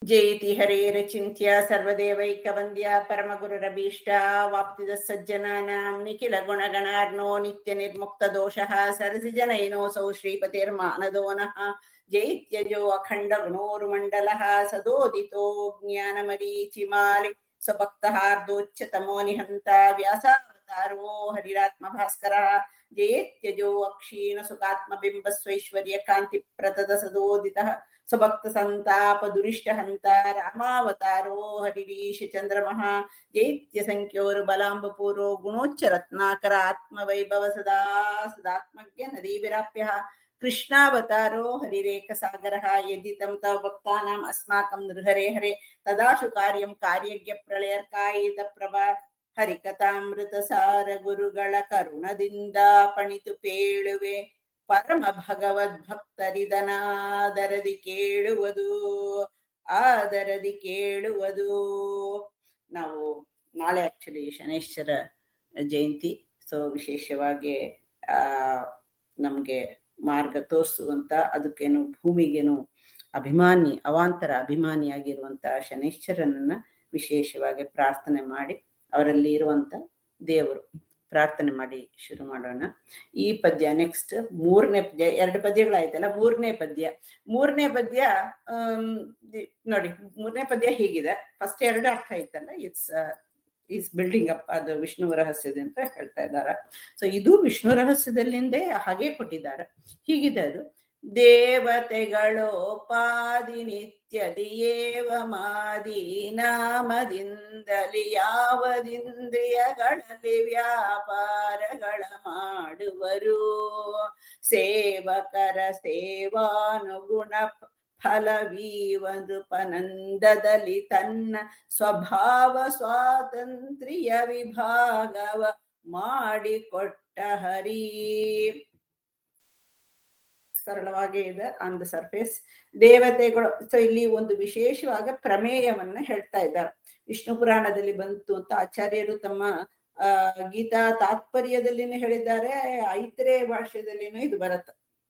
ಜಯತಿ ಹರೇರಚಿಂತ್ಯ ಸರ್ವದೇವೈಕವಂದ್ಯ ಪರಮಗುರುರಭೀಷ್ಟ ವಾಪ್ತಿದ ಸಜ್ಜನಾನಾಂ ನಿಖಿಲ ಗುಣಗಣಾರ್ನೋ ನಿತ್ಯ ನಿರ್ಮುಕ್ತ ದೋಷಃ ಸರಸಿಜನೈನೋऽಸೌ ಶ್ರೀಪತಿರ್ಮಾನದೋನಃ ಜೈತ್ಯಜೋ ಅಖಂಡ ಗುಣೋರ್ಮಂಡಲಃ ಸದೋದಿತೋ ಜ್ಞಾನಮರೀಚಿಮಾಲಿ ಸ್ವಭಕ್ತಹಾರ್ದೋಚ್ಚತಮೋ ನಿಹಂತ ವ್ಯಾಸಾವತಾರೋ ಹರಿರಾತ್ಮ ಭಾಸ್ಕರಃ ಜಯತ್ಯಜೋ ಅಕ್ಷೀಣ ಸುಖಾತ್ಮಬಿಂಬ ಸ್ವೈಶ್ವರ್ಯ ಕಾಂತಿ ಪ್ರತದ ಸದೋದಿತಃ ಸ್ವಭಕ್ತ ಸಂತಾಪ ದುರಿಷ್ಟ ಹಂತ ರಾಮಾವತಾರೋ ಹರಿರೀಶ ಚಂದ್ರಮಃ ಜೈತ್ಯ ಸಂಖ್ಯೋರು ಬಲಾಂಬಪೂರೋ ಗುಣೋಚ್ಚ ರತ್ನಾಕರ ಆತ್ಮವೈಭವ ಸದಾ ಸದಾತ್ಮಜ್ಞ ನದೀ ವಿರಾಪ್ಯ ಕೃಷ್ಣಾವತಾರೋ ಹರಿರೇಕ ಸಾಗರಃ ಯದಿ ತಂ ತವ ಭಕ್ತಾನಾಂ ಅಸ್ಮಾಕಂ ನೃಹರೆ ಹರೆ ತದಾಶು ಕಾರ್ಯಂ ಕಾರ್ಯಜ್ಞ ಪ್ರಳಯರ್ಕಾಯಿತ ಪ್ರಭಾ ಹರಿಕಥಾಮೃತ ಸಾರ ಗುರುಗಳ ಕರುಣದಿಂದ ಪಣಿತು ಪೇಳುವೆ ಪರಮ ಭಗವದ್ ಭಕ್ತರಿದನಾದರದಿ ಕೇಳುವುದು ಆದರದಿ ಕೇಳುವುದು ನಾವು ನಾಳೆ ಆಕ್ಚುಲಿ ಶನೇಶ್ವರ ಜಯಂತಿ ಸೊ ವಿಶೇಷವಾಗಿ ಆ ನಮ್ಗೆ ಮಾರ್ಗ ತೋರಿಸುವಂತ ಅದಕ್ಕೇನು ಭೂಮಿಗೇನು ಅಭಿಮಾನಿ ಅವಾಂತರ ಅಭಿಮಾನಿಯಾಗಿರುವಂತ ಶನೇಶ್ವರನನ್ನ ವಿಶೇಷವಾಗಿ ಪ್ರಾರ್ಥನೆ ಮಾಡಿ ಅವರಲ್ಲಿ ಇರುವಂತ ದೇವರು ಪ್ರಾರ್ಥನೆ ಮಾಡಿ ಶುರು ಮಾಡೋಣ ಈ ಪದ್ಯ ನೆಕ್ಸ್ಟ್ ಮೂರನೇ ಪದ್ಯ ಎರಡು ಪದ್ಯಗಳಾಯ್ತಲ್ಲ ಮೂರನೇ ಪದ್ಯ ಮೂರನೇ ಪದ್ಯ ನೋಡಿ ಮೂರನೇ ಪದ್ಯ ಹೀಗಿದೆ ಫಸ್ಟ್ ಎರಡು ಅರ್ಥ ಆಯ್ತಲ್ಲ ಇಟ್ಸ್ ಈಸ್ ಬಿಲ್ಡಿಂಗ್ ಅಪ್ ಅದು ವಿಷ್ಣು ರಹಸ್ಯದ ಅಂತ ಹೇಳ್ತಾ ಇದ್ದಾರೆ ಸೊ ಇದು ವಿಷ್ಣು ರಹಸ್ಯದಲ್ಲಿಂದೇ ಹಾಗೆ ಕೊಟ್ಟಿದ್ದಾರೆ ಹೀಗಿದೆ ಅದು ದೇವತೆಗಳೋಪಾದಿ ನಿತ್ಯದಿಯೇವ ಮಾದಿ ನಾಮದಿಂದಲಿ ಯಾವದಿಂದ್ರಿಯಗಳಲ್ಲಿ ವ್ಯಾಪಾರಗಳ ಮಾಡುವರು ಸೇವಕರ ಸೇವಾನುಗುಣ ಫಲವೀವನೃಪನಂದದಲ್ಲಿ ತನ್ನ ಸ್ವಭಾವ ಸ್ವಾತಂತ್ರ್ಯ ವಿಭಾಗವ ಮಾಡಿಕೊಟ್ಟ ಹರಿ ಸರಳವಾಗಿ ಇದೆ ಆನ್ ದ ಸರ್ಫೇಸ್ ದೇವತೆಗಳು ಸೊ ಇಲ್ಲಿ ಒಂದು ವಿಶೇಷವಾದ ಪ್ರಮೇಯವನ್ನ ಹೇಳ್ತಾ ಇದ್ದಾರೆ ವಿಷ್ಣು ಪುರಾಣದಲ್ಲಿ ಬಂತು ಅಂತ ಆಚಾರ್ಯರು ತಮ್ಮ ಆ ಗೀತಾ ತಾತ್ಪರ್ಯದಲ್ಲಿನೂ ಹೇಳಿದ್ದಾರೆ ಐತರೆ ಭಾಷೆದಲ್ಲಿನೂ ಇದು ಬರುತ್ತೆ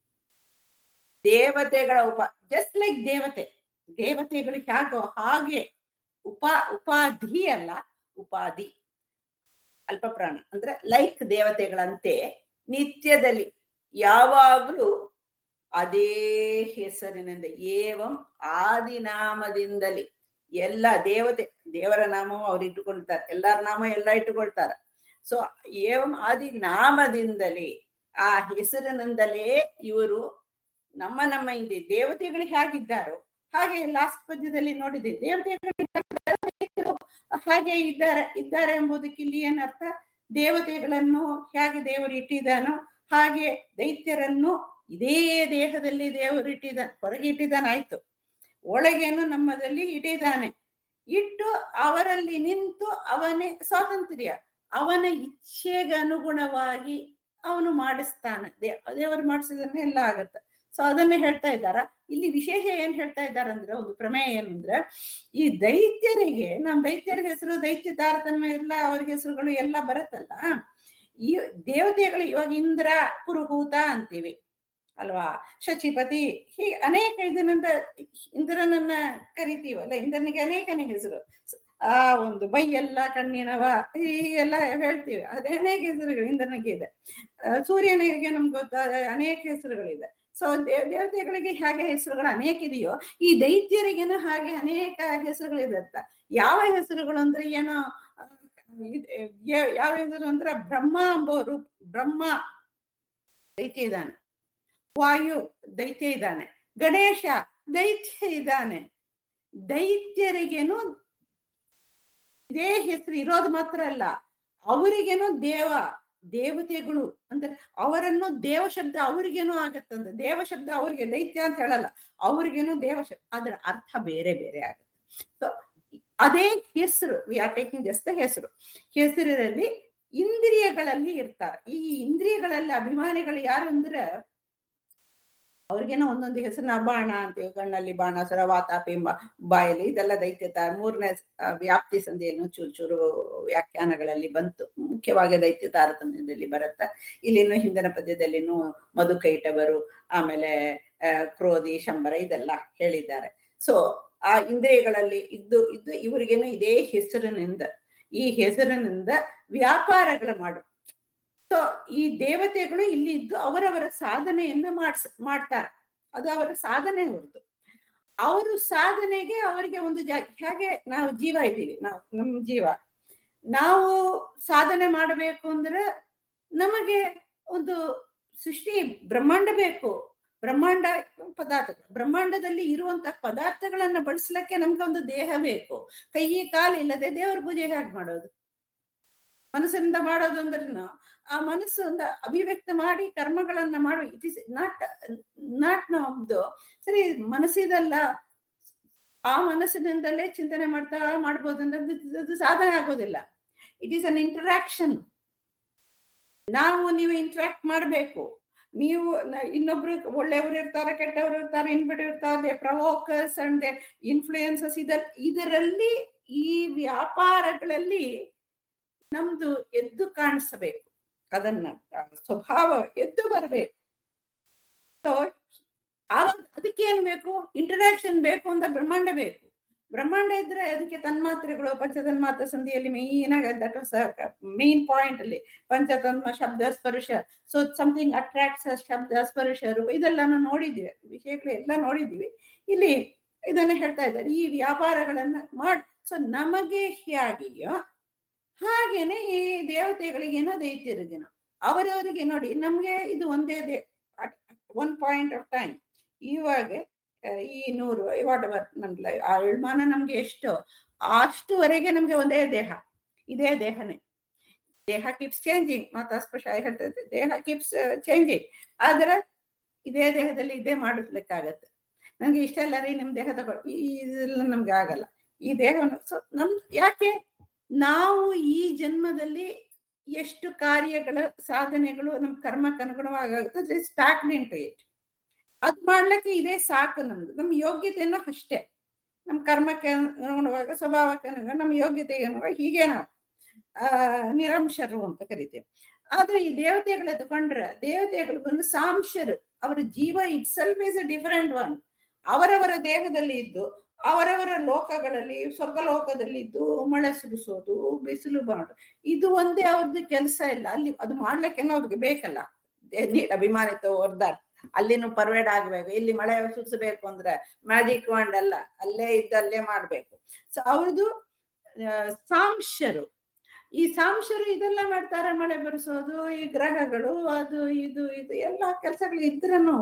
ದೇವತೆಗಳ ಉಪ ಜಸ್ಟ್ ಲೈಕ್ ದೇವತೆ ದೇವತೆಗಳು ಹೇಗೋ ಹಾಗೆ ಉಪಾ ಉಪಾಧಿ ಅಲ್ಲ ಉಪಾಧಿ ಅಲ್ಪ ಪ್ರಾಣ ಅಂದ್ರೆ ಲೈಕ್ ದೇವತೆಗಳಂತೆ ನಿತ್ಯದಲ್ಲಿ ಯಾವಾಗ್ಲೂ ಅದೇ ಹೆಸರಿನಿಂದ ಏವಂ ಆದಿನಾಮದಿಂದಲೇ ಎಲ್ಲ ದೇವತೆ ದೇವರ ನಾಮವು ಅವ್ರು ಇಟ್ಟುಕೊಳ್ತಾರೆ ಎಲ್ಲರ ನಾಮ ಎಲ್ಲ ಇಟ್ಟುಕೊಳ್ತಾರ ಸೊ ಏವಂ ಆದಿ ನಾಮದಿಂದಲೇ ಆ ಹೆಸರಿನಿಂದಲೇ ಇವರು ನಮ್ಮ ನಮ್ಮ ಹಿಂದೆ ದೇವತೆಗಳು ಹೇಗಿದ್ದಾರೋ ಹಾಗೆ ಲಾಸ್ಟ್ ಪದ್ಯದಲ್ಲಿ ನೋಡಿದೆ ದೇವತೆಗಳು ಹಾಗೆ ಇದ್ದಾರೆ ಇದ್ದಾರೆ ಎಂಬುದಕ್ಕೆ ಇಲ್ಲಿ ಏನರ್ಥ ದೇವತೆಗಳನ್ನು ಹೇಗೆ ದೇವರು ಇಟ್ಟಿದ್ದಾನೋ ಹಾಗೆ ದೈತ್ಯರನ್ನು ಇದೇ ದೇಹದಲ್ಲಿ ದೇವರು ಇಟ್ಟಿದ ಹೊರಗೆ ಇಟ್ಟಿದ್ದಾನಾಯ್ತು ಒಳಗೇನು ನಮ್ಮದಲ್ಲಿ ಇಟ್ಟಿದ್ದಾನೆ ಇಟ್ಟು ಅವರಲ್ಲಿ ನಿಂತು ಅವನೇ ಸ್ವಾತಂತ್ರ್ಯ ಅವನ ಇಚ್ಛೆಗೆ ಅನುಗುಣವಾಗಿ ಅವನು ಮಾಡಿಸ್ತಾನೆ ದೇ ದೇವರು ಮಾಡಿಸಿದನ್ನ ಎಲ್ಲ ಆಗತ್ತೆ ಸೊ ಅದನ್ನೇ ಹೇಳ್ತಾ ಇದ್ದಾರ ಇಲ್ಲಿ ವಿಶೇಷ ಏನ್ ಹೇಳ್ತಾ ಇದ್ದಾರೆ ಅಂದ್ರೆ ಒಂದು ಪ್ರಮೇಯ ಏನಂದ್ರೆ ಈ ದೈತ್ಯರಿಗೆ ನಮ್ ದೈತ್ಯರ ಹೆಸರು ದೈತ್ಯ ತಾರತಮ್ಯ ಎಲ್ಲ ಅವ್ರ ಹೆಸರುಗಳು ಎಲ್ಲ ಬರುತ್ತಲ್ಲ ಈ ದೇವತೆಗಳು ಇವಾಗ ಇಂದ್ರ ಪುರುಹೂತ ಅಂತೀವಿ ಅಲ್ವಾ ಶಚಿಪತಿ ಹೀಗೆ ಅನೇಕ ಇದರಿಂದ ಇಂದ್ರನನ್ನ ಕರಿತೀವಲ್ಲ ಇಂದ್ರನಿಗೆ ಅನೇಕ ಅನೇಕ ಹೆಸರು ಆ ಒಂದು ಬೈಯೆಲ್ಲ ಕಣ್ಣಿನವ ಹೀಗೆಲ್ಲ ಹೇಳ್ತೀವಿ ಅದೇ ಅನೇಕ ಹೆಸರುಗಳು ಇಂದ್ರನಿಗೆ ಇದೆ ಸೂರ್ಯನಿಗೆ ನಮ್ಗೆ ಗೊತ್ತಾದ ಅನೇಕ ಹೆಸರುಗಳಿದೆ ಸೊ ದೇವ್ ದೇವತೆಗಳಿಗೆ ಹೇಗೆ ಹೆಸರುಗಳು ಅನೇಕ ಇದೆಯೋ ಈ ದೈತ್ಯರಿಗೇನು ಹಾಗೆ ಅನೇಕ ಹೆಸರುಗಳಿದತ್ತ ಯಾವ ಹೆಸರುಗಳು ಅಂದ್ರೆ ಏನೋ ಯಾವ ಹೆಸರು ಅಂದ್ರೆ ಬ್ರಹ್ಮ ಎಂಬವರು ಬ್ರಹ್ಮ ದೈತ್ಯ ಇದ್ದಾನೆ ವಾಯು ದೈತ್ಯ ಇದ್ದಾನೆ ಗಣೇಶ ದೈತ್ಯ ಇದ್ದಾನೆ ದೈತ್ಯರಿಗೇನು ಇದೇ ಹೆಸರು ಇರೋದು ಮಾತ್ರ ಅಲ್ಲ ಅವರಿಗೇನು ದೇವ ದೇವತೆಗಳು ಅಂದ್ರೆ ಅವರನ್ನು ದೇವ ಶಬ್ದ ಅವ್ರಿಗೇನು ಆಗತ್ತಂದ್ರೆ ದೇವ ಶಬ್ದ ಅವ್ರಿಗೆ ದೈತ್ಯ ಅಂತ ಹೇಳಲ್ಲ ಅವ್ರಿಗೇನು ದೇವ ಶಬ್ದ ಅದರ ಅರ್ಥ ಬೇರೆ ಬೇರೆ ಆಗುತ್ತೆ ಸೊ ಅದೇ ಹೆಸರು ವಿ ಆರ್ ಟೇಕಿಂಗ್ ಜಸ್ಟ್ ಹೆಸರು ಹೆಸರಿನಲ್ಲಿ ಇಂದ್ರಿಯಗಳಲ್ಲಿ ಇರ್ತಾರೆ ಈ ಇಂದ್ರಿಯಗಳಲ್ಲಿ ಅಭಿಮಾನಿಗಳು ಯಾರು ಅಂದ್ರೆ ಅವ್ರಿಗೇನೋ ಒಂದೊಂದು ಹೆಸರನ್ನ ಬಾಣ ಅಂತೀವಿ ಕಣ್ಣಲ್ಲಿ ಬಾಣ ಸರ ವಾತಾಪಿ ಬಾಯಲ್ಲಿ ಇದೆಲ್ಲ ದೈತ್ಯತ ಮೂರನೇ ವ್ಯಾಪ್ತಿ ಸಂಧಿಯನ್ನು ಚೂರು ಚೂರು ವ್ಯಾಖ್ಯಾನಗಳಲ್ಲಿ ಬಂತು ಮುಖ್ಯವಾಗಿ ದೈತ್ಯ ತಾರತಮ್ಯದಲ್ಲಿ ಬರುತ್ತೆ ಇಲ್ಲಿನೂ ಹಿಂದಿನ ಪದ್ಯದಲ್ಲಿನೂ ಮಧುಕೈಟವರು ಆಮೇಲೆ ಕ್ರೋಧಿ ಶಂಬರ ಇದೆಲ್ಲ ಹೇಳಿದ್ದಾರೆ ಸೊ ಆ ಇಂದ್ರಿಯಗಳಲ್ಲಿ ಇದ್ದು ಇದ್ದು ಇವರಿಗೇನು ಇದೇ ಹೆಸರಿನಿಂದ ಈ ಹೆಸರಿನಿಂದ ವ್ಯಾಪಾರಗಳು ಮಾಡು ಸೊ ಈ ದೇವತೆಗಳು ಇಲ್ಲಿ ಇದ್ದು ಅವರವರ ಸಾಧನೆಯನ್ನ ಮಾಡ್ಸ್ ಮಾಡ್ತಾರೆ ಅದು ಅವರ ಸಾಧನೆ ಹೊರತು ಅವರು ಸಾಧನೆಗೆ ಅವರಿಗೆ ಒಂದು ಜಾ ಹೇಗೆ ನಾವು ಜೀವ ಇದ್ದೀವಿ ನಾವು ನಮ್ಮ ಜೀವ ನಾವು ಸಾಧನೆ ಮಾಡಬೇಕು ಅಂದ್ರೆ ನಮಗೆ ಒಂದು ಸೃಷ್ಟಿ ಬ್ರಹ್ಮಾಂಡ ಬೇಕು ಬ್ರಹ್ಮಾಂಡ ಪದಾರ್ಥ ಬ್ರಹ್ಮಾಂಡದಲ್ಲಿ ಇರುವಂತ ಪದಾರ್ಥಗಳನ್ನ ಬಳಸ್ಲಿಕ್ಕೆ ನಮ್ಗೆ ಒಂದು ದೇಹ ಬೇಕು ಕೈ ಕಾಲು ಇಲ್ಲದೆ ದೇವರ ಪೂಜೆ ಹೇಗೆ ಮಾಡೋದು ಮನಸ್ಸಿನಿಂದ ಮಾಡೋದು ಅಂದ್ರೆ ಆ ಮನಸ್ಸಿಂದ ಅಭಿವ್ಯಕ್ತ ಮಾಡಿ ಕರ್ಮಗಳನ್ನ ಮಾಡುವ ಇಟ್ ಇಸ್ ನಾಟ್ ನಾಟ್ ನಮ್ದು ಸರಿ ಮನಸ್ಸಿದಲ್ಲ ಆ ಮನಸ್ಸಿನಿಂದಲೇ ಚಿಂತನೆ ಮಾಡ್ತಾ ಮಾಡ್ಬೋದು ಅಂದ್ರೆ ಅದು- ಅದು ಸಾಧನೆ ಆಗೋದಿಲ್ಲ ಇಟ್ ಈಸ್ ಅನ್ ಇಂಟರಾಕ್ಷನ್ ನಾವು ನೀವು ಇಂಟ್ರಾಕ್ಟ್ ಮಾಡಬೇಕು ನೀವು ನ- ಇನ್ನೊಬ್ರು ಒಳ್ಳೆಯವರು ಇರ್ತಾರೆ ಕೆಟ್ಟವರು ಇರ್ತಾರೆ ಇನ್ಬಿಟ್ಟು ಇರ್ತಾರೆ ಪ್ರವೋಕರ್ಸ್ ಅಂಡ್ ಇನ್ಫ್ಲೂಯೆನ್ಸಸ್ ಇದ ಇದರಲ್ಲಿ ಈ ವ್ಯಾಪಾರಗಳಲ್ಲಿ ನಮ್ದು ಎದ್ದು ಕಾಣಿಸಬೇಕು ಅದನ್ನ ಆ ಸ್ವಭಾವ ಎದ್ದು ಬರಬೇಕು ಸೊ ಆವಾಗ ಅದಕ್ಕೆ ಏನ್ ಬೇಕು ಇಂಟರಾಕ್ಷನ್ ಬೇಕು ಅಂತ ಬ್ರಹ್ಮಾಂಡ ಬೇಕು ಬ್ರಹ್ಮಾಂಡ ಇದ್ರೆ ಅದಕ್ಕೆ ತನ್ಮಾತ್ರೆಗಳು ಪಂಚತನ್ಮಾತ್ರ ಸಂಧಿಯಲ್ಲಿ ಮೇನ್ ಆಗಿ ದಟ್ ವಾಸ್ ಮೇನ್ ಪಾಯಿಂಟ್ ಅಲ್ಲಿ ಪಂಚತನ್ಮ ಶಬ್ದ ಸ್ಪರ್ಶ ಸೊ ಸಮಥಿಂಗ್ ಅಟ್ರಾಕ್ಟ್ಸ್ ಶಬ್ದ ಸ್ಪರ್ಶ ರೂಪ ಇದೆಲ್ಲಾನು ನೋಡಿದ್ದೀವಿ ವಿಷಯಗಳು ಎಲ್ಲ ನೋಡಿದ್ದೀವಿ ಇಲ್ಲಿ ಇದನ್ನ ಹೇಳ್ತಾ ಇದ್ದಾರೆ ಈ ವ್ಯಾಪಾರಗಳನ್ನ ಮಾಡ್ ಸೊ ನಮಗೆ ಹೇಗೆಯೋ ಹಾಗೇನೆ ಈ ದೇವತೆಗಳಿಗೆ ಏನೋ ದೈತ್ಯರಿಗೆನ ಅವರವರಿಗೆ ನೋಡಿ ನಮ್ಗೆ ಇದು ಒಂದೇ the one point of time ಇವಾಗ ಆ, ಈ ನೂರು ವಾಟ್ ಎವರ್ ನಮ್ಗೆ ಆಳ್ಮಾನ ನಮ್ಗೆ ಎಷ್ಟು ಅಷ್ಟುವರೆಗೆ ನಮ್ಗೆ ಒಂದೇ ದೇಹ ಇದೇ ದೇಹನೇ ದೇಹ ಕೀಪ್ಸ್ ಚೇಂಜಿಂಗ್ ಮಾತಾ ಸ್ಪಷ್ಟ ಹೇಳ್ತದೆ ದೇಹ ಕೀಪ್ಸ್ ಚೇಂಜಿಂಗ್ ಆದ್ರೆ ಇದೇ ದೇಹದಲ್ಲಿ ಇದೇ ಮಾಡಿಸ್ಲಿಕ್ಕಾಗತ್ತೆ ನಂಗೆ ಇಷ್ಟೆಲ್ಲ ರೀ ನಿಮ್ ದೇಹ ತಗೋ ಈ- ಇದೆಲ್ಲ ನಮ್ಗೆ ಆಗಲ್ಲ ಈ ದೇಹವನ್ನು ಸೊ ನಮ್ ಯಾಕೆ ನಾವು ಈ ಜನ್ಮದಲ್ಲಿ ಎಷ್ಟು ಕಾರ್ಯಗಳ ಸಾಧನೆಗಳು ನಮ್ಮ ಕರ್ಮಕ್ಕೆ ಅನುಗುಣವಾಗುತ್ತೆ ಸ್ಟಾಕ್ನೆಂಟ್ ಇಟ್ ಅದ್ ಮಾಡ್ಲಿಕ್ಕೆ ಇದೇ ಸಾಕು ನಮ್ದು ನಮ್ಮ ಯೋಗ್ಯತೆನೂ ಅಷ್ಟೇ ನಮ್ಮ ಕರ್ಮಕ್ಕೆ ಅನುಗುಣವಾಗ ಸ್ವಭಾವಕ್ಕೆ ಅನುಗುಣ ನಮ್ಮ ಯೋಗ್ಯತೆಗೆ ಅನುಗುಣ ಹೀಗೆ ನಾವು ಆ ನಿರಂಶರು ಅಂತ ಕರಿತೇವೆ ಆದ್ರೆ ಈ ದೇವತೆಗಳು ತಗೊಂಡ್ರೆ ದೇವತೆಗಳು ಬಂದು ಸಾಂಶರು ಅವರ ಜೀವ itself is a different one ಅವರವರ ದೇಹದಲ್ಲಿ ಇದ್ದು ಅವರವರ ಲೋಕಗಳಲ್ಲಿ ಸ್ವರ್ಗ ಲೋಕದಲ್ಲಿ ಇದ್ದು ಮಳೆ ಸುರಿಸೋದು ಬಿಸಿಲು ಮಾಡು ಇದು ಒಂದೇ ಅವ್ರದ್ದು ಕೆಲಸ ಇಲ್ಲ ಅಲ್ಲಿ ಅದು ಮಾಡ್ಲಿಕ್ಕೆ ಅವ್ರಿಗೆ ಬೇಕಲ್ಲ ದೇ- ನೀರ್ ಅಭಿಮಾನಿತ ಹೊರ್ದಾರ್ ಅಲ್ಲಿನೂ ಪರ್ವೇಡ್ ಆಗ್ಬೇಕು ಇಲ್ಲಿ ಮಳೆ ಸುರಿಸಬೇಕು ಅಂದ್ರೆ ಮ್ಯಾಜಿಕ್ ವಾಂಡ್ ಅಲ್ಲ ಅಲ್ಲೇ ಇದ್ದಲ್ಲೇ ಮಾಡ್ಬೇಕು ಸೊ ಅವ್ರದ್ದು ಆ, ಸಾಂಶರು ಈ ಸಾಂಶರು ಇದೆಲ್ಲ ಮಾಡ್ತಾರೆ ಮಳೆ ಬರೆಸೋದು ಈ ಗ್ರಹಗಳು ಅದು ಇದು ಇದು ಎಲ್ಲ ಕೆಲಸಗಳು ಇದ್ರನು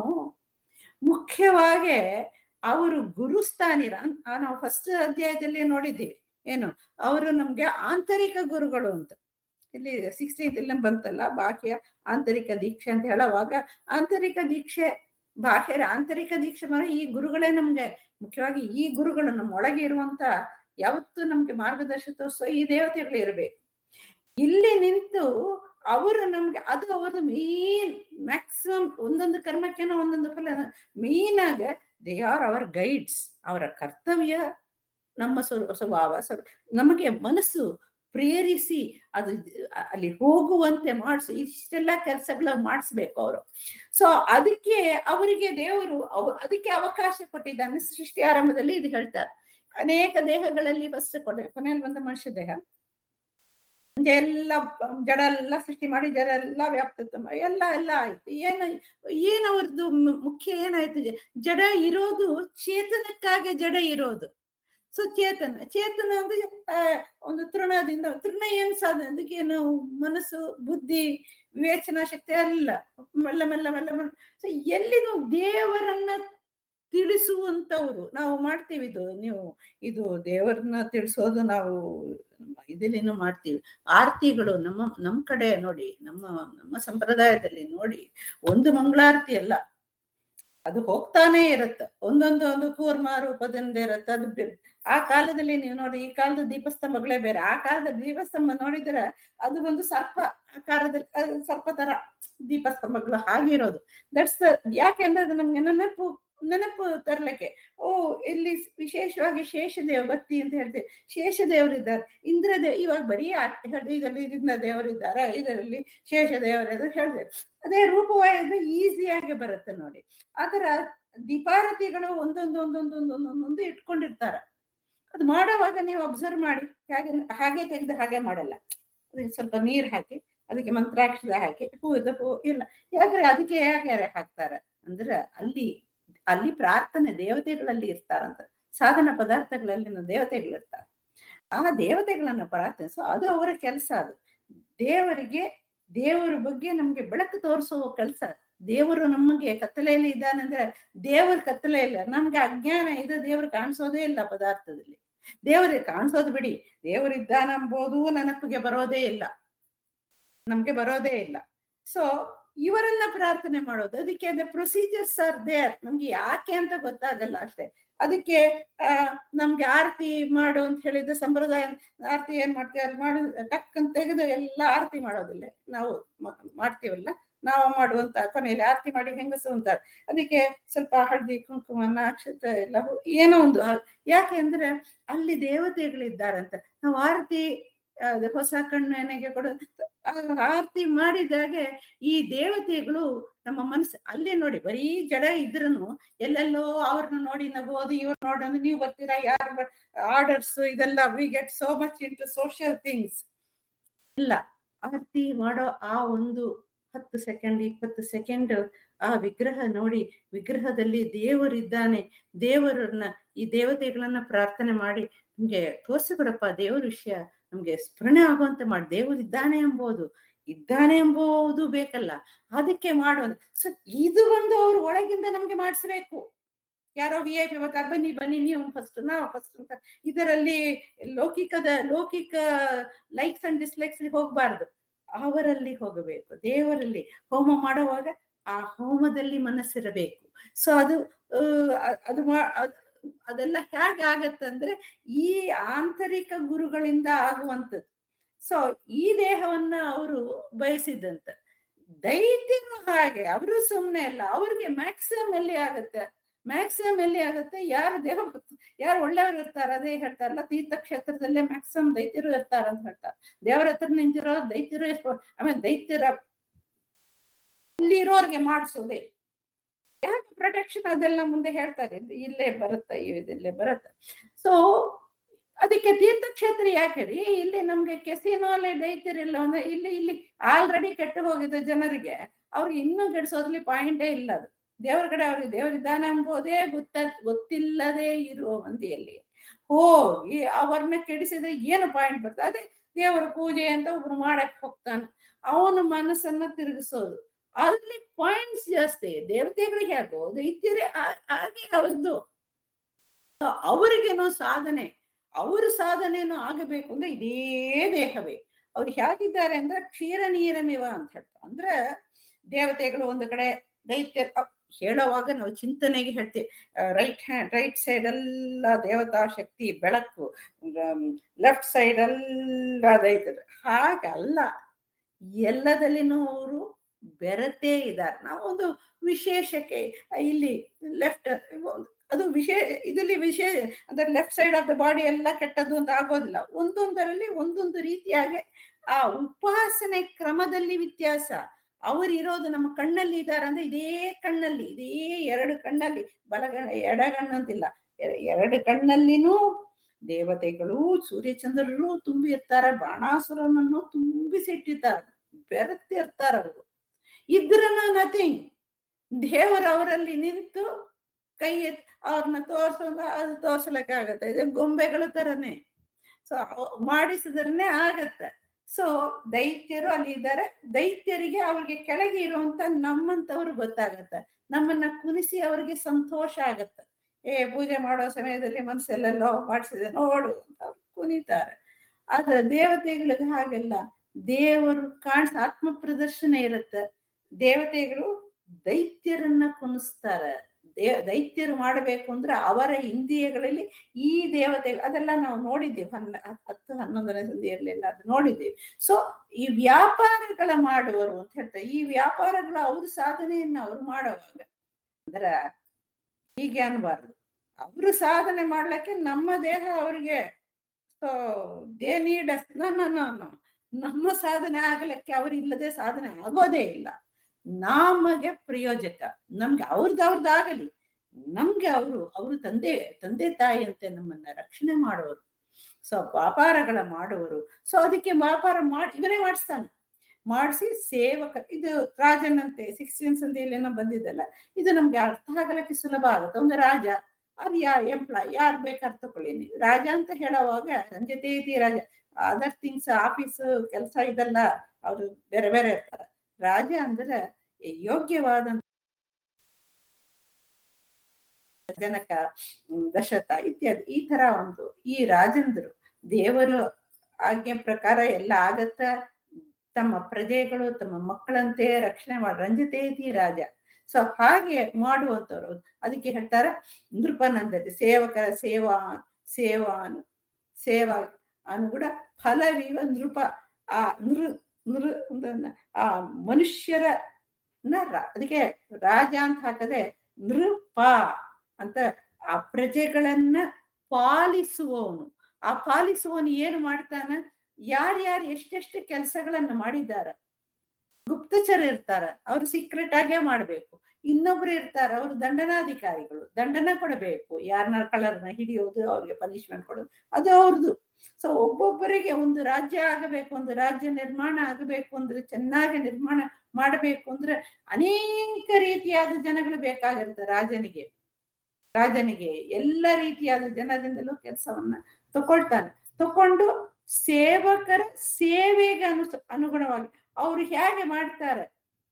ಮುಖ್ಯವಾಗಿ ಅವರು ಗುರುಸ್ಥಾನಿರ ಆ, ನಾವು ಫಸ್ಟ್ ಅಧ್ಯಾಯದಲ್ಲಿ ನೋಡಿದ್ದೀವಿ ಏನು ಅವರು ನಮ್ಗೆ ಆಂತರಿಕ ಗುರುಗಳು ಅಂತ ಇಲ್ಲಿ ಸಿಕ್ಸ್ಟೀನ್ತ್ ಇಲ್ಲ ಬಂತಲ್ಲ ಬಾಹ್ಯ ಆಂತರಿಕ ದೀಕ್ಷೆ ಅಂತ ಹೇಳುವಾಗ ಆಂತರಿಕ ದೀಕ್ಷೆ ಬಾಹ್ಯರ ಆಂತರಿಕ ದೀಕ್ಷೆ ಮಾಡಿ ಈ ಗುರುಗಳೇ ನಮ್ಗೆ ಮುಖ್ಯವಾಗಿ ಈ ಗುರುಗಳು ನಮ್ಮ ಒಳಗೆ ಇರುವಂತ ಯಾವತ್ತು ನಮ್ಗೆ ಮಾರ್ಗದರ್ಶಕ ಸೊ ಈ ದೇವತೆಗಳು ಇರಬೇಕು ಇಲ್ಲಿ ನಿಂತು ಅವರು ನಮ್ಗೆ ಅದು ಅವರದು ಮೇನ್ ಮ್ಯಾಕ್ಸಿಮಮ್ ಒಂದೊಂದು ಕರ್ಮಕ್ಕೇನೋ ಒಂದೊಂದು ಫಲ ಮೇನ್ ಆಗ ದೇ ಆರ್ ಅವರ್ ಗೈಡ್ಸ್ ಅವರ ಕರ್ತವ್ಯ ನಮ್ಮ ಸ್ವ- ಸ್ವಭಾವ ಸ್ವ- ನಮಗೆ ಮನಸ್ಸು ಪ್ರೇರಿಸಿ ಅದು ಅ- ಅಲ್ಲಿ ಹೋಗುವಂತೆ ಮಾಡಿಸಿ ಇಷ್ಟೆಲ್ಲ ಕೆಲಸಗಳ ಮಾಡಿಸ್ಬೇಕು ಅವರು ಸೊ ಅದಕ್ಕೆ ಅವರಿಗೆ ದೇವರು ಅವ ಅದಕ್ಕೆ ಅವಕಾಶ ಕೊಟ್ಟಿದ್ದಾನೆ ಸೃಷ್ಟಿ ಆರಂಭದಲ್ಲಿ ಇದು ಹೇಳ್ತಾರೆ ಅನೇಕ ದೇಹಗಳಲ್ಲಿ ಫಸ್ಟ್ ಕೊನೆ ಕೊನೆಯಲ್ಲಿ ಬಂದ ಮನುಷ್ಯ ದೇಹ ಎಲ್ಲ ಜಡ ಎಲ್ಲ ಸೃಷ್ಟಿ ಮಾಡಿ ಜಡ ಎಲ್ಲ ವ್ಯಾಪ್ತ ಎಲ್ಲ ಎಲ್ಲ ಆಯ್ತು ಏನು ಏನು ಅವ್ರದ್ದು ಮು- ಮುಖ್ಯ ಏನಾಯ್ತು ಜ- ಜಡ ಇರೋದು ಚೇತನಕ್ಕಾಗಿ ಜಡ ಇರೋದು ಸೊ ಚೇತನ ಚೇತನ ಅಂದ್ರೆ ಆ, ಒಂದು ತೃಣದಿಂದ ತೃಣ ಏನ್ ಸಾಧನ ಅದಕ್ಕೇನು ಮನಸ್ಸು ಬುದ್ಧಿ ವಿವೇಚನಾ ಶಕ್ತಿ ಅಲ್ಲ ಮೆಲ್ಲ ಮೆಲ್ಲ ಮೆಲ್ಲ ಮೆಲ್ಲ ಸೊ ಎಲ್ಲಿನೂ ದೇವರನ್ನ ತಿಳಿಸುವಂತವ್ರು ನಾವು ಮಾಡ್ತೀವಿ ಇದು ನೀವು ಇದು ದೇವರನ್ನ ತಿಳಿಸೋದು ನಾವು ಇದಲ್ಲಿನೂ ಮಾಡ್ತೀವಿ ಆರತಿಗಳು ನಮ್ಮ ನಮ್ ಕಡೆ ನೋಡಿ ನಮ್ಮ ನಮ್ಮ ಸಂಪ್ರದಾಯದಲ್ಲಿ ನೋಡಿ ಒಂದು ಮಂಗಳಾರತಿ ಅಲ್ಲ ಅದು ಹೋಗ್ತಾನೆ ಇರುತ್ತೆ ಒಂದೊಂದು ಒಂದು ಕೂರ್ಮ ರೂಪದಿಂದ ಇರುತ್ತೆ ಅದು ಬೆ- ಆ ಕಾಲದಲ್ಲಿ ನೀವು ನೋಡಿ ಈ ಕಾಲದ ದೀಪಸ್ತಂಭಗಳೇ ಬೇರೆ ಆ ಕಾಲದ ದೀಪಸ್ತಂಭ ನೋಡಿದ್ರೆ ಅದು ಒಂದು ಸರ್ಪ ಆಕಾರದಲ್ಲಿ ಅದು ಸರ್ಪ ತರ ದೀಪಸ್ತಂಭಗಳು ಹಾಗಿರೋದು ದಟ್ಸ್ ಯಾಕೆಂದ್ರೆ ಅದು ನಮ್ಗೆ ನೆನಪು ನೆನಪು ತರ್ಲಿಕ್ಕೆ ಓ ಇಲ್ಲಿ ವಿಶೇಷವಾಗಿ ಶೇಷದೇವ ಭಕ್ತಿ ಅಂತ ಹೇಳ್ತೇವೆ ಶೇಷದೇವರಿದ್ದಾರೆ ಇಂದ್ರದೇವ್ ಇವಾಗ ಬರೀ ಇದರಲ್ಲಿ ಇಂದ್ರ ದೇವರಿದ್ದಾರೆ ಇದರಲ್ಲಿ ಶೇಷದೇವರ ಹೇಳ್ತೇವೆ ಅದೇ ರೂಪವಾದ ಈಸಿಯಾಗಿ ಬರುತ್ತೆ ನೋಡಿ ಆತರ ದೀಪಾರತಿಗಳು ಒಂದೊಂದು ಒಂದೊಂದು ಒಂದೊಂದು ಒಂದೊಂದು ಇಟ್ಕೊಂಡಿರ್ತಾರೆ ಅದು ಮಾಡುವಾಗ ನೀವು ಅಬ್ಸರ್ವ್ ಮಾಡಿ ಹಾಗೆ ಹಾಗೆ ತೆಗೆದು ಹಾಗೆ ಮಾಡಲ್ಲ ಅದಕ್ಕೆ ಸ್ವಲ್ಪ ನೀರ್ ಹಾಕಿ ಅದಕ್ಕೆ ಮಂತ್ರಾಕ್ಷರ ಹಾಕಿ ಹೂವಿದ ಹೂ ಇಲ್ಲ ಯಾಕಂದ್ರೆ ಅದಕ್ಕೆ ಯಾಕೆ ಹಾಕ್ತಾರೆ ಅಂದ್ರೆ ಅಲ್ಲಿ ಅಲ್ಲಿ ಪ್ರಾರ್ಥನೆ ದೇವತೆಗಳಲ್ಲಿ ಇರ್ತಾರಂತ ಸಾಧನ ಪದಾರ್ಥಗಳಲ್ಲಿ ದೇವತೆಗಳಿರ್ತಾರೆ ಆ ದೇವತೆಗಳನ್ನ ಪ್ರಾರ್ಥಿಸೋ ಅದು ಅವರ ಕೆಲಸ ಅದು ದೇವರಿಗೆ ದೇವರ ಬಗ್ಗೆ ನಮ್ಗೆ ಬೆಳಕು ತೋರಿಸುವ ಕೆಲಸ ದೇವರು ನಮಗೆ ಕತ್ತಲೆಯಲ್ಲಿ ಇದ್ದಾನಂದ್ರೆ ದೇವರ ಕತ್ತಲೆ ಇಲ್ಲ ನಮ್ಗೆ ಅಜ್ಞಾನ ಇದೆ ದೇವರು ಕಾಣಿಸೋದೇ ಇಲ್ಲ ಪದಾರ್ಥದಲ್ಲಿ ದೇವರಿಗೆ ಕಾಣಿಸೋದು ಬಿಡಿ ದೇವರಿದ್ದಾನಂಬೋದು ನೆನಪಿಗೆ ಬರೋದೇ ಇಲ್ಲ ನಮ್ಗೆ ಬರೋದೇ ಇಲ್ಲ ಸೊ ಇವರನ್ನ ಪ್ರಾರ್ಥನೆ ಮಾಡೋದು ಅದಕ್ಕೆ ಅಂದ್ರೆ ಪ್ರೊಸೀಜರ್ಸ್ ಆರ್ ದೇರ್ ನಮ್ಗೆ ಯಾಕೆ ಅಂತ ಗೊತ್ತಾಗಲ್ಲ ಅಷ್ಟೇ ಅದಕ್ಕೆ ಆ ನಮ್ಗೆ ಆರತಿ ಮಾಡು ಅಂತ ಹೇಳಿದ್ರೆ ಸಂಪ್ರದಾಯ ಆರತಿ ಏನ್ ಮಾಡ್ತೀವಿ ಅಲ್ಲಿ ಮಾಡು ಟಕ್ ಅಂತ ತೆಗೆದು ಎಲ್ಲ ಆರತಿ ಮಾಡೋದಿಲ್ಲ ನಾವು ಮಾಡ್ತೀವಲ್ಲ ನಾವು ಮಾಡುವಂತ ಕೊನೆಯಲ್ಲಿ ಆರತಿ ಮಾಡಿ ಹೆಂಗಸು ಅಂತಾರೆ ಅದಕ್ಕೆ ಸ್ವಲ್ಪ ಹಳದಿ ಕುಂಕುಮನ ಅಕ್ಷತೆ ಎಲ್ಲ ಏನೋ ಒಂದು ಯಾಕೆ ಅಂದ್ರೆ ಅಲ್ಲಿ ದೇವತೆಗಳಿದ್ದಾರಂತ ನಾವು ಆರತಿ ಹೊಸ ಕಣ್ಣನೆಗೆ ಕೊಡ ಆರತಿ ಮಾಡಿದಾಗೆ ಈ ದೇವತೆಗಳು ನಮ್ಮ ಮನಸ್ಸು ಅಲ್ಲೇ ನೋಡಿ ಬರೀ ಜಡ ಇದ್ರನು ಎಲ್ಲೆಲ್ಲೋ ಅವ್ರನ್ನ ನೋಡಿ ನಗೋದು ಇವ್ರು ನೋಡೋದು ನೀವು ಬರ್ತೀರಾ ಯಾರು ಆರ್ಡರ್ಸ್ ಇದೆಲ್ಲ we get so much into social things ಇಲ್ಲ ಆರತಿ ಮಾಡೋ ಆ ಒಂದು ಹತ್ತು ಸೆಕೆಂಡ್ ಇಪ್ಪತ್ತು ಸೆಕೆಂಡ್ ಆ ವಿಗ್ರಹ ನೋಡಿ ವಿಗ್ರಹದಲ್ಲಿ ದೇವರಿದ್ದಾನೆ ದೇವರನ್ನ ಈ ದೇವತೆಗಳನ್ನ ಪ್ರಾರ್ಥನೆ ಮಾಡಿ ನಮ್ಗೆ ತೋರಿಸಿಕೊಡಪ್ಪ ದೇವರ ವಿಷಯ ನಮ್ಗೆ ಸ್ಮರಣೆ ಆಗುವಂತ ಮಾಡಿ ದೇವರಿದ್ದಾನೆ ಎಂಬುದು ಇದ್ದಾನೆ ಎಂಬುದು ಬೇಕಲ್ಲ ಅದಕ್ಕೆ ಮಾಡೋದು ಸೊ ಇದು ಒಂದು ಅವ್ರ ಒಳಗಿಂದ ನಮ್ಗೆ ಮಾಡಿಸ್ಬೇಕು ಯಾರೋ ವಿ ಐ ಪಿ ಬರ್ತಾರೆ ಬನ್ನಿ ಬನ್ನಿ ನೀವು ಫಸ್ಟ್ ನಾವು ಫಸ್ಟ್ ಅಂತ ಇದರಲ್ಲಿ ಲೌಕಿಕದ ಲೌಕಿಕ ಲೈಕ್ಸ್ ಅಂಡ್ ಡಿಸ್ಲೈಕ್ಸ್ ಹೋಗ್ಬಾರ್ದು ಅವರಲ್ಲಿ ಹೋಗಬೇಕು ದೇವರಲ್ಲಿ ಹೋಮ ಮಾಡುವಾಗ ಆ ಹೋಮದಲ್ಲಿ ಮನಸ್ಸಿರಬೇಕು ಸೊ ಅದು ಅದು ಅದೆಲ್ಲ ಹೇಗಾಗತ್ತಂದ್ರೆ ಈ ಆಂತರಿಕ ಗುರುಗಳಿಂದ ಆಗುವಂಥದ್ದು ಸೊ ಈ ದೇಹವನ್ನ ಅವರು ಬಯಸಿದಂತ ದೈತ್ಯನು ಹಾಗೆ ಅವರು ಸುಮ್ಮನೆ ಅಲ್ಲ ಅವ್ರಿಗೆ ಮ್ಯಾಕ್ಸಿಮಮ್ ಎಲ್ಲಿ ಆಗತ್ತೆ ಮ್ಯಾಕ್ಸಿಮಮ್ ಎಲ್ಲಿ ಆಗುತ್ತೆ ಯಾರು ದೇಹ ಯಾರು ಒಳ್ಳೆಯವರು ಇರ್ತಾರೆ ಅದೇ ಹೇಳ್ತಾರಲ್ಲ ತೀರ್ಥಕ್ಷೇತ್ರದಲ್ಲೇ ಮ್ಯಾಕ್ಸಿಮಮ್ ದೈತ್ಯರು ಇರ್ತಾರ ಅಂತ ಹೇಳ್ತಾರೆ ದೇವರ ಹತ್ರ ನಿಂತಿರೋ ದೈತ್ಯರು ಆಮೇಲೆ ದೈತ್ಯರ ಇಲ್ಲಿ ಇರೋರ್ಗೆ ಮಾಡಿಸೋದೇ ಯಾಕೆ ಪ್ರೊಟೆಕ್ಷನ್ ಅದೆಲ್ಲ ಮುಂದೆ ಹೇಳ್ತಾರೆ ಇಲ್ಲೇ ಬರುತ್ತೆ ಇಲ್ಲೇ ಬರುತ್ತೆ ಸೊ ಅದಕ್ಕೆ ತೀರ್ಥಕ್ಷೇತ್ರ ಯಾಕೆ ರೀ ಇಲ್ಲಿ ನಮ್ಗೆ ಕೆಸಿನೋಲೆ ದೈತ್ಯರಿಲ್ಲ ಅಂದ್ರೆ ಇಲ್ಲಿ ಇಲ್ಲಿ ಆಲ್ರೆಡಿ ಕೆಟ್ಟು ಹೋಗಿದ್ದ ಜನರಿಗೆ ಅವ್ರಿಗೆ ಇನ್ನೂ ಕೆಡಿಸೋದ್ರಲ್ಲಿ ಪಾಯಿಂಟೇ ಇಲ್ಲ ಅದು ದೇವರ ಕಡೆ ಅವ್ರಿಗೆ ದೇವರಿದ್ದಾನೆ ಎಂಬುದೇ ಗೊತ್ತ ಗೊತ್ತಿಲ್ಲದೆ ಇರುವ ಮಂದಿಯಲ್ಲಿ ಹೋಗಿ ಅವರನ್ನ ಕೆಡಿಸಿದ್ರೆ ಏನು ಪಾಯಿಂಟ್ ಬರ್ತದೆ ಅದೇ ದೇವರ ಪೂಜೆ ಅಂತ ಒಬ್ರು ಮಾಡಕ್ ಹೋಗ್ತಾನೆ ಅವನ ಮನಸ್ಸನ್ನ ತಿರುಗಿಸೋದು ಅಲ್ಲಿ ಪಾಯಿಂಟ್ಸ್ ಜಾಸ್ತಿ ದೇವತೆಗಳಿಗೆ ಹೇಗೋ ದೈತ್ಯರೇ ಹಾಗೆ ಅವ್ರದ್ದು ಅವರಿಗೇನೋ ಸಾಧನೆ ಅವ್ರ ಸಾಧನೆನೂ ಆಗಬೇಕು ಅಂದ್ರೆ ಇದೇ ದೇಹವೇ ಅವ್ರು ಹೇಗಿದ್ದಾರೆ ಅಂದ್ರೆ ಕ್ಷೀರ ನೀರನಿವ ಅಂತ ಹೇಳ್ತಾರೆ ಅಂದ್ರೆ ದೇವತೆಗಳು ಒಂದು ಕಡೆ ದೈತ್ಯ ಹೇಳುವಾಗ ನಾವು ಚಿಂತನೆಗೆ ಹೇಳ್ತೀವಿ ರೈಟ್ ಹ್ಯಾಂಡ್ ರೈಟ್ ಸೈಡ್ ಎಲ್ಲ ದೇವತಾ ಶಕ್ತಿ ಬೆಳಕು ಲೆಫ್ಟ್ ಸೈಡ್ ಎಲ್ಲ ದೈತ್ಯರು ಹಾಗಲ್ಲ ಎಲ್ಲದಲ್ಲಿನೂ ಅವರು ಬೆರತೇ ಇದ್ದಾರೆ ನಾವು ಒಂದು ವಿಶೇಷಕ್ಕೆ ಇಲ್ಲಿ ಲೆಫ್ಟ್ ಅದು ವಿಶೇಷ ಇದರಲ್ಲಿ ವಿಶೇಷ ಅಂದ್ರೆ left side of the body ಎಲ್ಲ ಕೆಟ್ಟದ್ದು ಅಂತ ಆಗೋದಿಲ್ಲ ಒಂದೊಂದರಲ್ಲಿ ಒಂದೊಂದು ರೀತಿಯಾಗಿ ಆ ಉಪಾಸನೆ ಕ್ರಮದಲ್ಲಿ ವ್ಯತ್ಯಾಸ ಅವ್ರು ಇರೋದು ನಮ್ಮ ಕಣ್ಣಲ್ಲಿ ಇದ್ದಾರೆ ಅಂದ್ರೆ ಇದೇ ಕಣ್ಣಲ್ಲಿ ಇದೇ ಎರಡು ಕಣ್ಣಲ್ಲಿ ಬಲಗಣ್ಣ ಎಡಗಣ್ಣು ಅಂತಿಲ್ಲ ಎರಡು ಕಣ್ಣಲ್ಲಿನೂ ದೇವತೆಗಳು ಸೂರ್ಯಚಂದ್ರರು ತುಂಬಿ ಇರ್ತಾರೆ ಬಾಣಾಸುರನನ್ನು ತುಂಬಿಸಿಟ್ಟಿರ್ತಾರೆ ಬೆರೆತಿರ್ತಾರ ಅವರು ಇದ್ರನ ನಥಿಂಗ್ ದೇವರು ಅವರಲ್ಲಿ ನಿಂತು ಕೈ ಎತ್ ಅವ್ರನ್ನ ತೋರ್ಸೋದ ಅದು ತೋರ್ಸಲಕ್ಕೆ ಆಗತ್ತೆ ಇದು ಗೊಂಬೆಗಳ ತರನೇ ಸೊ ಮಾಡಿಸಿದ್ರನೆ ಆಗತ್ತೆ ಸೊ ದೈತ್ಯರು ಅಲ್ಲಿ ಇದ್ದಾರೆ ದೈತ್ಯರಿಗೆ ಅವ್ರಿಗೆ ಕೆಳಗೆ ಇರುವಂತ ನಮ್ಮಂತವ್ರು ಗೊತ್ತಾಗತ್ತೆ ನಮ್ಮನ್ನ ಕುನಿಸಿ ಅವ್ರಿಗೆ ಸಂತೋಷ ಆಗತ್ತೆ ಏ ಪೂಜೆ ಮಾಡೋ ಸಮಯದಲ್ಲಿ ಮನಸ್ಸೆಲ್ಲೆಲ್ಲೋ ಮಾಡಿಸಿದೆ ನೋಡು ಅಂತ ಅವ್ರು ಕುನಿತಾರೆ ಆದ್ರೆ ದೇವತೆಗಳಿಗೆ ಹಾಗೆಲ್ಲ ದೇವರು ಕಾಣಿಸ ಆತ್ಮ ಪ್ರದರ್ಶನ ಇರುತ್ತೆ ದೇವತೆಗಳು ದೈತ್ಯರನ್ನ ಕುಣಿಸ್ತಾರೆ ದೇ ದೈತ್ಯರು ಮಾಡಬೇಕು ಅಂದ್ರೆ ಅವರ ಇಂದ್ರಿಯಗಳಲ್ಲಿ ಈ ದೇವತೆ ಅದೆಲ್ಲ ನಾವು ನೋಡಿದ್ದೀವಿ ಹನ್ನ ಹತ್ತು ಹನ್ನೊಂದನೇ ಸಂಧಿಯಲ್ಲೆಲ್ಲ ಅದು ನೋಡಿದ್ದೀವಿ ಸೊ ಈ ವ್ಯಾಪಾರಗಳ ಮಾಡುವರು ಅಂತ ಹೇಳ್ತಾರೆ ಈ ವ್ಯಾಪಾರಗಳ ಅವ್ರ ಸಾಧನೆಯನ್ನ ಅವ್ರು ಮಾಡುವಾಗ ಅಂದ್ರ ಹೀಗೆ ಅನ್ಬಾರ್ದು ಅವರು ಸಾಧನೆ ಮಾಡ್ಲಿಕ್ಕೆ ನಮ್ಮ ದೇಹ ಅವರಿಗೆ ಸೊ ದೇ ನೀಡ್ ನಮ್ಮ ಸಾಧನೆ ಆಗಲಿಕ್ಕೆ ಅವರಿಲ್ಲದೆ ಸಾಧನೆ ಆಗೋದೇ ಇಲ್ಲ ನಮಗೆ ಪ್ರಯೋಜಕ ನಮ್ಗೆ ಅವ್ರದ್ದು ಅವ್ರದ್ದು ಆಗಲಿ ನಮ್ಗೆ ಅವರು ಅವರು ತಂದೆ ತಂದೆ ತಾಯಿ ಅಂತೆ ನಮ್ಮನ್ನ ರಕ್ಷಣೆ ಮಾಡೋರು ಸೊ ವ್ಯಾಪಾರಗಳ ಮಾಡುವರು ಸೊ ಅದಕ್ಕೆ ವ್ಯಾಪಾರ ಮಾಡಿ ಇವನೇ ಮಾಡಿಸ್ತಾನೆ ಮಾಡಿಸಿ ಸೇವಕ ಇದು ರಾಜನಂತೆ ಸಿಕ್ಸ್ಟೀನ್ ಸಂಧಿಯಲ್ಲಿ ಏನೋ ಬಂದಿದ್ದಲ್ಲ ಇದು ನಮ್ಗೆ ಅರ್ಥ ಆಗಲಿಕ್ಕೆ ಸುಲಭ ಆಗುತ್ತೆ ಒಂದು ರಾಜ ಅದು ಯಾ ಎಂಪ್ಲಾಯ್ ಯಾರು ಬೇಕಾದ್ರೆ ತಕೊಳ್ಳಿ ನೀವು ರಾಜ ಅಂತ ಹೇಳುವಾಗ ಸಂಜೆ ಇತಿ ರಾಜ ಅದರ್ ಥಿಂಗ್ಸ್ ಆಫೀಸ್ ಕೆಲಸ ಇದೆಲ್ಲ ಅವರು ಬೇರೆ ಬೇರೆ ಇರ್ತಾರೆ ರಾಜ ಅಂದ್ರೆ ಯೋಗ್ಯವಾದ ಜನಕ ದಶರಥ ಇತ್ಯಾದಿ ಈ ತರ ಒಂದು ಈ ರಾಜಂದ್ರು ದೇವರು ಆಜ್ಞೆ ಪ್ರಕಾರ ಎಲ್ಲ ಆಗತ್ತ ತಮ್ಮ ಪ್ರಜೆಗಳು ತಮ್ಮ ಮಕ್ಕಳಂತೆ ರಕ್ಷಣೆ ಮಾಡಿ ರಂಜಿತೇತಿ ರಾಜ ಸೊ ಹಾಗೆ ಮಾಡುವಂತವ್ರು ಅದಕ್ಕೆ ಹೇಳ್ತಾರ ನೃಪನಂದರಿ ಸೇವಕರ ಸೇವಾ ಸೇವಾನು ಸೇವಾ ಅನುಗುಣ ಫಲವಿವ ನೃಪ ಆ ನೃ ನೃ ಆ ಮನುಷ್ಯರ ಅದಕ್ಕೆ ರಾಜ ಅಂತ ಹಾಕದೆ ನೃಪ ಅಂತ ಆ ಪ್ರಜೆಗಳನ್ನ ಪಾಲಿಸುವವನು ಆ ಪಾಲಿಸುವವನು ಏನು ಮಾಡ್ತಾನ ಯಾರ್ಯಾರು ಎಷ್ಟೆಷ್ಟು ಕೆಲಸಗಳನ್ನ ಮಾಡಿದಾರ ಗುಪ್ತಚರ ಇರ್ತಾರ ಅವ್ರು ಸೀಕ್ರೆಟ್ ಆಗೇ ಮಾಡ್ಬೇಕು ಇನ್ನೊಬ್ರು ಇರ್ತಾರ ಅವ್ರು ದಂಡನಾಧಿಕಾರಿಗಳು ದಂಡನ ಕೊಡಬೇಕು ಯಾರನ್ನ ಕಳರ್ನ ಹಿಡಿಯೋದು ಅವ್ರಿಗೆ ಪನಿಷ್ಮೆಂಟ್ ಕೊಡೋದು ಅದು ಅವ್ರದ್ದು ಸೊ ಒಬ್ಬೊಬ್ಬರಿಗೆ ಒಂದು ರಾಜ್ಯ ಆಗಬೇಕು ಒಂದು ರಾಜ್ಯ ನಿರ್ಮಾಣ ಆಗಬೇಕು ಅಂದ್ರೆ ಚೆನ್ನಾಗಿ ನಿರ್ಮಾಣ ಮಾಡಬೇಕು ಅಂದ್ರೆ ಅನೇಕ ರೀತಿಯಾದ ಜನಗಳು ಬೇಕಾಗಿರುತ್ತೆ ರಾಜನಿಗೆ ರಾಜನಿಗೆ ಎಲ್ಲ ರೀತಿಯಾದ ಜನರಿಂದಲೂ ಕೆಲಸವನ್ನ ತಗೊಳ್ತಾನೆ ತಕೊಂಡು ಸೇವಕರ ಸೇವೆಗೆ ಅನು ಅನುಗುಣವಾಗಿ ಅವ್ರು ಹೇಗೆ ಮಾಡ್ತಾರೆ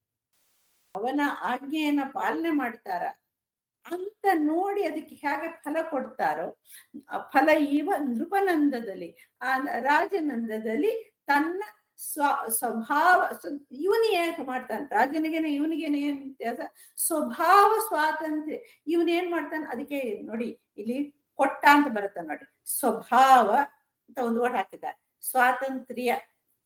ಅವನ ಆಜ್ಞೆಯನ್ನ ಪಾಲನೆ ಮಾಡ್ತಾರ ಅಂತ ನೋಡಿ ಅದಕ್ಕೆ ಹೇಗೆ ಫಲ ಕೊಡ್ತಾರೋ ಫಲ ಇವ ನೃಪನಂದದಲ್ಲಿ ಆ ರಾಜನಂದದಲ್ಲಿ ತನ್ನ ಸ್ವ ಸ್ವಭಾವ ಇವನು ಹೇಗೆ ಮಾಡ್ತಾನೆ ರಾಜನಿಗೇನೆ ಇವನಿಗೇನೆ ಏನ್ ವ್ಯತ್ಯಾಸ ಸ್ವಭಾವ ಸ್ವಾತಂತ್ರ್ಯ ಇವನ್ ಏನ್ ಮಾಡ್ತಾನೆ ಅದಕ್ಕೆ ನೋಡಿ ಇಲ್ಲಿ ಕೊಟ್ಟ ಅಂತ ಬರುತ್ತೆ ನೋಡಿ ಸ್ವಭಾವ ಅಂತ ಒಂದು ವರ್ಡ್ ಹಾಕಿದ್ದಾರೆ ಸ್ವಾತಂತ್ರ್ಯ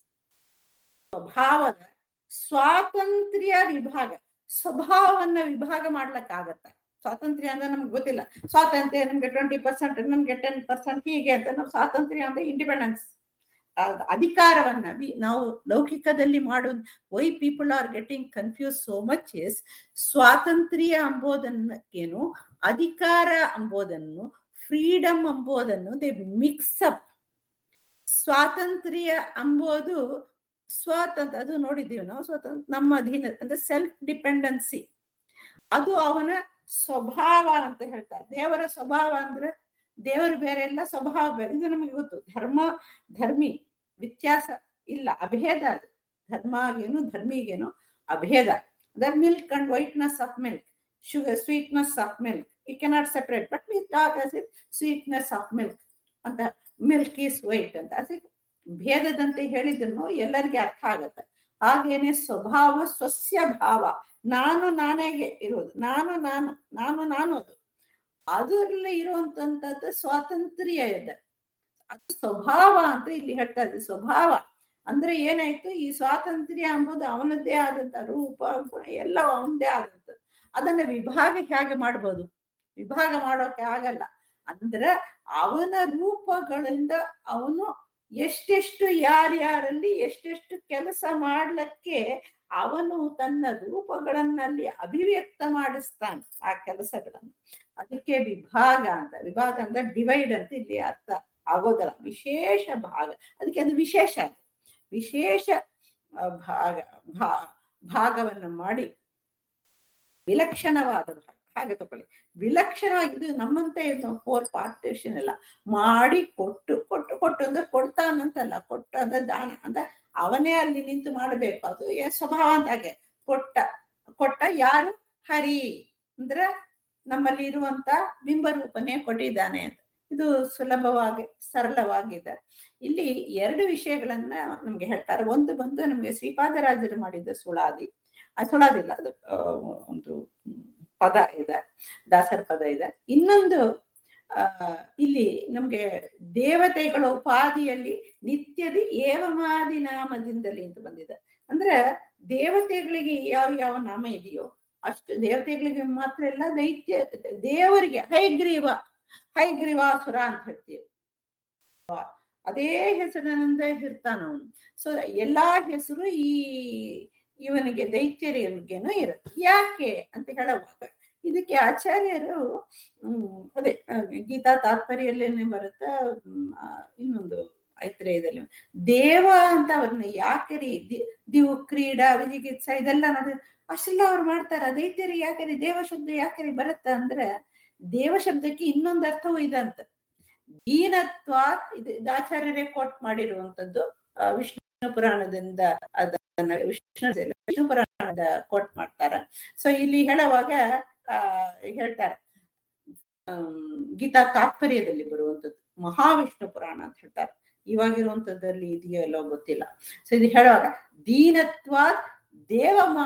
ಸ್ವಭಾವದ ಸ್ವಾತಂತ್ರ್ಯ ವಿಭಾಗ ಸ್ವಭಾವವನ್ನ ವಿಭಾಗ ಮಾಡ್ಲಕ್ಕಾಗತ್ತ ಸ್ವಾತಂತ್ರ್ಯ ಅಂದ್ರೆ ನಮ್ಗೆ ಗೊತ್ತಿಲ್ಲ ಸ್ವಾತಂತ್ರ್ಯ ನಮ್ಗೆ ಟ್ವೆಂಟಿ ಪರ್ಸೆಂಟ್ ನಮ್ಗೆ ಟೆನ್ ಪರ್ಸೆಂಟ್ ಹೀಗೆ ಅಂತ ನಾವು ಸ್ವಾತಂತ್ರ್ಯ ಅಂದ್ರೆ ಇಂಡಿಪೆಂಡೆನ್ಸ್ ಅಧಿಕಾರವನ್ನ ನಾವು ಲೌಕಿಕದಲ್ಲಿ ಮಾಡೋದು why people are getting confuse so much is ಸ್ವಾತಂತ್ರ್ಯ ಅಂಬೋದನ್ನಕ್ಕೇನು ಅಧಿಕಾರ ಅಂಬೋದನ್ನು ಫ್ರೀಡಮ್ ಅಂಬೋದನ್ನು ದೇ ಮಿಕ್ಸ್ ಅಪ್ ಸ್ವಾತಂತ್ರ್ಯ ಅಂಬೋದು ಸ್ವಾತಂತ್ರ್ಯ ಅದು ನೋಡಿದ್ದೀವಿ ನಾವು ಸ್ವಾತಂತ್ರ್ಯ ನಮ್ಮ ಅಧೀನ ಅಂದ್ರೆ ಸೆಲ್ಫ್ ಡಿಪೆಂಡೆನ್ಸಿ ಅದು ಅವನ ಸ್ವಭಾವ ಅಂತ ಹೇಳ್ತಾರೆ ದೇವರ ಸ್ವಭಾವ ಅಂದ್ರೆ ದೇವರು ಬೇರೆ ಎಲ್ಲ ಸ್ವಭಾವ ಬೇರೆ ಇದು ನಮಗೆ ಗೊತ್ತು ಧರ್ಮ ಧರ್ಮಿ ವ್ಯತ್ಯಾಸ ಇಲ್ಲ ಅಭೇದ ಅದು ಧರ್ಮಾಗೇನು ಧರ್ಮಿಗೇನು ಅಭೇದ the milk and whiteness of milk sugar sweetness of milk you cannot separate but we talk as it sweetness of milk ಅಂತ ಮಿಲ್ಕ್ ಈಸ್ ವೈಟ್ ಅಂತ ಅದೇ ಭೇದದಂತೆ ಹೇಳಿದ್ದನ್ನು ಎಲ್ಲರಿಗೆ ಅರ್ಥ ಆಗತ್ತೆ ಹಾಗೇನೆ ಸ್ವಭಾವ ಸ್ವಸ್ಯ ಭಾವ ನಾನು ನಾನೇಗೆ ಇರೋದು ನಾನು ನಾನು ನಾನು ನಾನು ಅದು ಅದರಲ್ಲಿ ಇರುವಂತದ್ದು ಸ್ವಾತಂತ್ರ್ಯ ಇದೆ ಅದು ಸ್ವಭಾವ ಅಂತ ಇಲ್ಲಿ ಹೇಳ್ತಾ ಇದೆ ಸ್ವಭಾವ ಅಂದ್ರೆ ಏನಾಯ್ತು ಈ ಸ್ವಾತಂತ್ರ್ಯ ಎಂಬುದು ಅವನದ್ದೇ ಆದಂತ ರೂಪ ಗುಣ ಎಲ್ಲ ಅವನದೇ ಆದಂತ ಅದನ್ನ ವಿಭಾಗ ಹೇಗೆ ಮಾಡ್ಬೋದು ವಿಭಾಗ ಮಾಡೋಕೆ ಆಗಲ್ಲ ಅಂದ್ರೆ ಅವನ ರೂಪಗಳಿಂದ ಅವನು ಎಷ್ಟೆಷ್ಟು ಯಾರ್ಯಾರಲ್ಲಿ ಎಷ್ಟೆಷ್ಟು ಕೆಲಸ ಮಾಡ್ಲಿಕ್ಕೆ ಅವನು ತನ್ನ ರೂಪಗಳನ್ನಲ್ಲಿ ಅಭಿವ್ಯಕ್ತ ಮಾಡಿಸ್ತಾನೆ ಆ ಕೆಲಸಗಳನ್ನು ಅದಕ್ಕೆ ವಿಭಾಗ ಅಂತ ವಿಭಾಗ ಅಂದ್ರೆ ಡಿವೈಡ್ ಅಂತ ಇಲ್ಲಿ ಅರ್ಥ ಆಗೋದಲ್ಲ ವಿಶೇಷ ಭಾಗ ಅದಕ್ಕೆ ಅದು ವಿಶೇಷ ವಿಶೇಷ ಭಾಗ ಭಾ ಭಾಗವನ್ನು ಮಾಡಿ ವಿಲಕ್ಷಣವಾದ ಭಾಗ ಹಾಗೆ ತಗೊಳ್ಳಿ ವಿಲಕ್ಷಣವಾಗಿ ಇದು ನಮ್ಮಂತೆ ಇದು ಫೋರ್ ಪಾರ್ಟೇಷನ್ ಎಲ್ಲ ಮಾಡಿ ಕೊಟ್ಟು ಕೊಟ್ಟು ಕೊಟ್ಟು ಅಂದ್ರೆ ಕೊಡ್ತಾನಂತಲ್ಲ ಕೊಟ್ಟು ಅಂದ್ರೆ ದಾನ ಅಂದ್ರೆ ಅವನೇ ಅಲ್ಲಿ ನಿಂತು ಮಾಡಬೇಕು ಅದು ಸ್ವಭಾವ ಅಂತ ಹಾಗೆ ಕೊಟ್ಟ ಕೊಟ್ಟ ಯಾರು ಹರಿ ಅಂದ್ರೆ ನಮ್ಮಲ್ಲಿ ಇರುವಂತ ಬಿಂಬರೂಪನೇ ಕೊಟ್ಟಿದ್ದಾನೆ ಅಂತ ಇದು ಸುಲಭವಾಗಿ ಸರಳವಾಗಿದೆ ಇಲ್ಲಿ ಎರಡು ವಿಷಯಗಳನ್ನ ನಮ್ಗೆ ಹೇಳ್ತಾರೆ ಒಂದು ಬಂದು ನಮ್ಗೆ ಶ್ರೀಪಾದರಾಜರು ಮಾಡಿದ ಸುಳಾದಿ ಆ ಸುಳಾದಿಲ್ಲ ಅದು ಒಂದು ಪದ ಇದೆ ದಾಸರ ಪದ ಇದೆ ಇನ್ನೊಂದು ಆ ಇಲ್ಲಿ ನಮ್ಗೆ ದೇವತೆಗಳ ಉಪಾಧಿಯಲ್ಲಿ ನಿತ್ಯದಿ ಏವಮಾದಿ ನಾಮದಿಂದಲೇ ಅಂತ ಬಂದಿದೆ ಅಂದ್ರೆ ದೇವತೆಗಳಿಗೆ ಯಾವ ಯಾವ ನಾಮ ಇದೆಯೋ ಅಷ್ಟು ದೇವತೆಗಳಿಗೆ ಮಾತ್ರ ಎಲ್ಲ ದೈತ್ಯ ದೇವರಿಗೆ ಹೈಗ್ರೀವ ಹೈಗ್ರೀವಾಸುರ ಅಂತ ಹೇಳ್ತೀವಿ ಅದೇ ಹೆಸರಿನಿಂದ ಇರ್ತಾನ ಅವನು ಸೊ ಎಲ್ಲಾ ಹೆಸರು ಈ ಇವನಿಗೆ ದೈತ್ಯರಿಗೆನೂ ಇರುತ್ತೆ ಯಾಕೆ ಅಂತ ಹೇಳುವಾಗ ಇದಕ್ಕೆ ಆಚಾರ್ಯರು ಹ್ಮ್ ಅದೇ ಆ, ಗೀತಾ ತಾತ್ಪರ್ಯಲ್ಲೇನೆ ಬರುತ್ತಾ ಹ್ಮ್, ಆ, ಇನ್ನೊಂದು ಐತ್ರೇಯದಲ್ಲಿ ದೇವ ಅಂತ ಅವ್ರನ್ನ ಯಾಕೆ ರೀ ದಿ- ದಿವು ಕ್ರೀಡಾ ವಿಜಿಗಿತ್ಸ ಇದೆಲ್ಲ ನೋಡಿ ಅಷ್ಟೆಲ್ಲ ಅವ್ರು ಮಾಡ್ತಾರ ದೈತ್ಯರಿ ಯಾಕೆ ರೀ ದೇವ ಶಬ್ದ ಯಾಕೆ ರೀ ಬರುತ್ತ ಅಂದ್ರೆ ದೇವ ಶಬ್ದಕ್ಕೆ ಇನ್ನೊಂದು ಅರ್ಥವೂ ಇದಂತ ದೀನತ್ವ ಇದು ಇದು ಆಚಾರ್ಯರೇ ಕೋಟ್ ಮಾಡಿರುವಂತದ್ದು ಆ, ವಿಷ್ಣು ಪುರಾಣದಿಂದ ಅದನ್ನ ವಿಷ್ಣು ವಿಷ್ಣು ಪುರಾಣದ ಕೋಟ್ ಮಾಡ್ತಾರ ಸೊ ಇಲ್ಲಿ ಹೇಳುವಾಗ ಆ ಹೇಳ್ತಾರೆ ಆಮ್, ಗೀತಾ ತಾತ್ಪರ್ಯದಲ್ಲಿ ಬರುವಂತದ್ದು ಮಹಾವಿಷ್ಣು ಪುರಾಣ ಅಂತ ಹೇಳ್ತಾರೆ ಇವಾಗಿರುವಂತದ್ದಲ್ಲಿ ಇದೆಯೋ ಎಲ್ಲೋ ಗೊತ್ತಿಲ್ಲ ಸೊ ಇದು ಹೇಳುವಾಗ ದೀನತ್ವ ದೇವಮ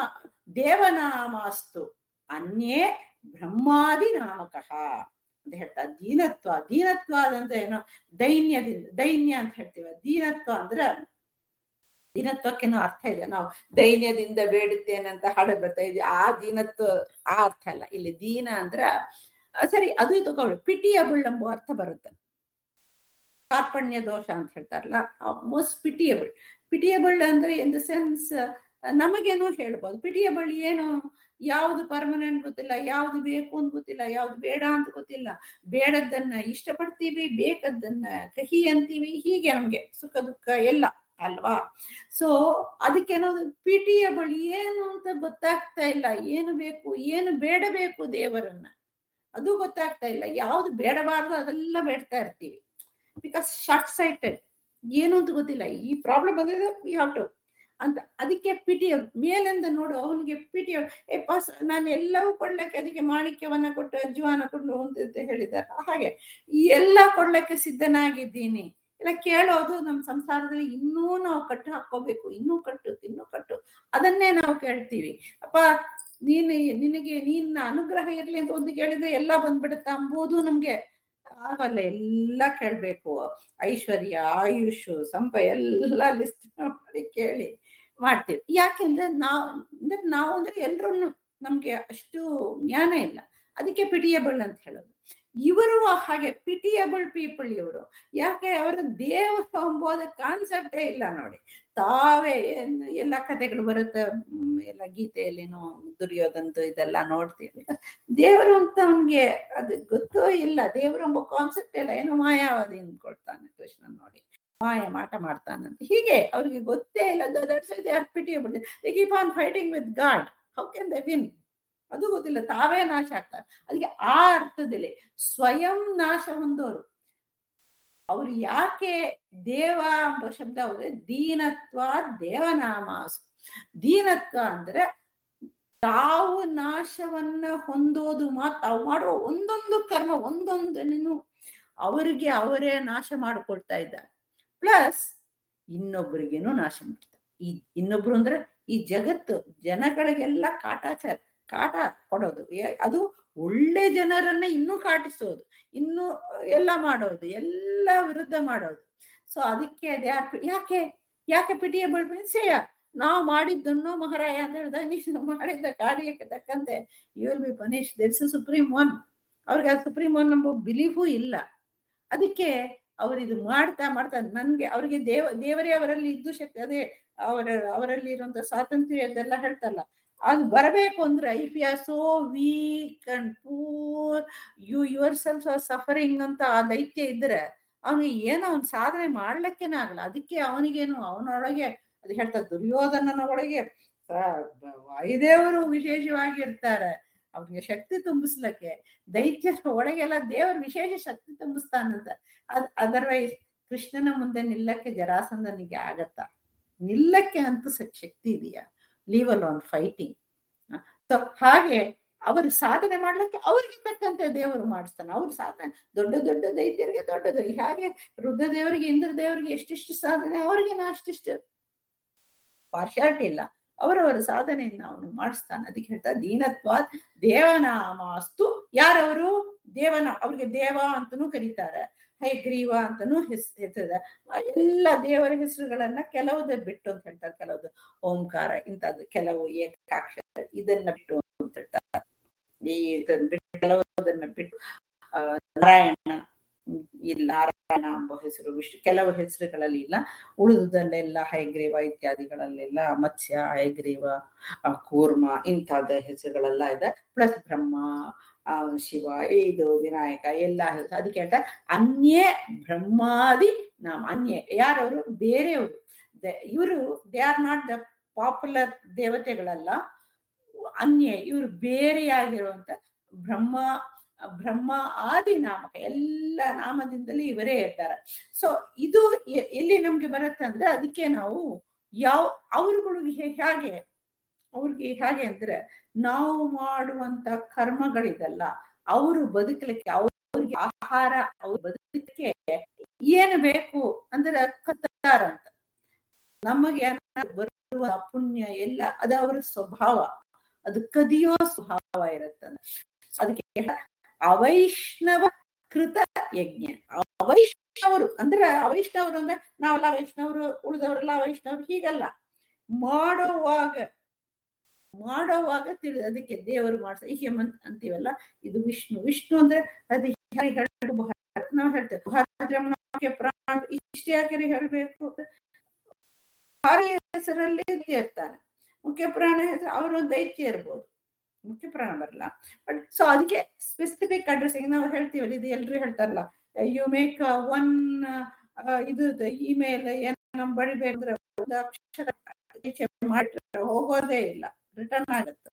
ದೇವನಾಮಾಸ್ತು ಅನ್ಯೇ ಬ್ರಹ್ಮಾದಿ ನಾಮಕಃ ಅಂತ ಹೇಳ್ತಾರೆ ದೀನತ್ವ ದೀನತ್ವ ಅಂದ್ರೆ ಏನೋ ದೈನ್ಯದಿಂದ ದೈನ್ಯ ಅಂತ ಹೇಳ್ತೀವಿ ದೀನತ್ವ ಅಂದ್ರೆ ದೀನತ್ವಕ್ಕೇನೋ ಅರ್ಥ ಇದೆ ನಾವು ದೈನ್ಯದಿಂದ ಬೇಡುತ್ತೇನೆ ಅಂತ ಹಾಡು ಬರ್ತಾ ಇದೆ ಆ ದೀನತ್ವ ಆ ಅರ್ಥ ಅಲ್ಲ ಇಲ್ಲಿ ದೀನ ಅಂದ್ರ ಆ, ಸರಿ ಅದು ತಗೊಳ್ಳಿ ಪಿಟಿಯಬಲ್ ಎಂಬ ಅರ್ಥ ಬರುತ್ತೆ ಕಾರ್ಪಣ್ಯ ದೋಷ ಅಂತ ಹೇಳ್ತಾರಲ್ಲ ಮೋಸ್ಟ್ ಪಿಟಿಯಬಲ್ ಪಿಟಿಯಬಲ್ ಅಂದ್ರೆ ಇನ್ ದ ಸೆನ್ಸ್ ನಮಗೇನೋ ಹೇಳ್ಬೋದು ಪಿಟಿಯಬಲ್ ಏನು ಯಾವ್ದು ಪರ್ಮನೆಂಟ್ ಗೊತ್ತಿಲ್ಲ ಯಾವ್ದು ಬೇಕು ಅಂತ ಗೊತ್ತಿಲ್ಲ ಯಾವ್ದು ಬೇಡ ಅಂತ ಗೊತ್ತಿಲ್ಲ ಬೇಡದ್ದನ್ನ ಇಷ್ಟಪಡ್ತೀವಿ ಬೇಕದ್ದನ್ನ ಕಹಿ ಅಂತೀವಿ ಹೀಗೆ ನಮ್ಗೆ ಸುಖ ದುಃಖ ಎಲ್ಲ ಅಲ್ವಾ ಸೊ ಅದಕ್ಕೇನೋದು ಪಿಟಿಯಬಲ್ ಏನು ಅಂತ ಗೊತ್ತಾಗ್ತಾ ಇಲ್ಲ ಏನು ಬೇಕು ಏನು ಬೇಡಬೇಕು ದೇವರನ್ನ ಅದು ಗೊತ್ತಾಗ್ತಾ ಇಲ್ಲ ಯಾವ್ದು ಬೇಡಬಾರ್ದು ಅದೆಲ್ಲ ಬೇಡ್ತಾ ಇರ್ತೀವಿ ಬಿಕಾಸ್ ಶಾರ್ಟ್ ಸೈಟೆಡ್ ಏನು ಅಂತ ಗೊತ್ತಿಲ್ಲ ಈ ಪ್ರಾಬ್ಲಮ್ ಬಂದಿದೆ ವಿ ಹಾವ್ ಟು ಅಂತ ಅದಕ್ಕೆ ಪಿಟಿ ಮೇಲಿಂದ ನೋಡು ಅವನಿಗೆ ಪಿಟಿ ಏ ಪಾಸ್ ನಾನು ಎಲ್ಲವೂ ಕೊಡ್ಲಿಕ್ಕೆ ಅದಕ್ಕೆ ಮಾಣಿಕ್ಯವನ್ನ ಕೊಟ್ಟು ಅಜ್ವಾನ ಕೊಡು ಅಂತ ಹೇಳಿದ್ದಾರೆ ಹಾಗೆ ಈ ಎಲ್ಲ ಕೊಡ್ಲಿಕ್ಕೆ ಸಿದ್ಧನಾಗಿದ್ದೀನಿ ಇಲ್ಲ ಕೇಳೋದು ನಮ್ಮ ಸಂಸಾರದಲ್ಲಿ ಇನ್ನೂ ನಾವು ಕಟ್ಟು ಹಾಕೋಬೇಕು ಇನ್ನೂ ಕಟ್ಟು ಇನ್ನೂ ಕಟ್ಟು ಅದನ್ನೇ ನಾವು ಕೇಳ್ತೀವಿ ಅಪ್ಪ ನೀನು ನಿನಗೆ ನಿನ್ನ ಅನುಗ್ರಹ ಇರ್ಲಿ ಅಂತ ಒಂದು ಕೇಳಿದ್ರೆ ಎಲ್ಲ ಬಂದ್ಬಿಡುತ್ತಾ ಅಂಬುದು ನಮ್ಗೆ ಆಗಲ್ಲ ಎಲ್ಲ ಕೇಳ್ಬೇಕು ಐಶ್ವರ್ಯ ಆಯುಷ್ ಸಂಪ ಎಲ್ಲ ಲಿಸ್ಟ್ ಮಾಡಿ ಕೇಳಿ ಮಾಡ್ತೀವಿ ಯಾಕೆಂದ್ರೆ ನಾವು ಅಂದ್ರೆ ನಾವು ಅಂದ್ರೆ ಎಲ್ರು ನಮ್ಗೆ ಅಷ್ಟು ಜ್ಞಾನ ಇಲ್ಲ ಅದಕ್ಕೆ ಪಿಟಿಯಬಲ್ ಅಂತ ಹೇಳೋದು ಇವರು ಹಾಗೆ ಪಿಟಿಯಬಲ್ ಪೀಪಲ್ ಇವರು ಯಾಕೆ ಅವರ ದೇವ ಎಂಬುದ ಕಾನ್ಸೆಪ್ಟೇ ಇಲ್ಲ ನೋಡಿ ತಾವೇ ಏನ್ ಎಲ್ಲ ಕಥೆಗಳು ಬರುತ್ತೆ ಹ್ಮ್, ಎಲ್ಲ ಗೀತೆಯಲ್ಲಿನೂ ದುರ್ಯೋಧನದು ಇದೆಲ್ಲ ನೋಡ್ತೀವಿ ದೇವರು ಅಂತ ಅವನ್ಗೆ ಅದು ಗೊತ್ತೋ ಇಲ್ಲ ದೇವರು ಎಂಬ ಕಾನ್ಸೆಪ್ಟ್ ಇಲ್ಲ ಏನೋ ಮಾಯಾವಾದಿ ಅಂದ್ಕೊಳ್ತಾನೆ ಕೃಷ್ಣ ನೋಡಿ ಮಾಯ ಮಾಟ ಮಾಡ್ತಾನಂತ ಹೀಗೆ ಅವ್ರಿಗೆ ಗೊತ್ತೇ ಇಲ್ಲ that's they are pitiable they keep on fighting with God how can they win ಅದು ಗೊತ್ತಿಲ್ಲ ತಾವೇ ನಾಶ ಆಗ್ತಾರೆ ಅದಕ್ಕೆ ಆ ಅರ್ಥದಲ್ಲಿ ಸ್ವಯಂ ನಾಶ ಹೊಂದೋರು ಅವ್ರು ಯಾಕೆ ದೇವ ಎಂಬ ಶಬ್ದ ಅವ್ರೆ ದೀನತ್ವ ದೇವನಾಮಾಸು ದೀನತ್ವ ಅಂದ್ರೆ ತಾವು ನಾಶವನ್ನ ಹೊಂದೋದು ಮಾತ್ರ ತಾವು ಮಾಡುವ ಒಂದೊಂದು ಕರ್ಮ ಒಂದೊಂದನ್ನು ಅವರಿಗೆ ಅವರೇ ನಾಶ ಮಾಡಿಕೊಳ್ತಾ ಇದ್ದಾರೆ ಪ್ಲಸ್ ಇನ್ನೊಬ್ಬರಿಗೇನು ನಾಶ ಮಾಡ್ತಾರೆ ಈ ಇನ್ನೊಬ್ರು ಅಂದ್ರೆ ಈ ಜಗತ್ತು ಜನಗಳಿಗೆಲ್ಲ ಕಾಟಾಚಾರ ಕಾಟ ಕೊಡೋದು ಏ- ಅದು ಒಳ್ಳೆ ಜನರನ್ನ ಇನ್ನೂ ಕಾಟಿಸೋದು ಇನ್ನು ಎಲ್ಲ ಮಾಡೋದು ಎಲ್ಲ ವಿರುದ್ಧ ಮಾಡೋದು ಸೊ ಅದಕ್ಕೆ ಅದ್ ಯಾಕೆ ಯಾಕೆ ಯಾಕೆ ಪಿಟಿಯ ಸೇಯ ನಾವು ಮಾಡಿದ್ದನ್ನು ಮಹಾರಾಯ ಅಂತ ಹೇಳ್ದ ನೀನು ಮಾಡಿದ ಕಾರ್ಯಕ್ಕೆ ತಕ್ಕಂತೆ you will be punish that's supreme one ಅವ್ರಿಗೆ ಆ ಸುಪ್ರೀಂ ಒನ್ ಎಂಬ ಬಿಲೀಫು ಇಲ್ಲ ಅದಕ್ಕೆ ಅವ್ರು ಇದು ಮಾಡ್ತಾ ಮಾಡ್ತಾ ನನ್ಗೆ ಅವ್ರಿಗೆ ದೇವ ದೇವರೇ ಅವರಲ್ಲಿ ಇದ್ದು ಶಕ್ತಿ ಅದೇ ಅವರ ಅವರಲ್ಲಿ ಇರುವಂತ ಸ್ವಾತಂತ್ರ್ಯ ಅದೆಲ್ಲ ಹೇಳ್ತಲ್ಲ ಅದು ಬರಬೇಕು ಅಂದ್ರೆ if you are so weak and poor you yourself are suffering ಅಂತ ಆ ದೈತ್ಯ ಇದ್ರೆ ಅವನಿಗೆ ಏನೋ ಅವ್ನ್ ಸಾಧನೆ ಮಾಡ್ಲಿಕ್ಕೇನೆ ಆಗಲ್ಲ ಅದಕ್ಕೆ ಅವನಿಗೇನು ಅವನೊಳಗೆ ಅದು ಹೇಳ್ತಾರೆ ದುರ್ಯೋಧನನ ಒಳಗೆ ಆ, ವಾಯುದೇವರು ವಿಶೇಷವಾಗಿ ಇರ್ತಾರೆ ಅವ್ರಿಗೆ ಶಕ್ತಿ ತುಂಬಿಸ್ಲಿಕ್ಕೆ ದೈತ್ಯರ ಒಳಗೆಲ್ಲ ದೇವರು ವಿಶೇಷ ಶಕ್ತಿ ತುಂಬಿಸ್ತಾನಂತ ಅದ್ ಅದರ್ವೈಸ್ ಕೃಷ್ಣನ ಮುಂದೆ ನಿಲ್ಲಕ್ಕೆ ಜರಾಸಂದನಿಗೆ ಆಗತ್ತಾ ನಿಲ್ಲಕ್ಕೆ ಅಂತೂ ಸ- ಶಕ್ತಿ ಇದೆಯಾ ಲೀವ್ ಅಲ್ ಆನ್ ಫೈಟಿಂಗ್ ಸೊ ಹಾಗೆ ಅವರು ಸಾಧನೆ ಮಾಡ್ಲಿಕ್ಕೆ ಅವ್ರಿಗೆ ತಕ್ಕಂತೆ ದೇವರು ಮಾಡಿಸ್ತಾನೆ ಅವ್ರ ಸಾಧನೆ ದೊಡ್ಡ ದೊಡ್ಡ ದೈತ್ಯರಿಗೆ ದೊಡ್ಡದು ಹಾಗೆ ರುದ್ರ ದೇವರಿಗೆ ಇಂದ್ರ ದೇವರಿಗೆ ಎಷ್ಟಿಷ್ಟು ಸಾಧನೆ ಅವ್ರಿಗೆ ಅಷ್ಟಿಷ್ಟು ಪಾರ್ಶಾಲಿಟಿ ಇಲ್ಲ ಅವರವರ ಸಾಧನೆಯನ್ನ ಅವನು ಮಾಡಿಸ್ತಾನೆ ಅದಕ್ಕೆ ಹೇಳ್ತಾ ದೀನತ್ವ ದೇವನಾಮಾಸ್ತು ಯಾರವರು ದೇವನ ಅವ್ರಿಗೆ ದೇವ ಅಂತನೂ ಕರೀತಾರೆ ಹೈಗ್ರೀವ ಅಂತನೂ ಹೆಸ್ ಹೆಸರಿದೆ ಎಲ್ಲ ದೇವರ ಹೆಸರುಗಳನ್ನ ಕೆಲವುದ ಬಿಟ್ಟು ಅಂತ ಹೇಳ್ತಾರೆ ಕೆಲವುದು ಓಂಕಾರ ಇಂಥದ್ದು ಕೆಲವು ಏಕಾಕ್ಷರ ಇದನ್ನ ಬಿಟ್ಟು ಅಂತ ಹೇಳ್ತಾರೆ ಈ ಇದನ್ನ ಬಿಟ್ಟು ಕೆಲವುದನ್ನ ಬಿಟ್ಟು ಆ, ನಾರಾಯಣ ಹ್ಮ್, ಈ ನಾರಾಯಣ ಎಂಬ ಹೆಸರು ವಿಷ್ಣು ಕೆಲವು ಹೆಸರುಗಳಲ್ಲಿ ಇಲ್ಲ ಉಳಿದುದಲ್ಲೆಲ್ಲ ಹೈಗ್ರೀವ ಇತ್ಯಾದಿಗಳಲ್ಲೆಲ್ಲ ಮತ್ಸ್ಯ ಹೈಗ್ರೀವ ಆ, ಕೂರ್ಮ ಇಂಥದ ಹೆಸರುಗಳೆಲ್ಲ ಇದೆ ಪ್ಲಸ್ ಬ್ರಹ್ಮ ಆ, ಶಿವ ಇದು ವಿನಾಯಕ ಎಲ್ಲ ಹೆಸರು ಅದಕ್ಕೆ ಹೇಳ್ತಾರೆ ಅನ್ಯೇ ಬ್ರಹ್ಮಾದಿ ನಾಮ ಅನ್ಯ ಯಾರವರು ಬೇರೆಯವರು ಇವರು they are not the popular ದೇವತೆಗಳಲ್ಲ ಅನ್ಯ ಇವರು ಬೇರೆಯಾಗಿರುವಂತ ಬ್ರಹ್ಮ ಬ್ರಹ್ಮ ಆದಿ ನಾಮಕ ಎಲ್ಲ ನಾಮದಿಂದಲೇ ಇವರೇ ಇರ್ತಾರೆ ಸೊ ಇದು ಎ- ಎಲ್ಲಿ ನಮ್ಗೆ ಬರುತ್ತೆ ಅಂದ್ರೆ ಅದಕ್ಕೆ ನಾವು ಯಾವ ಅವ್ರುಗಳಿಗೆ ಹೇ- ಹೇಗೆ ಅವ್ರಿಗೆ ಹೇಗೆ ಅಂದ್ರೆ ನಾವು ಮಾಡುವಂತ ಕರ್ಮಗಳಿದಲ್ಲ ಅವರು ಬದುಕಲಿಕ್ಕೆ ಅವ್ರಿಗೆ ಆಹಾರ ಅವ್ರು ಬದುಕಲಿಕ್ಕೆ ಏನು ಬೇಕು ಅಂದ್ರೆ ಕತ್ತಾರ ಅಂತ ನಮಗೆ ಏನಾದ್ರು ಬರುವ ಪುಣ್ಯ ಎಲ್ಲ ಅದು ಅವರ ಸ್ವಭಾವ ಅದು ಕದಿಯೋ ಸ್ವಭಾವ ಇರುತ್ತೆ ಅದಕ್ಕೆ ಅವೈಷ್ಣವ ಕೃತ ಯಜ್ಞ ಅವೈಷ್ಣವರು ಅಂದ್ರೆ ಅವೈಷ್ಣವರು ಅಂದ್ರೆ ನಾವೆಲ್ಲ ವೈಷ್ಣವರು ಉಳಿದವರೆಲ್ಲ ವೈಷ್ಣವರು ಹೀಗಲ್ಲ ಮಾಡುವಾಗ ಮಾಡೋವಾಗ ತಿಳಿ ಅದಕ್ಕೆ ದೇವರು ಮಾಡ್ಸ ಈಗ ಮನ್ ಅಂತೀವಲ್ಲ ಇದು ವಿಷ್ಣು ವಿಷ್ಣು ಅಂದ್ರೆ ಅದು ಹೇಗೆ ಹೇಳೋದು ಭಾರತ ನಾವು ಹೇಳ್ತೇವೆ ಭಾರತ ರಮಣಕ್ಕೆ ಪ್ರಾಣ ಇಷ್ಟೇ ಯಾಕೆ ಹೇಳ್ಬೇಕು ಭಾರಿ ಹೆಸರಲ್ಲಿ ಇರ್ತಾನೆ ಮುಖ್ಯ ಪ್ರಾಣ ಹೆಸರು ಅವರೊಂದು ದೈತ್ಯ ಇರ್ಬೋದು ಮುಖ್ಯ ಪ್ರಾಣ ಬರಲ್ಲ ಬಟ್ ಸೊ ಅದಕ್ಕೆ ಸ್ಪೆಸಿಫಿಕ್ ಅಡ್ರೆಸ್ ಈಗ ನಾವು ಹೇಳ್ತೀವಲ್ಲ ಇದು ಎಲ್ರು ಹೇಳ್ತಾರಲ್ಲ ಯು ಮೇಕ್ ಒನ್ ಇದು ಇಮೇಲ್ ಏನ್ ನಮ್ ಬಡಿಬೇಕಂದ್ರೆ ಒಂದು ಅಕ್ಷರ ಈಚೆ ಮಾಡಿದ್ರೆ ಹೋಗೋದೇ ಇಲ್ಲ ರಿಟರ್ನ್ ಆಗುತ್ತೆ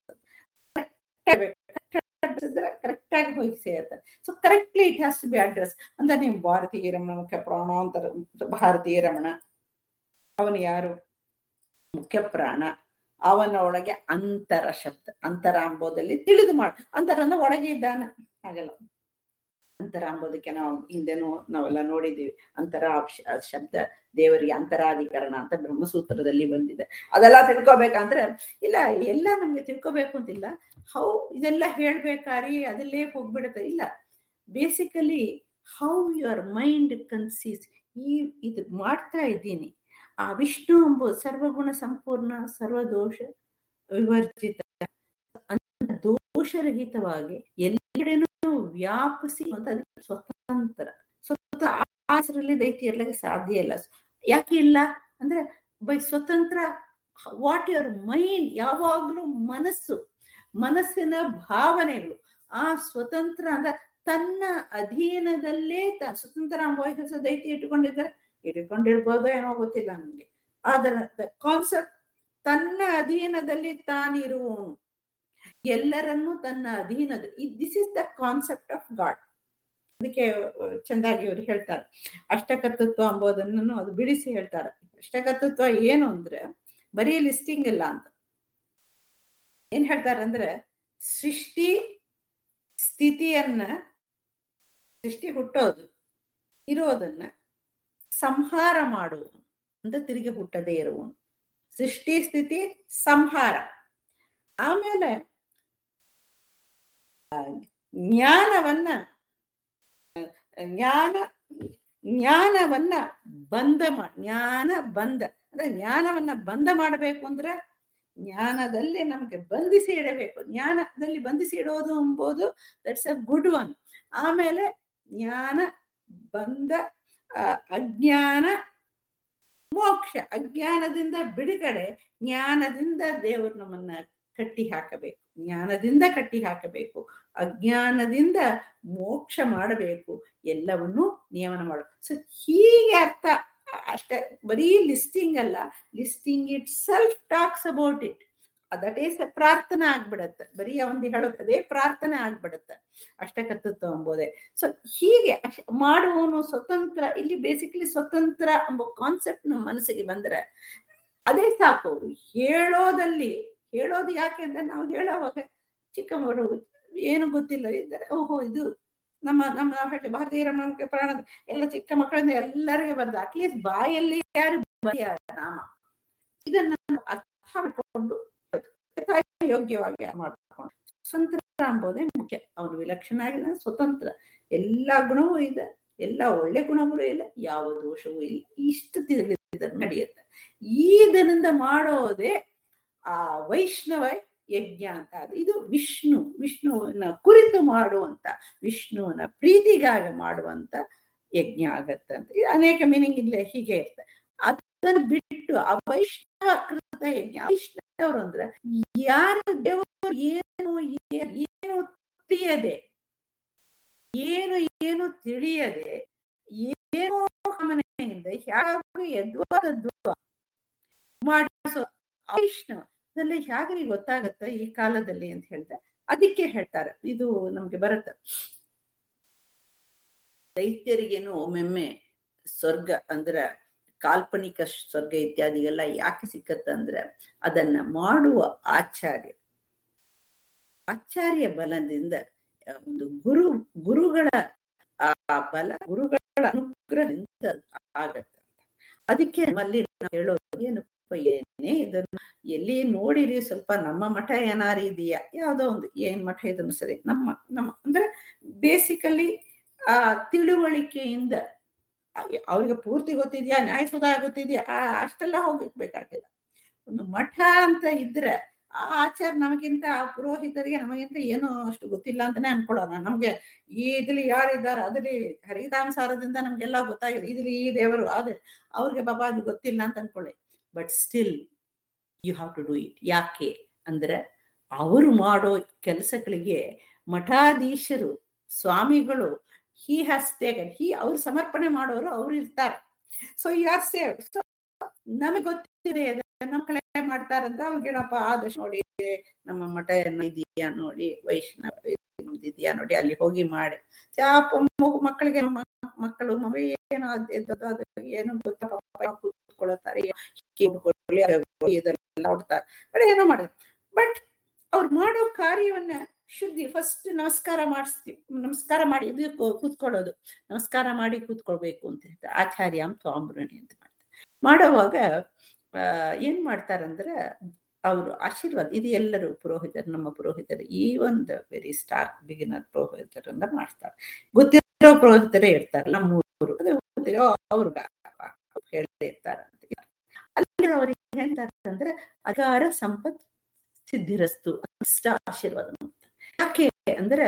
ಕರೆಕ್ಟ್ ಆಗಿ ಹೋಗಿ ಸೇರುತ್ತೆ so correctly it has to be address ಅಂದ್ರೆ ನೀವು ಭಾರತೀಯ ರಮಣ ಮುಖ್ಯ ಪ್ರಾಣ ಅಂತಾರೆ ಭಾರತೀಯ ರಮಣ ಅವನು ಯಾರು ಮುಖ್ಯ ಪ್ರಾಣ ಅವನ ಒಳಗೆ ಅಂತರ ಶಬ್ದ ಅಂತರ ಅಂಬೋದಲ್ಲಿ ತಿಳಿದು ಮಾಡ ಅಂತರನ್ನ ಒಳಗೆ ಇದ್ದಾನೆ ಹಾಗಲ್ಲ ಅಂತರ ಅಂಬೋದಕ್ಕೆ ನಾವು ಹಿಂದೆನೂ ನಾವೆಲ್ಲ ನೋಡಿದೀವಿ ಅಂತರ ಅಕ್ಷ- ಶಬ್ದ ದೇವರಿಗೆ ಅಂತರಾಧಿಕರಣ ಅಂತ ಬ್ರಹ್ಮಸೂತ್ರದಲ್ಲಿ ಬಂದಿದೆ ಅದೆಲ್ಲ ತಿಳ್ಕೊಬೇಕಂದ್ರೆ ಇಲ್ಲ ಎಲ್ಲ ನಮ್ಗೆ ತಿಳ್ಕೊಬೇಕು ಅಂತಿಲ್ಲ ಹೌ ಇದೆಲ್ಲ ಹೇಳ್ಬೇಕಾರಿ ಅದಲ್ಲೇ ಹೋಗ್ಬಿಡುತ್ತೆ ಇಲ್ಲ basically how your mind conceives ಈ ಇದು ಮಾಡ್ತಾ ಇದ್ದೀನಿ ಆ ವಿಷ್ಣು ಎಂಬುದು ಸರ್ವಗುಣ ಸಂಪೂರ್ಣ ಸರ್ವದೋಷ ವಿವರ್ಜಿತ ಅಂತ ದೋಷರಹಿತವಾಗಿ ಎಲ್ಲೆಡೆನೂ ವ್ಯಾಪಿಸಿ ಅಂತ ಅದಕ್ಕೆ ಸ್ವತಂತ್ರ ಸ್ವತಂತ್ರ ಆ ಹೆಸರಲ್ಲಿ ದೈತ್ಯ ಇರ್ಲಿಕ್ಕೆ ಸಾಧ್ಯ ಇಲ್ಲ ಯಾಕೆ ಇಲ್ಲ ಅಂದ್ರೆ ಬೈ ಸ್ವತಂತ್ರ ವಾಟ್ ಯುವರ್ ಮೈಂಡ್ ಯಾವಾಗ್ಲೂ ಮನಸ್ಸು ಮನಸ್ಸಿನ ಭಾವನೆಗಳು ಆ ಸ್ವತಂತ್ರ ಅಂದ್ರೆ ತನ್ನ ಅಧೀನದಲ್ಲೇ ತ ಸ್ವತಂತ್ರ ವಯಸ್ಸ ದೈತ್ಯ ಇಟ್ಟುಕೊಂಡಿದ್ದಾರೆ ಇಟ್ಕೊಂಡಿರ್ಬೋದೋ ಏನೋ ಗೊತ್ತಿಲ್ಲ ನಮ್ಗೆ ಆದ್ರೆ ಕಾನ್ಸೆಪ್ಟ್ ತನ್ನ ಅಧೀನದಲ್ಲಿ ತಾನಿರುವವನು ಎಲ್ಲರನ್ನೂ ತನ್ನ ಅಧೀನದ this is the concept of God ಅದಕ್ಕೆ ಅಹ್, ಚಂದಾಗಿ ಅವರು ಹೇಳ್ತಾರೆ ಅಷ್ಟಕರ್ತೃತ್ವ ಎಂಬುದನ್ನು ಅದು ಬಿಡಿಸಿ ಹೇಳ್ತಾರೆ ಅಷ್ಟಕರ್ತೃತ್ವ ಏನು ಅಂದ್ರೆ ಬರೀ ಲಿಸ್ಟಿಂಗ್ ಇಲ್ಲ ಅಂತ ಏನ್ ಹೇಳ್ತಾರೆ ಅಂದ್ರೆ ಸೃಷ್ಟಿ ಸ್ಥಿತಿಯನ್ನ ಸೃಷ್ಟಿ ಹುಟ್ಟೋದು ಇರೋದನ್ನ ಸಂಹಾರ ಮಾಡುವನು ಅಂತ ತಿರುಗಿ ಹುಟ್ಟದೇ ಇರುವನು ಸೃಷ್ಟಿ ಸ್ಥಿತಿ ಸಂಹಾರ ಆಮೇಲೆ ಆ, ಜ್ಞಾನವನ್ನ ಜ್ಞಾನ ಜ್ಞಾನವನ್ನ ಬಂಧ ಮಾ ಜ್ಞಾನ ಬಂಧ ಅಂದ್ರೆ ಜ್ಞಾನವನ್ನ ಬಂಧ ಮಾಡಬೇಕು ಅಂದ್ರೆ ಜ್ಞಾನದಲ್ಲಿ ನಮ್ಗೆ ಬಂಧಿಸಿ ಇಡಬೇಕು ಜ್ಞಾನದಲ್ಲಿ ಬಂಧಿಸಿ ಇಡೋದು ಎಂಬುದು ದಟ್ಸ್ ಅ ಗುಡ್ ಒನ್ ಆಮೇಲೆ ಜ್ಞಾನ ಬಂಧ ಆ, ಅಜ್ಞಾನ ಮೋಕ್ಷ ಅಜ್ಞಾನದಿಂದ ಬಿಡುಗಡೆ ಜ್ಞಾನದಿಂದ ದೇವರು ನಮ್ಮನ್ನ ಕಟ್ಟಿ ಹಾಕಬೇಕು ಜ್ಞಾನದಿಂದ ಕಟ್ಟಿ ಹಾಕಬೇಕು ಅಜ್ಞಾನದಿಂದ ಮೋಕ್ಷ ಮಾಡಬೇಕು ಎಲ್ಲವನ್ನೂ ನಿಯಮನ ಮಾಡು ಸೊ ಹೀಗೆ ಅರ್ಥ ಅಷ್ಟೇ ಬರೀ ಲಿಸ್ಟಿಂಗ್ ಅಲ್ಲ listing itself talks about it that is ಪ್ರಾರ್ಥನೆ ಆಗ್ಬಿಡತ್ತೆ ಬರೀ ಅವನ್ ಹೇಳೋದೇ ಪ್ರಾರ್ಥನೆ ಆಗ್ಬಿಡತ್ತೆ ಅಷ್ಟಕರ್ತೃತ್ವ ಎಂಬುದೇ ಸೊ ಹೀಗೆ ಅಶ್- ಮಾಡುವವನು ಸ್ವತಂತ್ರ ಇಲ್ಲಿ ಬೇಸಿಕಲಿ ಸ್ವತಂತ್ರ ಎಂಬ ಕಾನ್ಸೆಪ್ಟ್ ನಮ್ಮ ಮನಸ್ಸಿಗೆ ಬಂದ್ರೆ ಅದೇ ಸಾಕು ಹೇಳೋದಲ್ಲಿ ಹೇಳೋದು ಯಾಕೆ ಅಂದ್ರೆ ನಾವು ಹೇಳೋವಾಗ ಚಿಕ್ಕ ಮಗಳು ಏನು ಗೊತ್ತಿಲ್ಲ ಇದ್ದಾರೆ ಓಹೋ ಇದು ನಮ್ಮ ನಮ್ಮ ನಾವು ಹೇಳ್ತೇವೆ ಭಾರತೀಯ ರಮಣ ಪ್ರಾಣ ಎಲ್ಲ ಚಿಕ್ಕ ಮಕ್ಕಳಿಂದ ಎಲ್ಲರಿಗೆ ಬಂದ ಅಟ್ಲೀಸ್ಟ್ ಬಾಯಲ್ಲಿ ಯಾರು ಬರೆಯ ನಾಮ ಇದನ್ನ ನಾವು ಅರ್ಥ ಮಾಡಿಕೊಂಡು ಯೋಗ್ಯವಾಗಿ ಮಾಡ್ಕೊಂಡು ಸ್ವತಂತ್ರ ಎಂಬುದೇ ಮುಖ್ಯ ಅವನು ವಿಲಕ್ಷಣ ಆಗಿದ ಸ್ವತಂತ್ರ ಎಲ್ಲ ಗುಣವೂ ಇದೆ ಎಲ್ಲ ಒಳ್ಳೆ ಗುಣಗಳು ಇಲ್ಲ ಯಾವ ದೋಷವೂ ಇಲ್ಲ ಇಷ್ಟು ತಿಳಿದ ನಡೆಯುತ್ತೆ ಈ ದಿನದಿಂದ ಮಾಡೋದೇ ಆ ವೈಷ್ಣವ ಯಜ್ಞ ಅಂತ ಅದು ಇದು ವಿಷ್ಣು ವಿಷ್ಣುವನ್ನ ಕುರಿತು ಮಾಡುವಂತ ವಿಷ್ಣುವನ್ನ ಪ್ರೀತಿಗಾಗಿ ಮಾಡುವಂತ ಯಜ್ಞ ಆಗತ್ತಂತ ಇದು ಅನೇಕ ಮೀನಿಂಗ್ ಇಲ್ಲೇ ಹೀಗೆ ಇರ್ತದೆ ಅದನ್ನ ಬಿಟ್ಟು ಅವೈಷ್ಣವ ಕೃತ ಯಜ್ಞ ವೈಷ್ಣವರು ಅಂದ್ರೆ ಯಾರು ದೇವರು ಏನು ಏ- ಏನು ತಿಳಿಯದೆ ಏನು ಏನು ತಿಳಿಯದೆ ಏನೋ ಕಾಮನೆಯಿಂದ ಹೇಗೆ ಎದ್ವಾದದ್ದು ಮಾಡಿಸೋ ವೈಷ್ಣವ ಅದೆಲ್ಲ ಹೇಗೆ ಗೊತ್ತಾಗತ್ತ ಈ ಕಾಲದಲ್ಲಿ ಅಂತ ಹೇಳ್ದೆ ಅದಕ್ಕೆ ಹೇಳ್ತಾರೆ ಇದು ನಮ್ಗೆ ಬರುತ್ತೆ ದೈತ್ಯರಿಗೇನು ಒಮ್ಮೊಮ್ಮೆ ಸ್ವರ್ಗ ಅಂದ್ರ ಕಾಲ್ಪನಿಕ ಸ್ವರ್ಗ ಇತ್ಯಾದಿಗೆಲ್ಲ ಯಾಕೆ ಸಿಕ್ಕತ್ತ ಅಂದ್ರೆ ಅದನ್ನ ಮಾಡುವ ಆಚಾರ್ಯ ಆಚಾರ್ಯ ಬಲದಿಂದ ಆ, ಒಂದು ಗುರು ಗುರುಗಳ ಆ ಬಲ ಗುರುಗಳ ಅನುಗ್ರಹದಿಂದ ಆಗತ್ತ ಅದಕ್ಕೆ ನಮ್ಮಲ್ಲಿ ನಾವು ಹೇಳೋದು ಏನಪ್ಪ ಏನೇ ಇದನ್ನು ಎಲ್ಲಿ ನೋಡಿರಿ ಸ್ವಲ್ಪ ನಮ್ಮ ಮಠ ಏನಾರು ಇದೆಯಾ ಯಾವ್ದೋ ಒಂದು ಏನ್ ಮಠ ಇದನ್ನು ಸರಿ ನಮ್ಮ ನಮ್ಮ ಅಂದ್ರೆ ಬೇಸಿಕಲಿ ಆ ತಿಳುವಳಿಕೆಯಿಂದ ಆ- ಅವ್ರಿಗೆ ಪೂರ್ತಿ ಗೊತ್ತಿದ್ಯಾ ನ್ಯಾಯಸುಧಾ ಗೊತ್ತಿದ್ಯಾ ಆ ಅಷ್ಟೆಲ್ಲ ಹೋಗ್ಬೇಕಾಗಿಲ್ಲ ಒಂದು ಮಠ ಅಂತ ಇದ್ರೆ ಆ ಆಚಾರ ನಮಗಿಂತ ಆ ಪುರೋಹಿತರಿಗೆ ನಮಗಿಂತ ಏನೋ ಅಷ್ಟು ಗೊತ್ತಿಲ್ಲ ಅಂತಾನೆ ಅನ್ಕೊಳ್ಳೋಣ ನಮ್ಗೆ ಈ ಇದ್ರಲ್ಲಿ ಯಾರಿದ್ದಾರೆ ಅದ್ರಲ್ಲಿ ಹರಿತಾನುಸಾರದಿಂದ ನಮ್ಗೆಲ್ಲ ಗೊತ್ತಾಗಿದೆ ಇದ್ರಲ್ಲಿ ಈ ದೇವರು ಅದೇ ಅವ್ರಿಗೆ ಬಾಬಾ ಅದು ಗೊತ್ತಿಲ್ಲ ಅಂತ ಅನ್ಕೊಳ್ಳಿ but still you have to do it ಯಾಕೆ ಅಂದ್ರೆ ಅವರು ಮಾಡೋ ಕೆಲಸಗಳಿಗೆ ಮಠಾಧೀಶರು ಸ್ವಾಮಿಗಳು ಹಿ ಹ್ಯಾಸ್ ಟೇಕನ್ ಹಿ ಅವ್ರು ಸಮರ್ಪಣೆ ಮಾಡೋರು ಅವ್ರು ಇರ್ತಾರೆ so you are save so ನಮಗೆ ಗೊತ್ತಿದೆ ಅದು ನಮ್ಮ ಕಡೆ ಮಾಡ್ತಾರಂತ ಅವ್ರಿಗೇನಪ್ಪ ಆದಷ್ಟು ನೋಡಿ ನಮ್ಮ ಮಠ ಏನೋ ಇದೆಯಾ ನೋಡಿ ವೈಷ್ಣವ ಇದೆಯಾ ನೋಡಿ ಅಲ್ಲಿ ಹೋಗಿ ಮಾಡಿ ಚಾಪ ಮಗು ಮಕ್ಕಳಿಗೆ ಮ- ಮಕ್ಕಳು ಮಗು ಏನೋ ಅದ್- ಇದ್ದದ್ದು ಅದು ಏನು ಗೊತ್ತಾ ಪಾಪ ಕೂತ್ಕೊಳ್ತಾರೆ ಕೊಡ್ಲಿ ಇದೆಲ್ಲ ನೋಡ್ತಾರೆ ಬಟ್ ಏನೋ ಮಾಡಿದ್ರು ಬಟ್ ಅವ್ರು ಮಾಡೋ ಕಾರ್ಯವನ್ನ ಶುದ್ಧಿ ಫಸ್ಟ್ ನಮಸ್ಕಾರ ಮಾಡಿಸ್ತೀವಿ ನಮಸ್ಕಾರ ಮಾಡಿ ಇದು ಕೂ- ಕೂತ್ಕೊಳ್ಳೋದು ನಮಸ್ಕಾರ ಮಾಡಿ ಕೂತ್ಕೊಳ್ಬೇಕು ಅಂತ ಹೇಳ್ತಾರೆ ಆಚಾರ್ಯ ಸ್ವಾಮೃಣಿ ಅಂತ ಮಾಡ್ತಾರೆ ಮಾಡುವಾಗ ಆ ಏನ್ ಮಾಡ್ತಾರಂದ್ರೆ ಅವರು ಆಶೀರ್ವಾದ ಇದು ಎಲ್ಲರೂ ಪುರೋಹಿತರು ನಮ್ಮ ಪುರೋಹಿತರು ಈ ಒಂದು ವೆರಿ ಸ್ಟಾರ್ಟ್ ಬಿಗಿನರ್ ಪುರೋಹಿತರನ್ನ ಮಾಡ್ತಾರೆ ಗೊತ್ತಿರೋ ಪುರೋಹಿತರೇ ಇರ್ತಾರಲ್ಲ ಮೂರು ಅದು ಗೊತ್ತಿರೋ ಅವ್ರು ಹೇಳೇ ಇರ್ತಾರೆ ಅಂತ ಅಲ್ಲಿ ಅವ್ರಿಗೆ ಹೇಳ್ತಾರೆ ಅಂದ್ರೆ ಅಗಾರ ಸಂಪತ್ ಸಿದ್ಧಿರಸ್ತು ಅಷ್ಟ ಆಶೀರ್ವಾದ ಮಾಡ್ತಾರೆ. ಯಾಕೆ ಅಂದ್ರೆ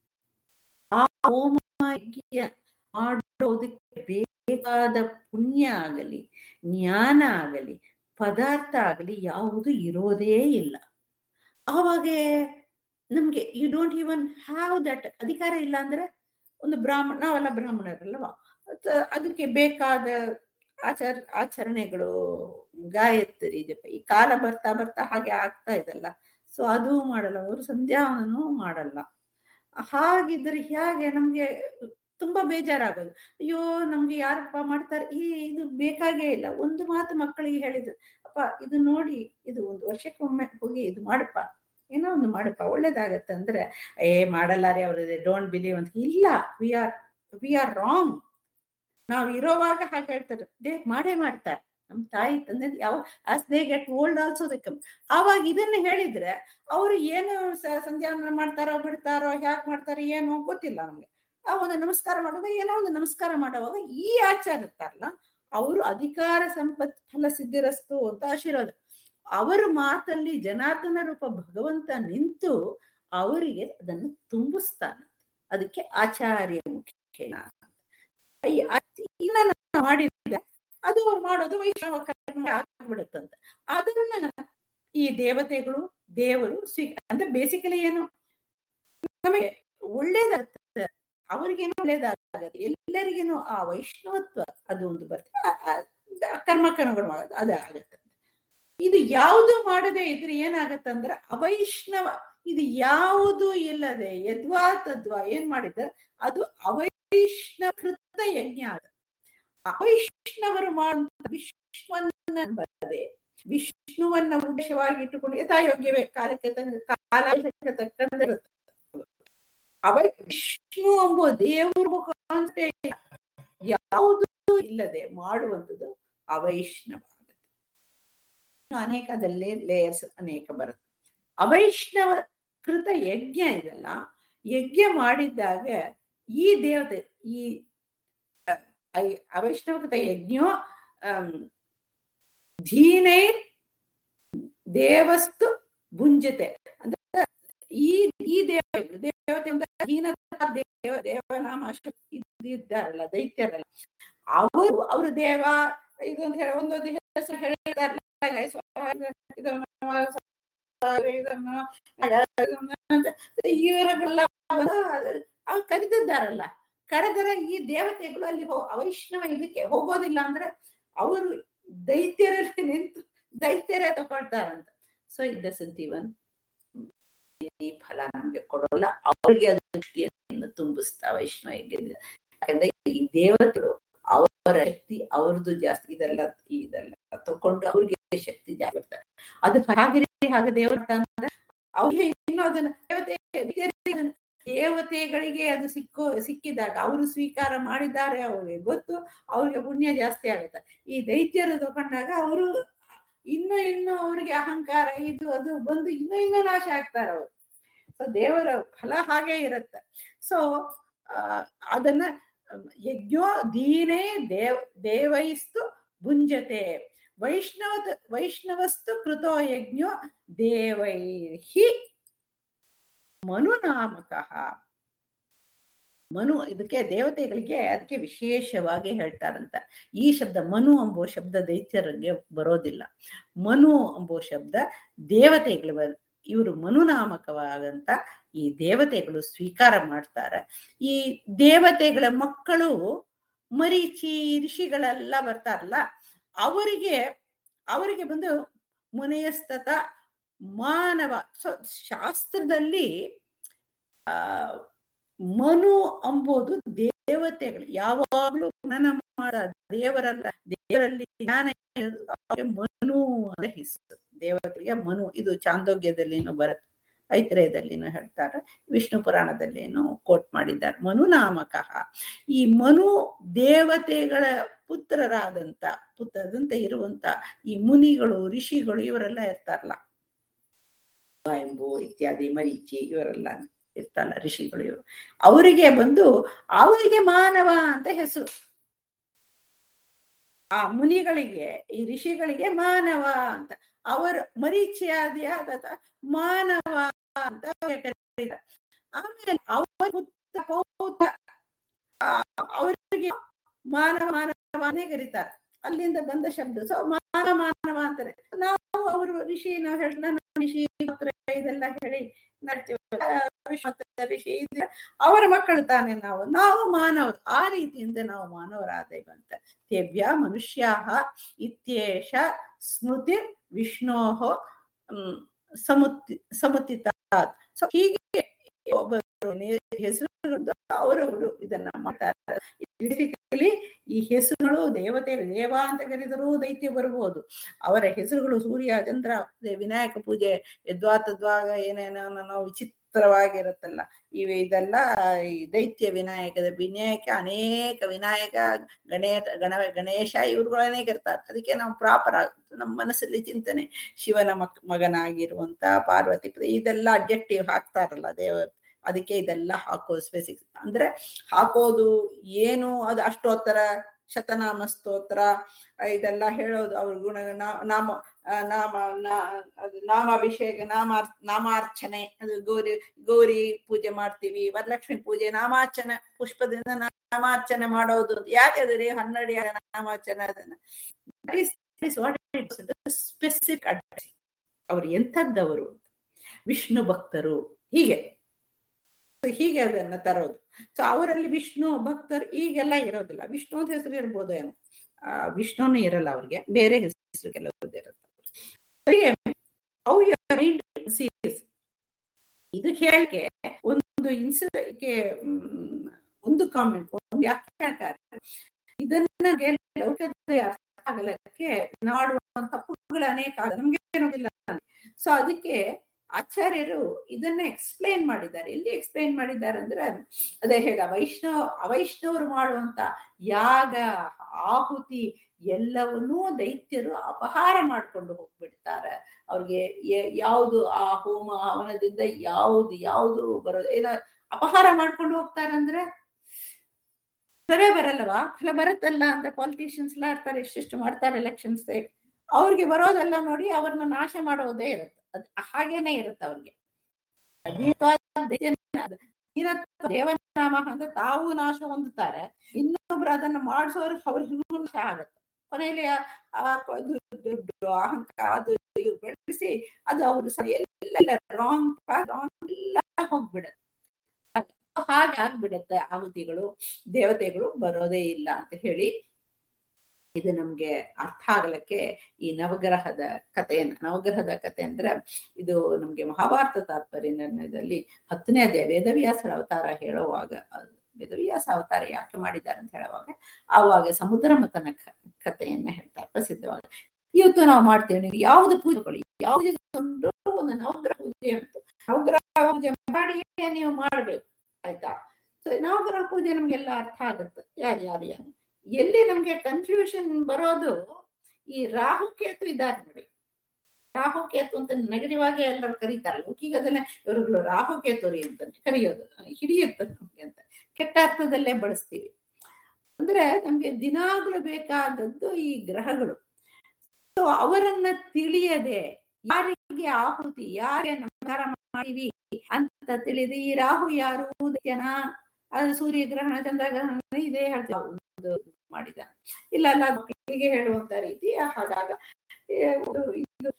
ಆ ಹೋಮ ಯಜ್ಞ ಮಾಡೋದಕ್ಕೆ ಬೇಕಾದ ಪುಣ್ಯ ಆಗಲಿ ಜ್ಞಾನ ಆಗಲಿ ಪದಾರ್ಥ ಆಗಲಿ ಯಾವುದು ಇರೋದೇ ಇಲ್ಲ ಆವಾಗ ನಮ್ಗೆ you don't even have that ಅಧಿಕಾರ ಇಲ್ಲ ಅಂದ್ರೆ ಒಂದು ಬ್ರಾಹ್ಮಣ ನಾವೆಲ್ಲ ಬ್ರಾಹ್ಮಣರಲ್ವಾ ಅದ- ಅದಕ್ಕೆ ಬೇಕಾದ ಆಚಾರ ಆಚರಣೆಗಳು ಗಾಯತ್ರಿ ಜಪ ಈ ಕಾಲ ಬರ್ತಾ ಬರ್ತಾ ಹಾಗೆ ಆಗ್ತಾ ಇದಲ್ಲ ಸೊ ಅದು ಮಾಡಲ್ಲ ಅವರು ಸಂಧ್ಯಾವನೂ ಮಾಡಲ್ಲ ಹಾಗಿದ್ರೆ ಹೇಗೆ ನಮ್ಗೆ ತುಂಬಾ ಬೇಜಾರಾಗೋದು ಅಯ್ಯೋ ನಮ್ಗೆ ಯಾರಪ್ಪ ಮಾಡ್ತಾರೆ ಈ ಇದು ಬೇಕಾಗೇ ಇಲ್ಲ ಒಂದು ಮಾತು ಮಕ್ಕಳಿಗೆ ಹೇಳಿದ್ರು ಅಪ್ಪ ಇದು ನೋಡಿ ಇದು ಒಂದು ವರ್ಷಕ್ಕೊಮ್ಮೆ ಹೋಗಿ ಇದು ಮಾಡಪ್ಪ ಏನೋ ಒಂದು ಮಾಡಪ್ಪ ಒಳ್ಳೇದಾಗತ್ತೆ ಅಂದ್ರೆ ಏ ಮಾಡಲ್ಲ ರೀ ಅವ್ರ ಡೋಂಟ್ ಬಿಲೀವ್ ಅಂತ ಇಲ್ಲ we are we are wrong ನಾವ್ ಇರೋವಾಗ ಹಾಗೆ ಹೇಳ್ತಾರೆ ದೇ ಮಾಡೇ ಮಾಡ್ತಾರೆ ನಮ್ ತಾಯಿ ತಂದೆ ಯಾವ as they get old also they come ಆವಾಗ ಇದನ್ನ ಹೇಳಿದ್ರೆ ಅವರು ಏನು ಸ- ಸಂಧ್ಯಾವಂದನ ಮಾಡ್ತಾರೋ ಬಿಡ್ತಾರೋ ಹ್ಯಾಕ್ ಮಾಡ್ತಾರೋ ಏನೋ ಗೊತ್ತಿಲ್ಲ ನಮ್ಗೆ ಆ ಒಂದು ನಮಸ್ಕಾರ ಮಾಡುವಾಗ ಏನೋ ಒಂದು ನಮಸ್ಕಾರ ಮಾಡುವಾಗ ಈ ಆಚಾರ ಇರ್ತಾರಲ್ಲ ಅವರು ಅಧಿಕಾರ ಸಂಪತ್ ಫಲ ಸಿದ್ಧಿರಸ್ತು ಅಂತ ಆಶೀರ್ವಾದ ಅವರ ಮಾತಲ್ಲಿ ಜನಾರ್ದನ ರೂಪ ಭಗವಂತ ನಿಂತು ಅವರಿಗೆ ಅದನ್ನು ತುಂಬಿಸ್ತಾನೆ ಅದಕ್ಕೆ ಆಚಾರ್ಯ ಮುಖ್ಯ ಈ ಅತಿ- ಇನ್ನ ನಾನು ಮಾಡಿದ್ರೆ ಅದು ಅವ್ರು ಮಾಡೋದು ವೈಷ್ಣವ ಕರ್ಮ ಆಗ್ಬಿಡುತ್ತಂತ ಅದನ್ನ ಈ ದೇವತೆಗಳು ದೇವರು ಸ್ವೀ ಅಂದ್ರೆ ಬೇಸಿಕಲಿ ಏನು ನಮಗೆ ಒಳ್ಳೇದಾಗ್ತದೆ ಅವ್ರಿಗೇನು ಒಳ್ಳೇದಾಗತ್ತೆ ಎಲ್ಲರಿಗೇನು ಆ ವೈಷ್ಣವತ್ವ ಅದು ಒಂದು ಬರ್ತದೆ ಆ- ಆ ಕರ್ಮಕ್ಕನುಗುಣ ಮಾಡೋದು ಅದು ಆಗತ್ತೆ ಇದು ಯಾವುದು ಮಾಡದೆ ಇದ್ರೆ ಏನಾಗತ್ತಂದ್ರೆ ಅವೈಷ್ಣವ ಇದು ಯಾವುದು ಇಲ್ಲದೆ ಯದ್ವಾ ತದ್ವಾ ಏನ್ ಮಾಡಿದ್ರೆ ಅದು ಅವೈಷ್ಣವೃತ ಯಜ್ಞ ಅದು ಅವೈಷ್ಣವರು ಮಾಡುವಂತ ವಿಶ್ವನ್ನ ಬರದೆ ವಿಷ್ಣುವನ್ನ ಉದ್ದೇಶವಾಗಿ ಇಟ್ಟುಕೊಂಡು ಯಥಾಯೋಗ್ಯವೇ ಕಾಲಕ್ಕೆ ತಕ್ಕ- ಕಾಲಕ್ಕೆ ತಕ್ಕಂತೆ ಇರುತ್ತೆ. ಅವ ವಿಷ್ಣು ಎಂಬ ದೇವರು ಮುಖಾಂತರ ಯಾವುದು ಇಲ್ಲದೆ ಮಾಡುವಂಥದ್ದು ಅವೈಷ್ಣವ ಆಗುತ್ತೆ. ಇನ್ನು ಅನೇಕದಲ್ಲಿ ಲೇಯರ್ಸ್ ಅನೇಕ ಬರುತ್ತೆ ಅವೈಷ್ಣವ ಕೃತ ಯಜ್ಞ ಇದೆಲ್ಲ ಯಜ್ಞ ಮಾಡಿದ್ದಾಗ ಈ ದೇವತೆ ಈ ಅ- ಐ- ಅವೈಷ್ಣವಕೃತ ಯಜ್ಞೋ ಅಂ, ಧೀನೇ ದೇವಸ್ತು ಭುಂಜತೆ ಅಂದ್ರೆ ಈ ಈ ದೇವ ದೇವತೆ ಅಂದ್ರೆ ಹೀನತಾ ದೇವ ದೇವನಾಮ ಶಕ್ತಿ ಇದ್ದಾರಲ್ಲ ದೈತ್ಯರಲ್ಲ ಅವರು ಅವ್ರ ದೇವ ಇದೊಂದು ಹೇಳ ಒಂದೊಂದು ಹೆಸರು ಹೇಳಿದಾರಲ್ಲ ಇದನ್ನ ಇದನ್ನ ಇವರೆಲ್ಲ ಅವ್ರು ಕರೆದಿದ್ದಾರಲ್ಲ ಕರೆದರೆ ಈ ದೇವತೆಗಳು ಅಲ್ಲಿ ಹೋ ಅವೈಷ್ಣವ ಇದಕ್ಕೆ ಹೋಗೋದಿಲ್ಲ ಅಂದ್ರೆ ಅವರು ದೈತ್ಯರಲ್ಲಿ ನಿಂತು ದೈತ್ಯರೇ ತಗೊಳ್ತಾರಂತ ಸೊ ಇಟ್ ಡಸಂಟ್ ಇವನ್ ಈ ಫಲ ನಮ್ಗೆ ಕೊಡೋಲ್ಲ ಅವ್ರಿಗೆ ಅದು ದೃಷ್ಟಿಯನ್ನು ತುಂಬಿಸ್ತಾ ವೈಷ್ಣವ ಯಾಕಂದ್ರೆ ಈ ದೇವತೆಗಳು ಅವರ ಶಕ್ತಿ ಅವ್ರದ್ದು ಜಾಸ್ತಿ ಇದೆಲ್ಲ ಇದೆಲ್ಲ ತಕೊಂಡು ಅವ್ರಿಗೆ ಶಕ್ತಿ ಜಾಸ್ತಿ ಇರ್ತಾರೆ ಅದು ಹಾಗೆ ಹಾಗೆ ದೇವರ ಅಂದ್ರೆ ಅವ್ರಿಗೆ ಇನ್ನೂ ಅದನ್ನ ದೇವತೆ ದೇವತೆಗಳಿಗೆ ಅದು ಸಿಕ್ಕೋ ಸಿಕ್ಕಿದಾಗ ಅವರು ಸ್ವೀಕಾರ ಮಾಡಿದ್ದಾರೆ ಅವ್ರಿಗೆ ಗೊತ್ತು ಅವ್ರಿಗೆ ಪುಣ್ಯ ಜಾಸ್ತಿ ಆಗುತ್ತೆ ಈ ದೈತ್ಯರು ತಗೊಂಡಾಗ ಅವರು ಇನ್ನು ಇನ್ನು ಅವ್ರಿಗೆ ಅಹಂಕಾರ ಇದು ಅದು ಬಂದು ಇನ್ನು ಇನ್ನು ನಾಶ ಆಗ್ತಾರೆ ಅವರು ಸೊ ದೇವರ ಫಲ ಹಾಗೆ ಇರುತ್ತೆ ಸೊ ಅದನ್ನ ಯಜ್ಞೋ ದೀನೇ ದೇವ್ ದೇವೈಸ್ತು ಭುಂಜತೆ ವೈಷ್ಣವ ವೈಷ್ಣವಸ್ತು ಕೃತೋ ಯಜ್ಞೋ ದೇವೈಹಿ ಮನುನಾಮಕ ಮನು ಇದಕ್ಕೆ ದೇವತೆಗಳಿಗೆ ಅದಕ್ಕೆ ವಿಶೇಷವಾಗಿ ಹೇಳ್ತಾರಂತ ಈ ಶಬ್ದ ಮನು ಎಂಬೋ ಶಬ್ದ ದೈತ್ಯರಿಗೆ ಬರೋದಿಲ್ಲ ಮನು ಎಂಬೋ ಶಬ್ದ ದೇವತೆಗಳು ಬರ್ ಇವರು ಮನುನಾಮಕವಾದಂತ ಈ ದೇವತೆಗಳು ಸ್ವೀಕಾರ ಮಾಡ್ತಾರೆ ಈ ದೇವತೆಗಳ ಮಕ್ಕಳು ಮರೀಚಿ ಋಷಿಗಳೆಲ್ಲ ಬರ್ತಾರಲ್ಲ ಅವರಿಗೆ ಅವರಿಗೆ ಬಂದು ಮುನೆಯಸ್ತತ ಮಾನವ ಸೊ ಶಾಸ್ತ್ರದಲ್ಲಿ ಆ ಮನು ಅಂಬೋದು ದೇವತೆಗಳು ಯಾವಾಗ್ಲೂ ಮನನ ಮಾಡ ದೇವರಲ್ಲ ದೇವರಲ್ಲಿ ಜ್ಞಾನ ಮನು ಅಂತ ಹೆಸರು ದೇವತೆಗೆ ಮನು ಇದು ಚಾಂದೋಗ್ಯದಲ್ಲಿನೂ ಬರುತ್ತೆ ಐತ್ರೇಯದಲ್ಲಿನೂ ಹೇಳ್ತಾರೆ ವಿಷ್ಣು ಪುರಾಣದಲ್ಲಿನೂ ಕೋಟ್ ಮಾಡಿದ್ದಾರೆ ಮನು ನಾಮಕ ಈ ಮನು ದೇವತೆಗಳ ಪುತ್ರರಾದಂತ ಪುತ್ರದಂತೆ ಇರುವಂತ ಈ ಮುನಿಗಳು ಋಷಿಗಳು ಇವರೆಲ್ಲ ಇರ್ತಾರಲ್ಲ ಎಂಬು ಇತ್ಯಾದಿ ಮರೀಚಿ ಇವರೆಲ್ಲ ಇರ್ತಾರಲ್ಲ ಋಷಿಗಳು ಇವರು ಅವರಿಗೆ ಬಂದು ಅವರಿಗೆ ಮಾನವ ಅಂತ ಹೆಸರು ಆ ಮುನಿಗಳಿಗೆ ಈ ಋಷಿಗಳಿಗೆ ಮಾನವ ಅಂತ ಅವರ ಮರೀಚಿಯಾದಿಯಾದ ಮಾನವ ಅಂತ ಕರೀತಾರೆ ಆಮೇಲೆ ಅವರ ಪೌತ್ರ ಅವರಿಗೆ ಮಾನವ ಮಾನವನೇ ಕರೀತಾರೆ ಅಲ್ಲಿಂದ ಬಂದ ಶಬ್ದ ಸೊ ಮಾನವ ಮಾನವ ಅಂತಾರೆ ನಾವು ಅವರು ಋಷಿ ನಾವು ಹೇಳ ಋಷಿ ಇದೆಲ್ಲ ಹೇಳಿ ಋಷಿ ಅವರ ಮಕ್ಕಳು ತಾನೆ ನಾವು ನಾವು ಮಾನವರು ಆ ರೀತಿಯಿಂದ ನಾವು ಮಾನವರಾದೇವ ಅಂತ ತೇಭ್ಯ ಮನುಷ್ಯ ಇತ್ಯೇಷ ಸ್ಮೃತಿ ವಿಷ್ಣೋ ಸಮುತ್ತಿ ಸಮುತ್ತಿತ ಸೊ ಹೀಗೆ ಒಬ್ಬರು ಹೆಸರು ಅವರವರು ಇದನ್ನ ಮಾಡ್ತಾರೆ ಈ ಹೆಸರುಗಳು ದೇವತೆ ದೇವ ಅಂತ ಕರೆದರೂ ದೈತ್ಯ ಬರ್ಬೋದು ಅವರ ಹೆಸರುಗಳು ಸೂರ್ಯ ಚಂದ್ರ ವಿನಾಯಕ ಪೂಜೆ ಯದ್ವಾತದ್ವಾಗ ಏನೇನೋ ನಾವು ವಿಚಿತ್ರವಾಗಿರುತ್ತಲ್ಲ ಇವೆ ಇದೆಲ್ಲ ಈ ದೈತ್ಯ ವಿನಾಯಕದ ವಿನಾಯಕ ಅನೇಕ ವಿನಾಯಕ ಗಣೇಶ ಗಣ ಗಣೇಶ ಇವ್ರುಗಳು ಅನೇಕ ಇರ್ತಾರೆ ಅದಕ್ಕೆ ನಾವು ಪ್ರಾಪರ್ ನಮ್ಮ ಮನಸ್ಸಲ್ಲಿ ಚಿಂತನೆ ಶಿವನ ಮಕ್ ಮಗನಾಗಿರುವಂತ ಪಾರ್ವತಿ ಇದೆಲ್ಲ ಅಬ್ಜೆಕ್ಟಿವ್ ಹಾಕ್ತಾರಲ್ಲ ದೇವ ಅದಕ್ಕೆ ಇದೆಲ್ಲ ಹಾಕೋದು ಸ್ಪೆಸಿಫಿಕ್ ಅಂದ್ರೆ ಹಾಕೋದು ಏನು ಅದು ಅಷ್ಟೋತ್ತರ ಶತನಾಮ ಸ್ತೋತ್ರ ಇದೆಲ್ಲ ಹೇಳೋದು ಅವ್ರ ಗುಣ ನಾಮ ನಾಮ ಅದು ನಾಮಾಭಿಷೇಕ ನಾಮ ನಾಮಾರ್ಚನೆ ಅದು ಗೌರಿ ಗೌರಿ ಪೂಜೆ ಮಾಡ್ತೀವಿ ವರಲಕ್ಷ್ಮಿ ಪೂಜೆ ನಾಮಾರ್ಚನೆ ಪುಷ್ಪದಿಂದ ನಾಮಾರ್ಚನೆ ಮಾಡೋದು ಯಾಕೆ ಅದ್ರಿ ಹನ್ನೆರಡು ನಾಮಾರ್ಚನೆ ಅದನ್ನ ಸ್ಪೆಸಿಫಿಕ್ ಅಡ್ರೆಸ್ ಅವ್ರು ಎಂಥದ್ದವರು ವಿಷ್ಣು ಭಕ್ತರು ಹೀಗೆ ಹೀಗೆ ಅದನ್ನ ತರೋದು ಸೊ ಅವರಲ್ಲಿ ವಿಷ್ಣು ಭಕ್ತರು ಈಗೆಲ್ಲ ಇರೋದಿಲ್ಲ ವಿಷ್ಣು ಅಂತ ಹೆಸರು ಇರ್ಬೋದು ಏನೋ ಆ ವಿಷ್ಣುನು ಇರಲ್ಲ ಅವ್ರಿಗೆ ಬೇರೆ ಹೆಸರು ಕೆಲವರದ್ದು ಇರುತ್ತೆ ಇದು ಹೇಳಿಕೆ ಒಂದು ಇನ್ಸಿಡೆಂಟ್ಗೆ ಒಂದು ಕಾಮೆಂಟ್ ಒಂದು ವ್ಯಾಖ್ಯಾನಕಾರ ಇದನ್ನ ಆಗಲಕ್ಕೆ ಮಾಡುವ ತಪ್ಪುಗಳು ಅನೇಕ ನಮ್ಗೆ ಏನೋದಿಲ್ಲ ಸೊ ಅದಕ್ಕೆ ಆಚಾರ್ಯರು ಇದನ್ನ ಎಕ್ಸ್ಪ್ಲೇನ್ ಮಾಡಿದ್ದಾರೆ ಎಲ್ಲಿ ಎಕ್ಸ್ಪ್ಲೇನ್ ಮಾಡಿದ್ದಾರೆ ಅಂದ್ರೆ ಅದೇ ಹೇಳ ವೈಷ್ಣವ ಅವೈಷ್ಣವರು ಮಾಡುವಂತ ಯಾಗ ಆಹುತಿ ಎಲ್ಲವನ್ನೂ ದೈತ್ಯರು ಅಪಹಾರ ಮಾಡ್ಕೊಂಡು ಹೋಗ್ಬಿಡ್ತಾರೆ ಅವ್ರಿಗೆ ಯಾವುದು ಆ ಹೋಮ ಹವನದಿಂದ ಯಾವುದು ಯಾವುದು ಬರೋದು ಏನ ಅಪಹಾರ ಮಾಡ್ಕೊಂಡು ಹೋಗ್ತಾರೆ ಅಂದ್ರೆ ಸರಿ ಬರಲ್ಲವಾ ಫಲ ಬರುತ್ತಲ್ಲ ಅಂತ ಪಾಲಿಟಿಷಿಯನ್ಸ್ ಎಲ್ಲ ಇರ್ತಾರೆ ಎಷ್ಟೆಷ್ಟು ಮಾಡ್ತಾರೆ ಎಲೆಕ್ಷನ್ಸ್ ಅವ್ರಿಗೆ ಬರೋದೆಲ್ಲ ನೋಡಿ ಅವ್ರನ್ನ ನಾಶ ಮಾಡೋದೇ ಇರುತ್ತೆ ಅದ್ ಹಾಗೇನೆ ಇರುತ್ತೆ ಅವ್ರಿಗೆ ದೇವನಾಮ ಅಂತ ತಾವು ನಾಶ ಹೊಂದುತ್ತಾರೆ ಇನ್ನೊಬ್ರು ಅದನ್ನ ಮಾಡಿಸೋರು ಅವ್ರಿಗೆ ನಾಶ ಆಗುತ್ತೆ ಕೊನೆಯಲ್ಲಿ ಆ- ಆ ಇದು ದುಡ್ಡು ಅಹಂಕಾರ ಅದು ಇದು ಬೆಳೆಸಿ ಅದು ಅವರು ಸರಿ ಎಲ್ಲ ರಾಂಗ್ ರಾಂಗ್ ಎಲ್ಲ ಹೋಗ್ಬಿಡುತ್ತೆ ಹಾಗೆ ಆಗ್ಬಿಡುತ್ತೆ ಆಹುತಿಗಳು ದೇವತೆಗಳು ಬರೋದೇ ಇಲ್ಲ ಅಂತ ಹೇಳಿ ಇದು ನಮ್ಗೆ ಅರ್ಥ ಆಗಲಿಕ್ಕೆ ಈ ನವಗ್ರಹದ ಕಥೆಯನ್ನ ನವಗ್ರಹದ ಕಥೆ ಅಂದ್ರೆ ಇದು ನಮ್ಗೆ ಮಹಾಭಾರತ ತಾತ್ಪರ್ಯ ನಿರ್ಣಯದಲ್ಲಿ ಹತ್ತನೇ ಅಧ್ಯಾಯ ವೇದವ್ಯಾಸರ ಅವತಾರ ಹೇಳುವಾಗ ಅದು ವೇದವ್ಯಾಸ ಅವತಾರ ಯಾಕೆ ಮಾಡಿದ್ದಾರೆ ಅಂತ ಹೇಳುವಾಗ ಆವಾಗ ಸಮುದ್ರ ಮತನ ಕ- ಕಥೆಯನ್ನ ಹೇಳ್ತಾರೆ ಪ್ರಸಿದ್ಧವಾಗಿ ಇವತ್ತು ನಾವು ಮಾಡ್ತೇವೆ ನೀವು ಯಾವ್ದು ಪೂಜೆಗಳು ಯಾವುದೇ ಒಂದು ಒಂದು ನವಗ್ರಹ ಪೂಜೆ ಉಂಟು ನವಗ್ರಹ ಪೂಜೆ ಮಾಡಿ ನೀವು ಮಾಡ್ಬೇಕು ಆಯ್ತಾ ಸೊ ನವಗ್ರಹ ಪೂಜೆ ನಮ್ಗೆಲ್ಲ ಅರ್ಥ ಆಗುತ್ತೆ ಯಾರು ಯಾರು ಯಾರು ಎಲ್ಲಿ ನಮ್ಗೆ ಕನ್ಫ್ಯೂಷನ್ ಬರೋದು ಈ ರಾಹು ಕೇತು ಇದ್ದಾರೆ ನೋಡಿ ರಾಹು ಕೇತು ಅಂತ ನೆಗಡಿವಾಗಿ ಎಲ್ಲರೂ ಕರೀತಾರೆ ಲೌಕಿಕದಲ್ಲೇ ಇವರುಗಳು ರಾಹು ಕೇತುರಿ ಅಂತ ಕರೆಯೋದು ಹಿಡಿಯುತ್ತೆ ನಮ್ಗೆ ಅಂತ ಕೆಟ್ಟ ಅರ್ಥದಲ್ಲೇ ಬಳಸ್ತೀವಿ ಅಂದ್ರೆ ನಮ್ಗೆ ದಿನಾಗ್ಲೂ ಬೇಕಾದದ್ದು ಈ ಗ್ರಹಗಳು ಸೊ ಅವರನ್ನ ತಿಳಿಯದೆ ಯಾರಿಗೆ ಆಹುತಿ ಯಾರೇ ನಮಸ್ಕಾರ ಮಾಡಿವಿ ಅಂತ ತಿಳಿದು ಈ ರಾಹು ಯಾರು ಜನ ಅದು ಸೂರ್ಯ ಗ್ರಹಣ ಚಂದ್ರಗ್ರಹಣ ಇದೇ ಹೇಳ್ತೀವಿ ಒಂದು ಮಾಡಿದ ಇಲ್ಲ ಅಲ್ಲ ಮಕ್ಕಳಿಗೆ ಹೇಳುವಂತ ರೀತಿ ಹಾಗಾಗ ಏ, ಇದು ಇದು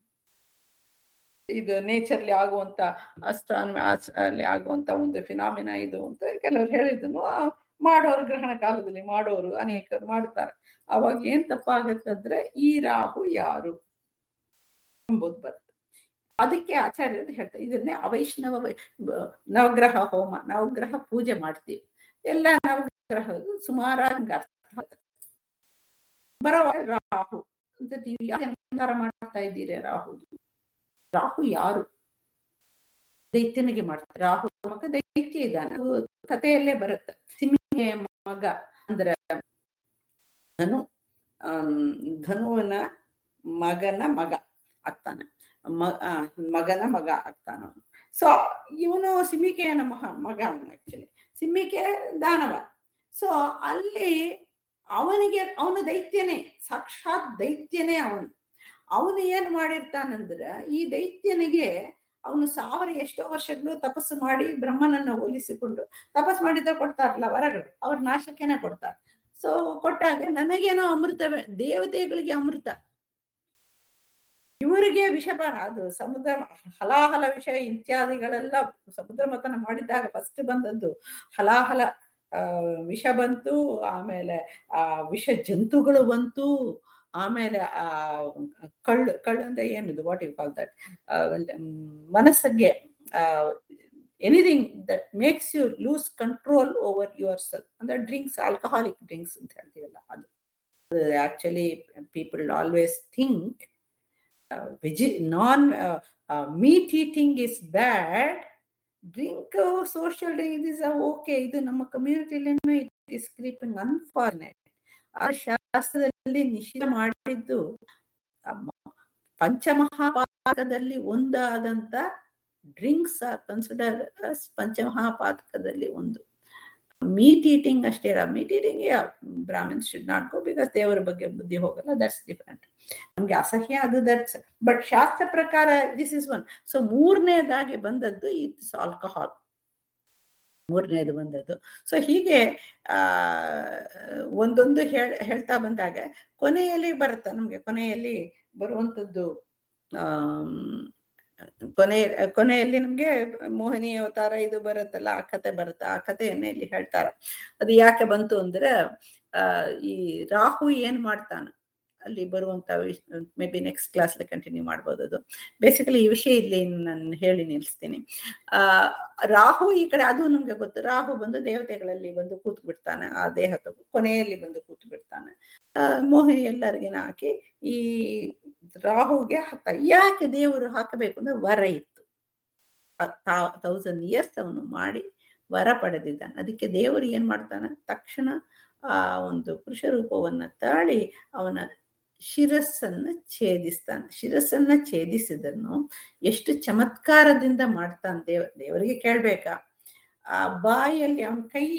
ಇದು ನೇಚರ್ಲಿ ಆಗುವಂತ ಅಸ್ಟ್ರಾನ್ ಅಲ್ಲಿ ಆಗುವಂತ ಒಂದು ಫಿನಾಮಿನ ಇದು ಅಂತ ಕೆಲವರು ಹೇಳಿದ್ದನ್ನು ಆ ಮಾಡೋರು ಗ್ರಹಣ ಕಾಲದಲ್ಲಿ ಮಾಡೋರು ಅನೇಕರು ಮಾಡ್ತಾರೆ ಅವಾಗ ಏನ್ ತಪ್ಪಾಗತ್ತಂದ್ರೆ ಈ ರಾಹು ಯಾರು ಎಂಬುದು ಬರುತ್ತೆ ಅದಕ್ಕೆ ಆಚಾರ್ಯರು ಹೇಳ್ತಾರೆ ಇದನ್ನೇ ಅವೈಷ್ಣವ ವೈ- ಬ- ನವಗ್ರಹ ಹೋಮ ನವಗ್ರಹ ಪೂಜೆ ಮಾಡ್ತೀವಿ ಎಲ್ಲ ನವಗ್ರಹ ಸುಮಾರಾಗಿ ಅರ್ಥ ಆಗುತ್ತೆ. ಬರೋವಾಗ ರಾಹು ಅಂತ ನೀವು ಯಾಕೆ ನಮಸ್ಕಾರ ಮಾಡ್ತಾ ಇದ್ದೀರಿ ರಾಹು ರಾಹು ಯಾರು ದೈತ್ಯನಿಗೆ ಮಾಡ್ತಾರೆ ರಾಹು ಮಗ ದೈತ್ಯ ಇದ್ದಾನೆ ಅದು ಕಥೆಯಲ್ಲೇ ಬರುತ್ತೆ ಸಿಂಹಿಯ ಮಗ ಅಂದ್ರೆ ಧನು ಆಮ್, ಧನುವಿನ ಮಗನ ಮಗ ಆಗ್ತಾನೆ ಮ ಆ, ಮಗನ ಮಗ ಆಗ್ತಾನ ಸೊ ಇವನು ಸಿಂಹಿಕೆಯನ ಮಹ ಮಗ ಅವನು ಆಕ್ಚುಲಿ ಸಿಂಹಿಕೆ ದಾನವ ಸೊ ಅಲ್ಲಿ ಅವನಿಗೆ ಅವನು ದೈತ್ಯನೇ ಸಾಕ್ಷಾತ್ ದೈತ್ಯನೇ ಅವನು ಅವನು ಏನ್ ಮಾಡಿರ್ತಾನಂದ್ರ ಈ ದೈತ್ಯನಿಗೆ ಅವನು ಸಾವಿರ ಎಷ್ಟೋ ವರ್ಷಗಳು ತಪಸ್ಸು ಮಾಡಿ ಬ್ರಹ್ಮನನ್ನ ಹೋಲಿಸಿಕೊಂಡು ತಪಸ್ ಮಾಡಿದ್ರೆ ಕೊಡ್ತಾರಲ್ಲ ವರಗಳು ಅವ್ರ ನಾಶಕ್ಕೆನೆ ಕೊಡ್ತಾರೆ ಸೊ ಕೊಟ್ಟಾಗ ನನಗೇನೋ ಅಮೃತವೇ ದೇವತೆಗಳಿಗೆ ಅಮೃತ ಇವರಿಗೆ ವಿಷಪಾನ ಅದು ಸಮುದ್ರ ಹಲಾಹಲ ವಿಷ ಇತ್ಯಾದಿಗಳೆಲ್ಲ ಸಮುದ್ರ ಮತನ ಮಾಡಿದಾಗ ಫಸ್ಟ್ ಬಂದದ್ದು ಹಲಾಹಲ ಆ ವಿಷ ಬಂತು ಆಮೇಲೆ ಆ ವಿಷ ಜಂತುಗಳು ಬಂತು ಆಮೇಲೆ ಆ ಕಳ್ಳು ಕಳ್ಳು ಅಂದ್ರೆ ಏನಿದು ವಾಟ್ ಯು ಕಾಲ್ ದಟ್ ಮನಸ್ಸಿಗೆ anything that makes you lose control over yourself ಅಂದ್ರೆ ಡ್ರಿಂಕ್ಸ್ ಆಲ್ಕಹಾಲಿಕ್ ಡ್ರಿಂಕ್ಸ್ ಅಂತ ಹೇಳ್ತೀವಲ್ಲ ಅದು actually people always think veg non meat eating is bad drink social drink is okay ಇದು ನಮ್ಮ ಕಮ್ಯುನಿಟಿಲೇನು it is creeping unfortunate ಆ ಶಾಸ್ತ್ರದಲ್ಲಿ ನಿಷೇಧ ಮಾಡಿದ್ದು ಅಮ್ಮ, ಪಂಚಮಹಾಪಾತಕದಲ್ಲಿ ಒಂದಾದಂತ ಡ್ರಿಂಕ್ಸ್ ಆರ್ ಕನ್ಸಿಡರ್ ಪಂಚಮಹಾಪಾತಕದಲ್ಲಿ ಒಂದು ಮೀಟ್ ಈಟಿಂಗ್ ಅಷ್ಟೇ ಅಲ್ಲ meat eating Brahmins should not go because ದೇವರ ಬಗ್ಗೆ ಬುದ್ಧಿ ಹೋಗಲ್ಲ ದಟ್ಸ್ ಡಿಫರೆಂಟ್ ನಮ್ಗೆ ಅಸಹ್ಯ ಅದು ದಟ್ಸ್ ಬಟ್ ಶಾಸ್ತ್ರ ಪ್ರಕಾರ ದಿಸ್ ಇಸ್ ಒನ್ ಸೊ ಮೂರನೇದಾಗಿ ಬಂದದ್ದು ಇಟ್ಸ್ ಆಲ್ಕಹಾಲ್ ಮೂರನೇದು ಬಂದದ್ದು ಸೊ ಹೀಗೆ ಆ ಒಂದೊಂದು ಹೇಳ್ ಹೇಳ್ತಾ ಬಂದಾಗ ಕೊನೆಯಲ್ಲಿ ಬರುತ್ತೆ ನಮ್ಗೆ ಕೊನೆಯಲ್ಲಿ ಬರುವಂತದ್ದು ಆಮ್, ಕೊನೆ ಕೊನೆಯಲ್ಲಿ ನಮ್ಗೆ ಮೋಹಿನಿ ಅವತಾರ ಇದು ಬರುತ್ತಲ್ಲ ಆ ಕತೆ ಬರುತ್ತೆ ಆ ಕಥೆಯನ್ನ ಇಲ್ಲಿ ಹೇಳ್ತಾರೆ ಅದು ಯಾಕೆ ಬಂತು ಅಂದ್ರೆ ಆ ಈ ರಾಹು ಏನ್ ಮಾಡ್ತಾನ ಅಲ್ಲಿ ಬರುವಂತ maybe next class continue ಮಾಡ್ಬೋದು ಅದು ಬೇಸಿಕಲಿ ಈ ವಿಷಯ ಇಲ್ಲಿ ನಾನು ಹೇಳಿ ನಿಲ್ಲಿಸ್ತೀನಿ ಆ ರಾಹು ಈ ಕಡೆ ಅದು ನಮ್ಗೆ ಗೊತ್ತು ರಾಹು ಬಂದು ದೇವತೆಗಳಲ್ಲಿ ಬಂದು ಕೂತ್ ಬಿಡ್ತಾನೆ ಆ ದೇಹದ ಕೊನೆಯಲ್ಲಿ ಬಂದು ಕೂತ್ ಬಿಡ್ತಾನೆ ಆ ಮೋಹಿನಿ ಎಲ್ಲರಿಗಿನ ಹಾಕಿ ಈ ರಾಹುಗೆ ಹಾಕ ಯಾಕೆ ದೇವರು ಹಾಕಬೇಕು ಅಂದ್ರೆ ವರ ಇತ್ತು ತೌಸಂಡ್ ಇಯರ್ಸ್ ಅವನು ಮಾಡಿ ವರ ಪಡೆದಿದ್ದಾನೆ ಅದಕ್ಕೆ ದೇವರು ಏನ್ ಮಾಡ್ತಾನೆ ತಕ್ಷಣ ಆ ಒಂದು ಪುರುಷ ರೂಪವನ್ನ ತಾಳಿ ಅವನ ಶಿರಸ್ಸನ್ನ ಛೇದಿಸ್ತಾನೆ ಶಿರಸ್ಸನ್ನ ಛೇದಿಸಿದನ್ನು ಎಷ್ಟು ಚಮತ್ಕಾರದಿಂದ ಮಾಡ್ತಾನೆ ದೇವ ದೇವರಿಗೆ ಕೇಳ್ಬೇಕಾ ಆ ಬಾಯಲ್ಲಿ ಅವನ ಕೈ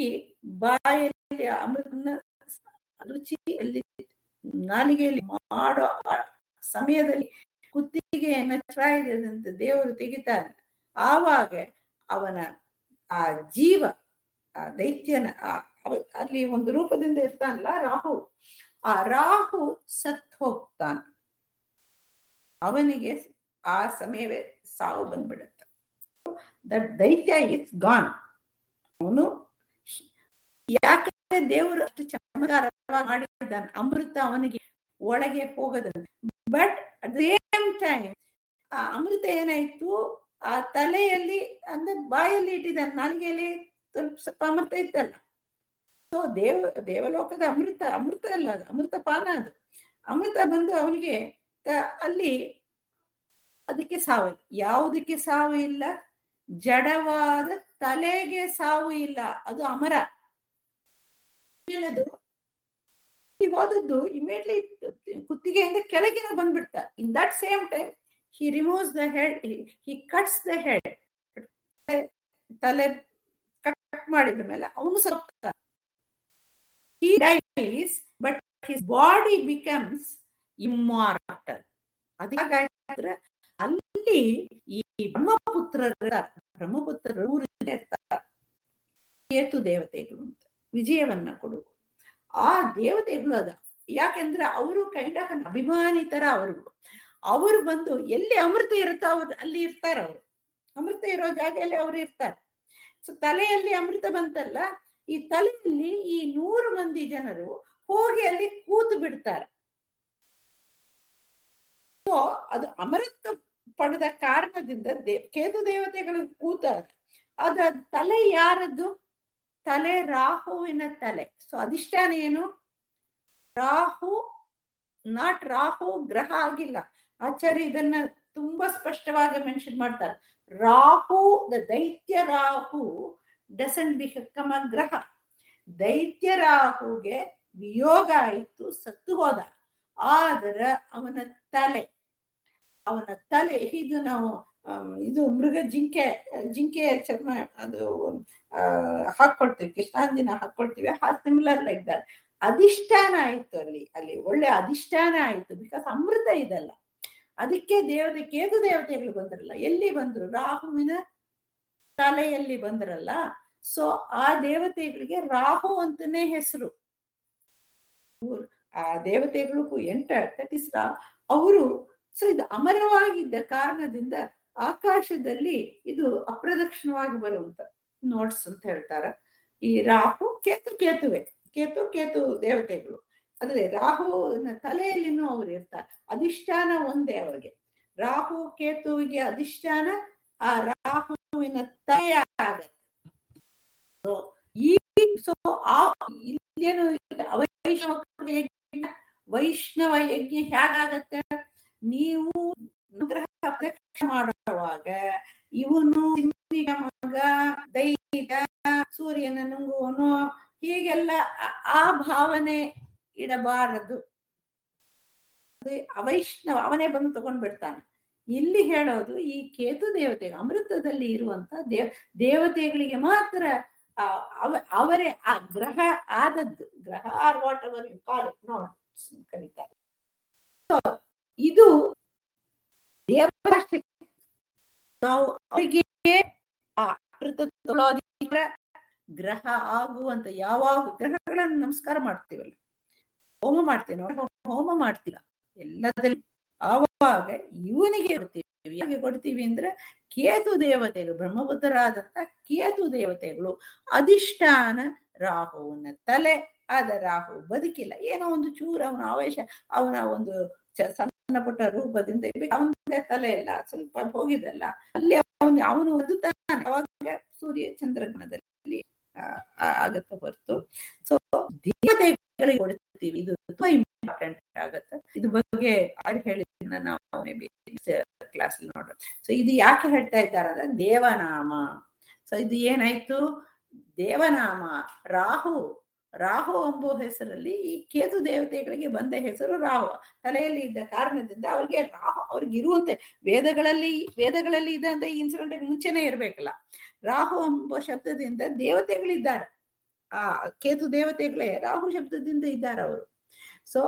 ಬಾಯಲ್ಲಿ ಅಮೃತನ ರುಚಿಯಲ್ಲಿ ನಾಲಿಗೆಯಲ್ಲಿ ಮಾಡೋ ಆ- ಸಮಯದಲ್ಲಿ ಕುತ್ತಿಗೆಯನ್ನ ಛಾಯದಂತೆ ದೇವರು ತೆಗಿತಾನೆ ಆವಾಗ ಅವನ ಆ ಜೀವ ಆ ದೈತ್ಯನ ಆ ಅವ- ಅಲ್ಲಿ ಒಂದು ರೂಪದಿಂದ ಇರ್ತಾನಲ್ಲ ರಾಹು ಆ ರಾಹು ಸತ್ ಹೋಗ್ತಾನೆ ಅವನಿಗೆ ಆ ಸಮಯವೇ ಸಾವು ಬಂದ್ಬಿಡುತ್ತೆ ದಟ್ ದೈತ್ಯ ಇಸ್ ಗಾನ್ ಅವನು ಯಾಕಂದ್ರೆ ದೇವರು ಅಷ್ಟು ಚಮತ್ಕಾರವಾಗಿ ಮಾಡಿದ್ದಾನೆ ಅಮೃತ ಅವನಿಗೆ ಒಳಗೆ ಹೋಗದಂತೆ ಬಟ್ ಅಟ್ ಸೇಮ್ ಟೈಮ್ ಆ ಅಮೃತ ಏನಾಯ್ತು ಆ ತಲೆಯಲ್ಲಿ ಅಂದ್ರೆ ಬಾಯಲ್ಲಿ ಇಟ್ಟಿದ್ದಾನೆ ನಾಲಿಗೆಯಲ್ಲಿ ಸ್ವಲ್ಪ ಸ್ವಲ್ಪ ಅಮೃತ ಇತ್ತಲ್ಲ ಸೊ ದೇವ ದೇವಲೋಕದ ಅಮೃತ ಅಮೃತ ಅಲ್ಲ ಅದು ಅಮೃತ ಪಾನ ಅದು ಅಮೃತ ಬಂದು ಅವನಿಗೆ ತ- ಅಲ್ಲಿ ಅದಕ್ಕೆ ಸಾವು ಇಲ್ಲ. ಯಾವುದಕ್ಕೆ ಸಾವು ಇಲ್ಲ ಜಡವಾದ ತಲೆಗೆ ಸಾವು ಇಲ್ಲ ಅದು ಅಮರ ಹೇಳೋದು ಈ ಹೋದದ್ದು ಇಮಿಡಿಯೇಟ್ಲಿ ಕುತ್ತಿಗೆಯಿಂದ ಕೆಳಗಿನ ಬಂದ್ಬಿಡ್ತ in that same time he removes the head he cuts the head ತಲೆ ಕಟ್ ಮಾಡಿದ ಮೇಲೆ ಅವನು ಸತ್ತ he dies but his body becomes immortal ಅದಾಗಾದ್ರೆ ಅಲ್ಲಿ ಈ ಬ್ರಹ್ಮಪುತ್ರರ ಬ್ರಹ್ಮಪುತ್ರರು ಊರಿಗೆ ಇರ್ತಾರೆ ಕೇತು ದೇವತೆಗಳು ಅಂತ ವಿಜಯವನ್ನ ಕೊಡು ಆ ದೇವತೆಗಳು ಅದ ಯಾಕೆಂದ್ರೆ ಅವರು ಕೈಂಡ್ ಆಫ್ ಅಭಿಮಾನಿತರ ಅವರು ಅವರು ಬಂದು ಎಲ್ಲಿ ಅಮೃತ ಇರುತ್ತೋ ಅವ್ರು ಅಲ್ಲಿ ಇರ್ತಾರ ಅವರು ಅಮೃತ ಇರೋ ಜಾಗದಲ್ಲಿ ಅವ್ರು ಇರ್ತಾರೆ ಸೊ ತಲೆಯಲ್ಲಿ ಅಮೃತ ಬಂತಲ್ಲ ಈ ತಲೆಯಲ್ಲಿ ಈ ನೂರು ಮಂದಿ ಜನರು ಹೋಗಿ ಅಲ್ಲಿ ಕೂತು ಬಿಡ್ತಾರೆ ಸೊ ಅದು ಅಮೃತ ಪಡೆದ ಕಾರಣದಿಂದ ದೇ ಕೇತು ದೇವತೆಗಳು ಕೂತಾರೆ ಅದ ತಲೆ ಯಾರದ್ದು ತಲೆ ರಾಹುವಿನ ತಲೆ ಸೊ ಅಧಿಷ್ಠಾನ ಏನು ರಾಹು ನಾಟ್ ರಾಹು ಗ್ರಹ ಆಗಿಲ್ಲ ಆಚಾರ್ಯ ಇದನ್ನ ತುಂಬಾ ಸ್ಪಷ್ಟವಾಗಿ ಮೆನ್ಷನ್ ಮಾಡ್ತಾರೆ ರಾಹು ದ ದೈತ್ಯ ರಾಹು ಡಸನ್ ಬಿಕಮ್ ಅ ಗ್ರಹ ದೈತ್ಯ ರಾಹುಗೆ ವಿಯೋಗ ಆಯಿತು ಸತ್ತು ಹೋದ ಆದ್ರೆ ಅವನ ತಲೆ ಅವನ ತಲೆ ಇದು ನಾವು ಆಮ್, ಇದು ಮೃಗ ಜಿಂಕೆ ಜಿಂಕೆ ಚರ್ಮ ಅದು ಆ, ಹಾಕೊಳ್ತೀವಿ ಕೃಷ್ಣಾಂದಿನ ಹಾಕೊಳ್ತೀವಿ ಆ ಸಿಮಿಲರ್ ಲೈಕ್ ದಟ್ ಅಧಿಷ್ಠಾನ ಆಯ್ತು ಅಲ್ಲಿ ಅಲ್ಲಿ ಒಳ್ಳೆ ಅಧಿಷ್ಠಾನ ಆಯ್ತು ಬಿಕಾಸ್ ಅಮೃತ ಇದಲ್ಲ ಅದಕ್ಕೆ ದೇವತೆ ಕೇತು ದೇವತೆಗಳು ಬಂದ್ರಲ್ಲ ಎಲ್ಲಿ ಬಂದ್ರು ರಾಹುವಿನ ತಲೆಯಲ್ಲಿ ಬಂದ್ರಲ್ಲ ಸೊ ಆ ದೇವತೆಗಳಿಗೆ ರಾಹು ಅಂತಾನೆ ಹೆಸರು ಆ ದೇವತೆಗಳಿಗೂ ಎಂಟರ್ ದಟ್ ಇಸ್ ಅವರು ಸೊ ಇದು ಅಮರವಾಗಿದ್ದ ಕಾರಣದಿಂದ ಆಕಾಶದಲ್ಲಿ ಇದು ಅಪ್ರದಕ್ಷಿಣವಾಗಿ ಬರುವಂತ ನೋಟ್ಸ್ ಅಂತ ಹೇಳ್ತಾರ ಈ ರಾಹು ಕೇತು ಕೇತುವೆ ಕೇತು ಕೇತು ದೇವತೆಗಳು ಅಂದ್ರೆ ರಾಹುವಿನ ತಲೆಯಲ್ಲಿನೂ ಅವ್ರು ಇರ್ತಾರೆ ಅಧಿಷ್ಠಾನ ಒಂದೇ ಅವ್ರಿಗೆ ರಾಹು ಕೇತುವಿಗೆ ಅಧಿಷ್ಠಾನ ಆ ರಾಹುವಿನ ತಲೆಯ ಆಗತ್ತೆ So, ಈ ಸೊ ಆ ಇಲ್ಲೇನು ಅವೈಷ್ಣವ ಯಜ್ಞ ವೈಷ್ಣವ ಯಜ್ಞ ಹೇಗಾಗತ್ತೆ ನೀವು ಅನುಗ್ರಹ ಪ್ರದಕ್ಷಿಣೆ ಮಾಡುವಾಗ ಇವನು ಸಿಂಹಿಯ ಮಗ ದೈವ ಸೂರ್ಯನ ನುಂಗುವನು ಹೀಗೆಲ್ಲ ಆ- ಆ ಭಾವನೆ ಇಡಬಾರದು ಅದು ಅವೈಷ್ಣವ ಅವನೇ ಬಂದು ತಗೊಂಡ್ ಬಿಡ್ತಾನೆ ಇಲ್ಲಿ ಹೇಳೋದು ಈ ಕೇತು ದೇವತೆ ಅಮೃತದಲ್ಲಿ ಇರುವಂತ ದೇವ್ ದೇವತೆಗಳಿಗೆ ಮಾತ್ರ ಆ, ಅವ- ಅವರೇ ಆ ಗ್ರಹ ಆದದ್ದು ಗ್ರಹ are whatever you call it ನೋಡ್ ಕರೀತಾರೆ So, ಇದು ದೇವರ ಶಕ್ತಿ. ನಾವು ಅವರಿಗೆ ಆ ಅಮೃತ ತಗೊಳ್ಳೋದಿದ್ರೆ ಗ್ರಹ ಆಗುವಂತ ಯಾವಾಗ ಗ್ರಹಗಳನ್ನು ನಮಸ್ಕಾರ ಮಾಡ್ತೀವಲ್ಲ ಹೋಮ ಮಾಡ್ತೀವಿ ನಾವು ಹೋಮ ಮಾಡ್ತೀವ ಎಲ್ಲದಲ್ಲಿ ಆವಾಗ ಇವನಿಗೆ ಕೊಡ್ತೀವಿ ಯಾಕೆ ಕೊಡ್ತೀವಿ ಅಂದ್ರೆ ಕೇತು ದೇವತೆಗಳು ಬ್ರಹ್ಮಪುತ್ರರಾದಂತ ಕೇತು ದೇವತೆಗಳು ಅಧಿಷ್ಠಾನ ರಾಹುವಿನ ತಲೆ ಆದ ರಾಹು ಬದುಕಿಲ್ಲ ಏನೋ ಒಂದು ಚೂರು ಅವನ ಆವೇಶ ಅವನ ಒಂದು ಚ- ಸಣ್ಣ ಪುಟ್ಟ ರೂಪದಿಂದ ಅವನ ತಲೆ ಎಲ್ಲ ಸ್ವಲ್ಪ ಹೋಗಿದಲ್ಲ ಅಲ್ಲಿ ಅವನು ಅವನು ಓದುತ್ತಾನೆ ಅವಾಗ ಸೂರ್ಯ ಚಂದ್ರಗ್ರಹದಲ್ಲಿ ಆ, ಆ- ಆಗತ್ತೆ ಹೊರತು ಸೊ ದೇವತೆಗಳಿಗೆ ಕೊಡ್ತೀವಿ ಇದು ತುಂಬಾ ಇಂಪಾರ್ಟೆಂಟ್ ಆಗತ್ತೆ ಇದು ಬಗ್ಗೆ ಆಡ್ ಹೇಳಿದ್ದನ್ನ ನಾವು ಮೇ ಬಿ ಕ್ಲಾಸ್ ನೋಡೋಣ ಸೊ ಇದು ಯಾಕೆ ಹೇಳ್ತಾ ಇದ್ದಾರೆ ಅಂದ್ರೆ ದೇವನಾಮ ಸೊ ಇದು ಏನಾಯ್ತು ದೇವನಾಮ ರಾಹು ರಾಹು ಎಂಬ ಹೆಸರಲ್ಲಿ ಈ ಕೇತು ದೇವತೆಗಳಿಗೆ ಬಂದ ಹೆಸರು ರಾಹು ತಲೆಯಲ್ಲಿ ಇದ್ದ ಕಾರಣದಿಂದ ಅವ್ರಿಗೆ ರಾಹು ಅವ್ರಿಗೆ ಇರುವಂತೆ ವೇದಗಳಲ್ಲಿ ವೇದಗಳಲ್ಲಿ ಇದೆ ಅಂದ್ರೆ ಈ ಇನ್ಸಿಡೆಂಟ್ ಮುಂಚೆನೆ ಇರ್ಬೇಕಲ್ಲ ರಾಹು ಎಂಬ ಶಬ್ದದಿಂದ ದೇವತೆಗಳಿದ್ದಾರೆ ಆ ಕೇತು ದೇವತೆಗಳೇ ರಾಹು ಶಬ್ದದಿಂದ ಇದ್ದಾರೆ ಅವರು ಸೊ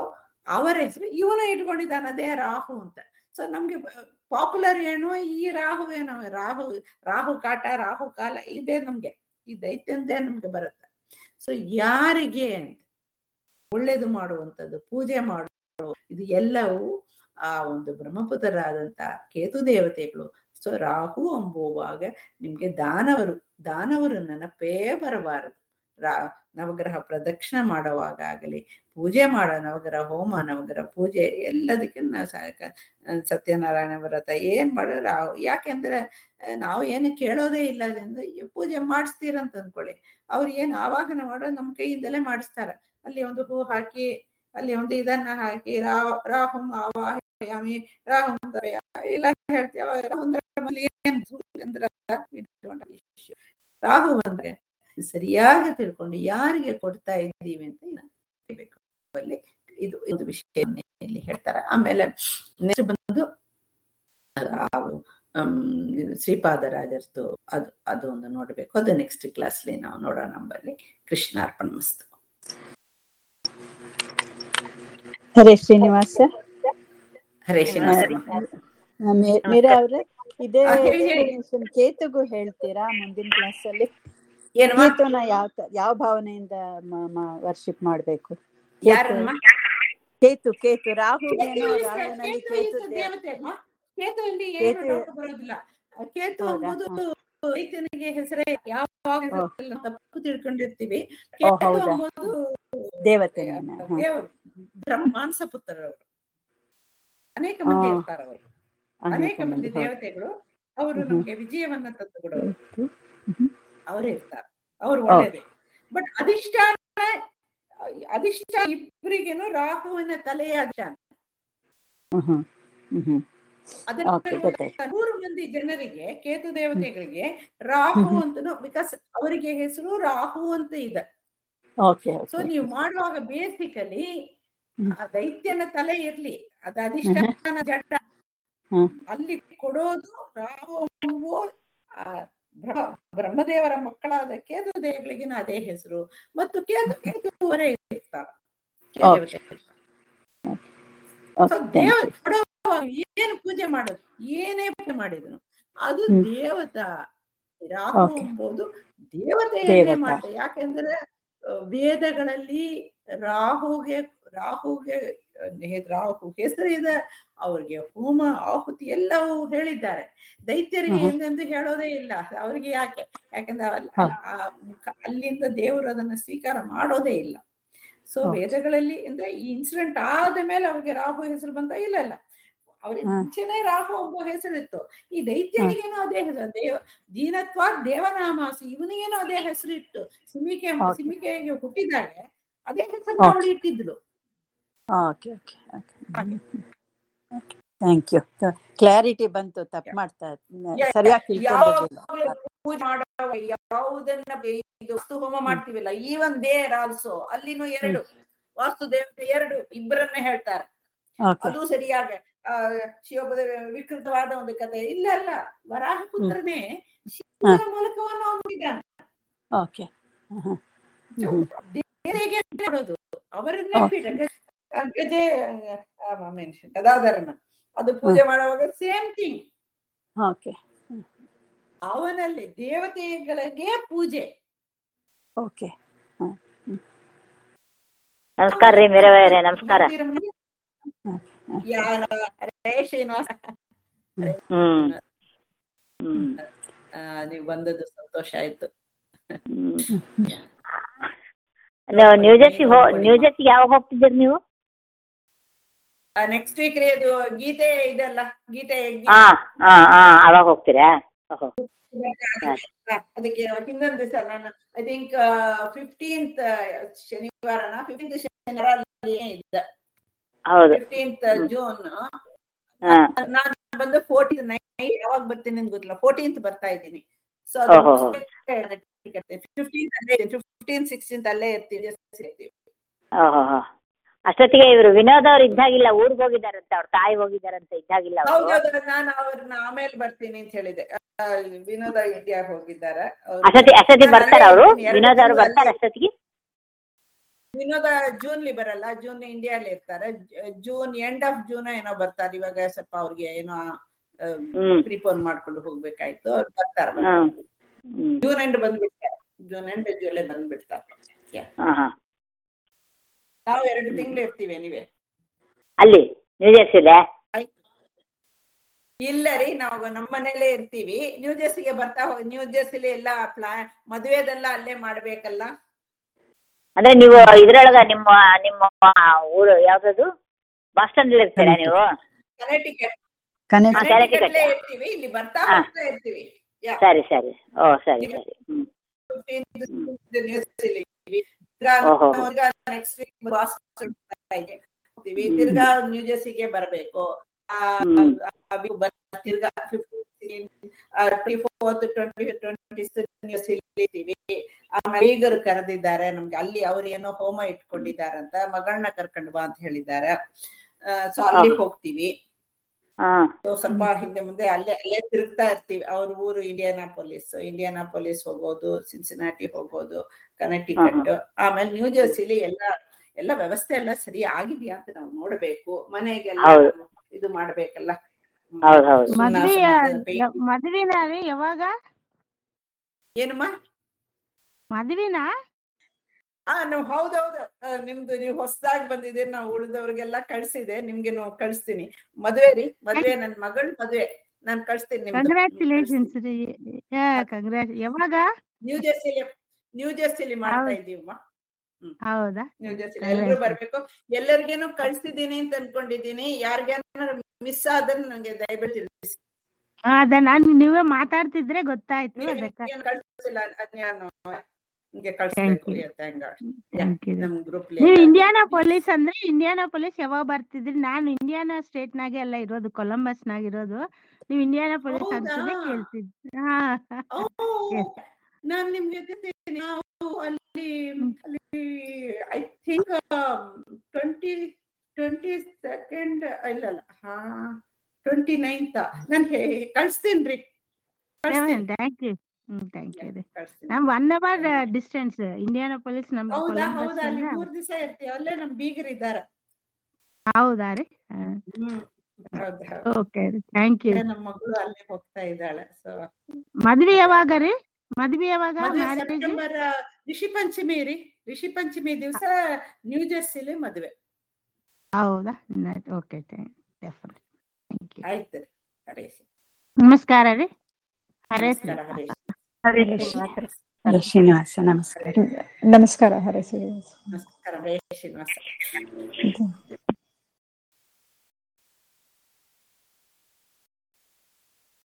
ಅವರ ಹೆಸರು ಇವನು ಇಟ್ಕೊಂಡಿದ್ದಾನೆ ಅದೇ ರಾಹು ಅಂತ ಸೊ ನಮ್ಗೆ ಪಾಪ್ಯುಲರ್ ಏನು ಈ ರಾಹು ಏನೋ ರಾಹು ರಾಹು ಕಾಟ ರಾಹು ಕಾಲ ಇದೇ ನಮ್ಗೆ ಈ ದೈತ್ಯಂದೇ ನಮ್ಗೆ ಬರುತ್ತೆ ಸೊ ಯಾರಿಗೆ ಅಂತ ಒಳ್ಳೇದು ಮಾಡುವಂಥದ್ದು ಪೂಜೆ ಮಾಡುವ ಇದು ಎಲ್ಲವೂ ಆ ಒಂದು ಬ್ರಹ್ಮಪುತ್ರರಾದಂತ ಕೇತು ದೇವತೆಗಳು ಸೊ ರಾಹು ಅಂಬುವಾಗ ನಿಮ್ಗೆ ದಾನವರು ದಾನವರು ನೆನಪೇ ಬರಬಾರದು ರಾ ನವಗ್ರಹ ಪ್ರದಕ್ಷಿಣೆ ಮಾಡುವಾಗ ಆಗಲಿ ಪೂಜೆ ಮಾಡೋ ನವಗ್ರಹ ಹೋಮ ನವಗ್ರಹ ಪೂಜೆ ಎಲ್ಲದಕ್ಕಿಂತ ಸಾಕ ಸತ್ಯನಾರಾಯಣ ವ್ರತ ಏನ್ ಮಾಡೋ ರಾಹು ಯಾಕೆಂದ್ರೆ ಆ, ನಾವು ಏನು ಕೇಳೋದೇ ಇಲ್ಲ ಅದರಿಂದ ಈ ಪೂಜೆ ಮಾಡಿಸ್ತೀರಂತ ಅಂದ್ಕೊಳ್ಳಿ ಅವ್ರು ಏನು ಆವಾಹನ ಮಾಡೋ ನಮ್ಮ ಕೈಯಿಂದಲೇ ಮಾಡಿಸ್ತಾರ ಅಲ್ಲಿ ಒಂದು ಹೂ ಹಾಕಿ ಅಲ್ಲಿ ಒಂದು ಇದನ್ನ ಹಾಕಿ ರಾ ರಾಹುಂ ಆವಾಹಯಾಮಿ ರಾಹುಂ ಧರಯಾಮಿ ಇಲ್ಲ ಹೇಳ್ತೀವಿ ರಾಹು ಅಂದ್ರೆ ನಮ್ಮಲ್ಲಿ ಏನ್ ಅಂದ್ರೆ ಇಟ್ಕೊಂಡ ವಿಷಯ. ರಾಹು ಅಂದ್ರೆ ಸರಿಯಾಗಿ ತಿಳ್ಕೊಂಡು ಯಾರಿಗೆ ಕೊಡ್ತಾ ಇದ್ದೀವಿ ಅಂತ ತಿಳಿಬೇಕು ಅಲ್ಲಿ ಇದು ಇದು ವಿಷಯ ಇಲ್ಲಿ ಹೇಳ್ತಾರೆ ಆಮೇಲೆ ನೆಕ್ಸ್ಟ್ ಬಂದು ರಾಹು ಹ್ಮ್, ಇದು ಶ್ರೀಪಾದರಾಜರ್ದು ಅದು ಅದು ಒಂದು ನೋಡ್ಬೇಕು ಅದು ನೆಕ್ಸ್ಟ್ ಕ್ಲಾಸ್ಲಿ ನಾವು ನೋಡೋಣ ನಮ್ಮಲ್ಲಿ ಕೃಷ್ಣಾರ್ಪಣ ಮಸ್ತು ಹರೇ ಶ್ರೀನಿವಾಸ ಹರೇ ಶ್ರೀನಿವಾಸ ಆ, ಮೀ- ಮೀರಾ ಅವ್ರೆ ಇದೇ ಆ, ಹೇಳಿ, ಹೇಳಿ. explanation ಕೇತುಗೂ ಹೇಳ್ತೀರಾ ಮುಂದಿನ ಕ್ಲಾಸ್ ಅಲ್ಲಿ ಏನು ಕೇತುನ ಯಾವ ತ- ಯಾವ ಭಾವನೆಯಿಂದ ವರ್ಷಿಪ್ ಮಾಡ್ಬೇಕು ಯಾರಮ್ಮ ಕೇತು ಕೇತು ರಾಹು ಕೇತು is- ರಾಹುನಲ್ಲಿ ಕೇತು ಕೇತು is ದೇ- ದೇವತೆ ಅಮ್ಮ. ಕೇತು ಇಲ್ಲಿ ಏನು ಕೇತು- ಡೌಟ್ ಬರೋದಿಲ್ಲ ಆ ಕೇತು ಹೌದಾ? ಎಂಬುದು ರೈತನಿಗೆ ಹೆಸರೇ ಯಾವಾಗ ಓ. ತಪ್ಪು ತಿಳ್ಕೊಂಡಿರ್ತೀವಿ ಓ, ಕೇತು ಹೌದಾ? ಎಂಬುದು ದೇವತೆನೇನ ಹ. ದೇವರು ಬ್ರಹ್ಮಾಂಸ ಪುತ್ರರವರು ಅನೇಕ ಮಂದಿ ಆ. ಇರ್ತಾರೆ ಅವರು ಅನೇಕ ಅನೇಕ ಮಂದಿ ಮಂದಿ ಹೌದು. ದೇವತೆಗಳು ಅವರು ಹ್ಮ್. ನಮ್ಗೆ ವಿಜಯವನ್ನ ತಂದುಕೊಡೋರು ಹ್ಮ್. ಅವರೇ ಇರ್ತಾರೆ ಅವ್ರು ಹೌದು. ಒಳ್ಳೇದೇ ಬಟ್ ಅಧಿಷ್ಠಾನ ಅಧಿಷ್ಠಾನ ಇಬ್ಬರಿಗೇನು ರಾಹುವಿನ ತಲೆಯ ಅಧಿಷ್ಠಾನ ಹ್ಮ್ ಹ್ಮ್ ಹ್ಮ್ ಹ್ಮ್ ಅದನ್ನ Okay, ಗೊತ್ತಾಯ್ತು. ನೂರು ಮಂದಿ ಜನರಿಗೆ ಕೇತು ದೇವತೆಗಳಿಗೆ ರಾಹು ಹ್ಮ್. ಅಂತ ಬಿಕಾಸ್ ಅವರಿಗೆ ಹೆಸರು ರಾಹು ಅಂತ ಇದೆ ಓಕೆ ಸೊ ಓಕೆ ನೀವು ಮಾಡುವಾಗ ಬೇಸಿಕಲಿ ಹ್ಮ್. ಆ ದೈತ್ಯನ ತಲೆ ಇರ್ಲಿ ಅದ ಅಧಿಷ್ಠಾನ ಜಡ ಹ್ಮ್. ಅಲ್ಲಿ ಕೊಡೋದು ರಾಹು ಎಂಬುವ ಆ ಬ್ರಹ್ಮ- ಬ್ರಹ್ಮದೇವರ ಮಕ್ಕಳಾದ ಕೇತು ದೇವಗಳಿಗಿನ ಅದೇ ಹೆಸರು ಮತ್ತು ಕೇತು ಕೇತುವರೇ ಇರ್ತಾರೆ Okay. ಸೊ ದೇವ ಕೊಡುವಾಗ ಏನು ಪೂಜೆ ಮಾಡೋದು ಏನೇ ಪೂಜೆ ಮಾಡಿದ್ರು ಅದು ಹ್ಮ್. ದೇವತಾ ರಾಹು Okay. ಎಂಬುದು ದೇವತೆಯನ್ನೇ ದೇವತಾ. ಮಾಡ್ತಾರೆ ಯಾಕೆಂದ್ರೆ ಆ, ವೇದಗಳಲ್ಲಿ ರಾಹುಗೆ ರಾಹುಗೆ ಆ, ಹೆ- ರಾಹು ಹೆಸರಿದೆ ಅವ್ರಿಗೆ ಹೋಮ ಆಹುತಿ ಎಲ್ಲವೂ ಹೇಳಿದ್ದಾರೆ ದೈತ್ಯರಿಗೆ ಹ್ಮ್. ಎಂದೆಂದು ಹೇಳೋದೇ ಇಲ್ಲ ಅವ್ರಿಗೆ ಯಾಕೆ ಯಾಕಂದ್ರೆ ಅಲ್ಲಿ- ಹಾ. ಆ ಮುಖ- ಅಲ್ಲಿಂದ ದೇವರು ಅದನ್ನ ಸ್ವೀಕಾರ ಮಾಡೋದೇ ಇಲ್ಲ ಸೊ ಹೌದು. ವೇದಗಳಲ್ಲಿ ಅಂದ್ರೆ ಈ ಇನ್ಸಿಡೆಂಟ್ ಆದ ಮೇಲೆ ಅವ್ರಿಗೆ ರಾಹು ಹೆಸರು ಬಂತ ಇಲ್ಲ ಇಲ್ಲ ಅವ್ರಿಗೆ ಹಾ. ಮುಂಚೆನೆ ರಾಹು ಎಂಬ ಹೆಸರಿತ್ತು ಈ ದೈತ್ಯನಿಗೇನೋ ಅದೇ ಹೆಸರು ದೇವ ದೀನತ್ವ ದೇವನಾಮಾಸಿ ಇವನಿಗೇನೋ ಅದೇ ಹೆಸರು ಇಟ್ಟು ಸಿಮಿಕೆ Okay. ಸಿಮಿಕೆಗೆ ಹುಟ್ಟಿದಾಗ ಅದೇ ಹೆಸರು Okay. ಅವಳು ಇಟ್ಟಿದ್ಲು okay okay thank you clarity ಬಂತು ತಪ್ಪು ಮಾಡ್ತಾ ಯಾ- ಸರಿಯಾಗಿ ತಿಳ್ಕೊಂಡಿರ್ಲಿಲ್ಲ ಯಾವಾಗ್ಲೂ ಪೂಜೆ ಮಾಡುವಾಗ ಯಾವುದನ್ನ ಬೆ- ಇದು ವಸ್ತು ಹೋಮ ಮಾಡ್ತೀವಿಲ್ಲ ಈವನ್ ದೇರ್ ಆಲ್ಸೋ ಅಲ್ಲಿನೂ ಎರಡು ವಾಸ್ತು ದೇವತೆ ಎರಡು ಇಬ್ಬರನ್ನ ಹೇಳ್ತಾರೆ ಓಕೆ ಅದು ಸರಿಯಾಗ ಆ ಶಿವಪದ ವಿಕೃತವಾದ ಒಂದು ಕಥೆ ಇಲ್ಲ ಅಲ್ಲ ವರಾಹ ಪುತ್ರನೇ ಶಿವನ ಮೂಲಕವನ್ನು ಅವನಿದ್ದಾನೆ ಓಕೆ ಬೇರೆಗೆ ನೋಡೋದು ಅವರನ್ನೇ Okay. ಪೀಠ ಗ- ಗಜೆ ಮೆನ್ಷನ್ ಗದಾಧರನ ಅದು ಪೂಜೆ ಮಾಡುವಾಗ ಸೇಮ್ ಥಿಂಗ್ ಓಕೆ ಅವನಲ್ಲಿ ದೇವತೆಗಳಿಗೆ ಪೂಜೆ ಓಕೆ ನಮಸ್ಕಾರ ರೀ ಮೀರವರೇ ನಮಸ್ಕಾರ ಯಾರ ಹರೇ ಶ್ರೀನಿವಾಸ ಹ್ಮ್ ಹ್ಮ್ ಆ, ನೀವು ಬಂದದ್ದು ಸಂತೋಷ ಆಯ್ತು ಹ್ಮ್. ನೀವು ನ್ಯೂ ಜರ್ಸಿ ಹೋ ನ್ಯೂ ಜರ್ಸಿಗೆ ಯಾವಾಗ ಹೋಗ್ತಿದ್ದೀರಿ ನೀವು ನೆಕ್ಸ್ಟ್ ವೀಕ್ ರೀ ಅದು ಗೀತೆ ಇದೆಲ್ಲ ಗೀತೆ ಯಜ್ಞ. ಹಾ ಹಾ ಹಾ ಅವಾಗ ಹೋಗ್ತೀರಾ ಓಹೋ ಅದಕ್ಕೆ ಹಿಂದೊಂದು ದಿವಸ ನಾನು ಐ ಥಿಂಕ್ ಫಿಫ್ಟೀನ್ತ್ ಶನಿವಾರನ ಫಿಫ್ಟೀನ್ತ್ ಶನಿವಾರ ಅಲ್ಲಿ ಇದ್ದ ಹೌದು ಫಿಫ್ಟೀನ್ತ್ ಹ್ಮ್. ಜೂನ್ ಹಾ ನಾನು ಬಂದು ಫೋರ್ಟೀನ್ ನೈಟ್ ಯಾವಾಗ ಬರ್ತೀನಿ ಅಂತ ಗೊತ್ತಿಲ್ಲ ಫೋರ್ಟೀನ್ತ್ ಬರ್ತಾ ಇದ್ದೀನಿ ಸೊ ಓಹೋ. ಫಿಫ್ಟೀನ್ತ್ ಅಲ್ಲೇ ಫಿಫ್ಟೀನ್ ಸಿಕ್ಸ್ಟೀನ್ತ್ ಅಲ್ಲೇ ಇರ್ತೀವಿ ಇರ್ತೀವಿ. ಓಹೋ ಹೋ. ಅಷ್ಟೊತ್ತಿಗೆ ಇವರು ವಿನೋದ್ ಅವ್ರು ಇದ್ದಾಗಿಲ್ಲ ಊರಿಗೆ ಹೋಗಿದಾರಂತೆ ಅವ್ರ ತಾಯಿ ಹೋಗಿದಾರಂತೆ ಇದ್ದಾಗಿಲ್ಲ ಅವರು ಹೌದು ನಾನು ಅವ್ರನ್ನ ಆಮೇಲೆ ಬರ್ತೀನಿ ಅಂತ ಹೇಳಿದೆ ಆ, ವಿನೋದ ಇಂಡಿಯಾ ಹೋಗಿದ್ದಾರೆ ಅವ್ರು- ಅಷ್ಟೊತ್ತಿ ಅಷ್ಟೊತ್ತಿಗೆ ನಾನು ಬರ್ತಾರ ಅಲ್ಲೇ ಅವರು ಇರ್ತೀನಿ, ಎರಡು ವಿನೋದ್ ಅವ್ರು ತಿಂಗಳು ಬರ್ತಾರ ಅಲ್ಲೇ- ಅಷ್ಟೊತ್ತಿಗೆ ವಿನೋದ ಜೂನ್ಲಿ ಬರಲ್ಲ ಜೂನ್ ಇಂಡಿಯಾಲಿ ಇರ್ತಾರೆ ಜ- ಜೂನ್ ಎಂಡ್ ಆಫ್ ಜೂನ್ ಏನೋ ಬರ್ತಾರೆ ಇವಾಗ ಸ್ವಲ್ಪ ಅವ್ರಿಗೆ ಏನೋ ಹ್ಮ್ ಪ್ರಿಪೋನ್ ಮಾಡ್ಕೊಂಡು ಹೋಗ್ಬೇಕಾಯ್ತು ಅವ್ರು ಬರ್ತಾರೆ ಹ್ಮ್ ಹ್ಮ್ ಜೂನ್ ಎಂಡ್ ಬಂದ್ಬಿಡ್ತಾರೆ ಜೂನ್ ಎಂಡ್ ಜುಲೈ ಬಂದ್ಬಿಡ್ತಾರೆ ಹಾ ಹಾ ನಾವು ಎರಡು ತಿಂಗಳು ಇರ್ತೀವಿ ನೀವೇ ಅಲ್ಲಿ ನ್ಯೂ ಜೆರ್ಸಿಲೆ ಆಯ್ತು ಇಲ್ಲ ರೀ ನಾವು ನಮ್ಮ ಮನೇಲೇ ಇರ್ತೀವಿ ನ್ಯೂ ಜೆರ್ಸಿಗೆ ಬರ್ತಾ ಹೋ- ನ್ಯೂ ಜೆರ್ಸಿಲಿ ಎಲ್ಲ ಪ್ಲಾ ಮದುವೆದೆಲ್ಲ ಅಲ್ಲೇ ಮಾಡ್ಬೇಕಲ್ಲ ಅಂದ್ರೆ ನೀವು ಇದ್ರೊಳಗ ನಿಮ್ಮ ನಿಮ್ಮ ಊರು ಯಾವ್ದದು ಬಾಸ್ಟನ್ ಇರ್ತೀರಾ ನೀವು ಕನೆಟಿಕೆಟ್ ಕನೆಕ್ಟ್ ಹಾ, Connecticut. ಕನೆಟಿಕೆಟ್ಲೇ ಇರ್ತೀವಿ ಇಲ್ಲಿ ಬರ್ತಾ ಹಾ. ಹೋಗ್ತಾ ಇರ್ತೀವಿ ಯಾ ಸರಿ ಸರಿ ಓ ಸರಿ ಸರಿ ಹ್ಮ್ ಓಹೋ. ನೆಕ್ಸ್ಟ್ ವೀಕ್ ಹೋಗ್ತೀವಿ ತಿರ್ಗಾ ನ್ಯೂ ಜೆರ್ಸಿಗೆ ಬರಬೇಕು ಹ್ಮ್. ತಿರ್ಗಾ ಟ್ವೆಂಟಿ ಫೋರ್ತ್ ಟ್ವೆಂಟಿ ಟ್ವೆಂಟಿ ಇರ್ತೀವಿ ಆಮೇಲೆ ಈಗರು ಕರೆದಿದ್ದಾರೆ ನಮ್ಗೆ ಅಲ್ಲಿ ಅವ್ರು ಏನೋ ಹೋಮ ಇಟ್ಕೊಂಡಿದ್ದಾರಂತ ಮಗಳನ್ನ ಕರ್ಕೊಂಡು ಬಾ ಅಂತ ಹೇಳಿದ್ದಾರೆ ಸೊ ಅಲ್ಲಿ ಹೋಗ್ತೀವಿ ಹಾ So, ಸ್ವಲ್ಪ ಹಿಂದೆ ಮುಂದೆ ಅಲ್ಲೇ ಅಲ್ಲೇ ತಿರುಗ್ತಾ ಇರ್ತೀವಿ ಅವ್ರ ಊರು ಇಂಡಿಯಾನಾ ಪೊಲೀಸ್ ಇಂಡಿಯಾನಾ ಪೊಲೀಸ್ ಹೋಗೋದು ಸಿನ್ಸಿನಾಟಿ ಹೋಗೋದು ಕನೆಕ್ಟಿಕಟ್ ಆಮೇಲೆ ನ್ಯೂ ಜೆರ್ಸಿಲಿ ಎಲ್ಲ ಎಲ್ಲ ವ್ಯವಸ್ಥೆ ಎಲ್ಲ ಸರಿ ಆಗಿದ್ಯಾ ಅಂತ ನಾವು ನೋಡ್ಬೇಕು ಮನೆಗೆಲ್ಲ ಹೌದು. ಇದು ಮಾಡ್ಬೇಕಲ್ಲ ಹ್ಮ್. ಹೌದ್ ಹೌದು. ಸುಣ್ಣ ಮದ್ವೆ ಸುಣ್ಣದ paint. ಮದ್ವಿನ ರೀ ಯಾವಾಗ ಏನಮ್ಮ ಮದ್ವಿನ ಹಾ ನಾವು ಹೌದೌದು ಆ, ನಿಮ್ದು ನೀವು ಹೊಸದಾಗಿ ಬಂದಿದ್ದೀರಿ ನಾವು ಉಳಿದವ್ರಿಗೆಲ್ಲ ಕಳ್ಸಿದೆ ನಿಮ್ಗೆ ನಾವು ಕಳಿಸ್ತೀನಿ ಮದ್ವೆ ರೀ ಮದ್ವೆ ನನ್ ಮಗಳ ಮದ್ವೆ ನಾನ್ ಕಳಿಸ್ತೀನಿ ನಿಮ್ದು. ಕಂಗ್ರ್ಯಾಚುಲೇಷನ್ಸ್ ರೀ ಕಂಗ್ರ್ಯಾಚ್ ಯಾವಾಗ ನ್ಯೂ ಜೆರ್ಸಿಲಿ ನ್ಯೂ ಜೆರ್ಸಿಲಿ ಮಾಡ್ತಾ ಹೌದು. ಇದೀವಮ್ಮ ಹೌದಾ ನ್ಯೂ ಜೆರ್ಸಿಲಿ ಅಲ್ಲೇ ಎಲ್ಲರೂ ಆಯ್ತು. ಬರ್ಬೇಕು ಎಲ್ಲರಿಗೇನು ಕಳ್ಸಿದೀನಿ ಅಂತ ಅನ್ಕೊಂಡಿದೀನಿ ಯಾರಿಗೇನಾದ್ರು ಮಿಸ್ ಆದ್ರೆ ನಂಗೆ ದಯವಿಟ್ಟು ತಿಳಿಸಿ ಹಾ, ಅದ ನಾನು ನೀವೇ ಮಾತಾಡ್ತಿದ್ರೆ ಗೊತ್ತಾಯ್ತು ಅದಕ್ಕ ಏನ್ ಕಳ್ಸಿಲ್ಲ ಅದ್ ನಾನು ನಿಮ್ಗೆ ಕಳ್ಸ್ಬೇಕು you. Yeah, thank God. Thank you. ನಮ್ ಗ್ರೂಪ್ ನೀವು ಇಂಡಿಯಾನಾ ಪೊಲೀಸ್ ಅಂದ್ರೆ ಇಂಡಿಯಾನಾ ಪೊಲೀಸ್ ಯಾವಾಗ ಬರ್ತಿದ್ರಿ ನಾನು ಇಂಡಿಯಾನಾ ಸ್ಟೇಟ್ ನಾಗೆ ಎಲ್ಲ ಇರೋದು ಕೊಲಂಬಸ್ ನಾಗ ಇರೋದು ನೀವು ಇಂಡಿಯಾನಾ ಪೊಲೀಸ್ ಹೌದಾ? ಅಂತಾನೆ ಕೇಳ್ತಿದ್ರಿ ಹಾ Yes. ನಾನ್ ನಿಮ್ಗೆ ಗೊತ್ತಿದ್ದೀನಿ. ನಾವು ಅಲ್ಲಿ ಅಲ್ಲಿ I think twenty twenty second ಇಲ್ಲ ಅಲ್ಲ ಹಾ ಟ್ವೆಂಟಿ ನೈನ್ತ್ ನಾನು ಕಳಿಸ್ತೀನಿ thank you hmm thank you ರೀ ನಮ್ one hour distance Indianapolis ನಮ್ಗೆ ಹೌದಾ ಹೌದಾ ಕೊಲಂಬಸ್ ಅಲ್ಲಿ ಮೂರ್ ದಿವಸ ಇರ್ತೀವಿ ಅಲ್ಲೇ ನಮ್ ಬೀಗರ್ ಇದ್ದಾರೆ ಹೌದಾ ರೀ ಹ್ಮ್ ಹೌದು ಹೌದು ಓಕೆ ರೀ ಥ್ಯಾಂಕ್ ಯು ನಮ್ಮ ಮಗಳು ಅಲ್ಲೇ ಹೋಗ್ತಾ ಇದ್ದಾಳೆ ಸೊ ಮದ್ವೆ ಯಾವಾಗ ರೀ ಮದ್ವೆ ಯಾವಾಗ ಮದುವೆ ಮ್ಯಾರೇಜ್ ಸೆಪ್ಟೆಂಬರ್ ರಿಷಿ ಪಂಚಮಿ ರೀ ರಿಷಿ ಪಂಚಮಿ ದಿವಸ ನ್ಯೂ ಜೆರ್ಸಿಲಿ ಮದುವೆ ಹೌದಾ ಓಕೆ ಥ್ಯಾಂಕ್ ಯು ಆಯ್ತು ರೀ ಹರೇಶ್ ನಮಸ್ಕಾರ ರೀ ಹರೇ ನಮಸ್ಕಾರ ಹರೇಶ್ ಹರೇ ಶ್ರೀನಿವಾಸ ನಮಸ್ಕಾರ ನಮಸ್ಕಾರ ಹರೇ ಶ್ರೀನಿವಾಸ ನಮಸ್ಕಾರ ಹರೇಶ್ ಶ್ರೀನಿವಾಸ ಇದು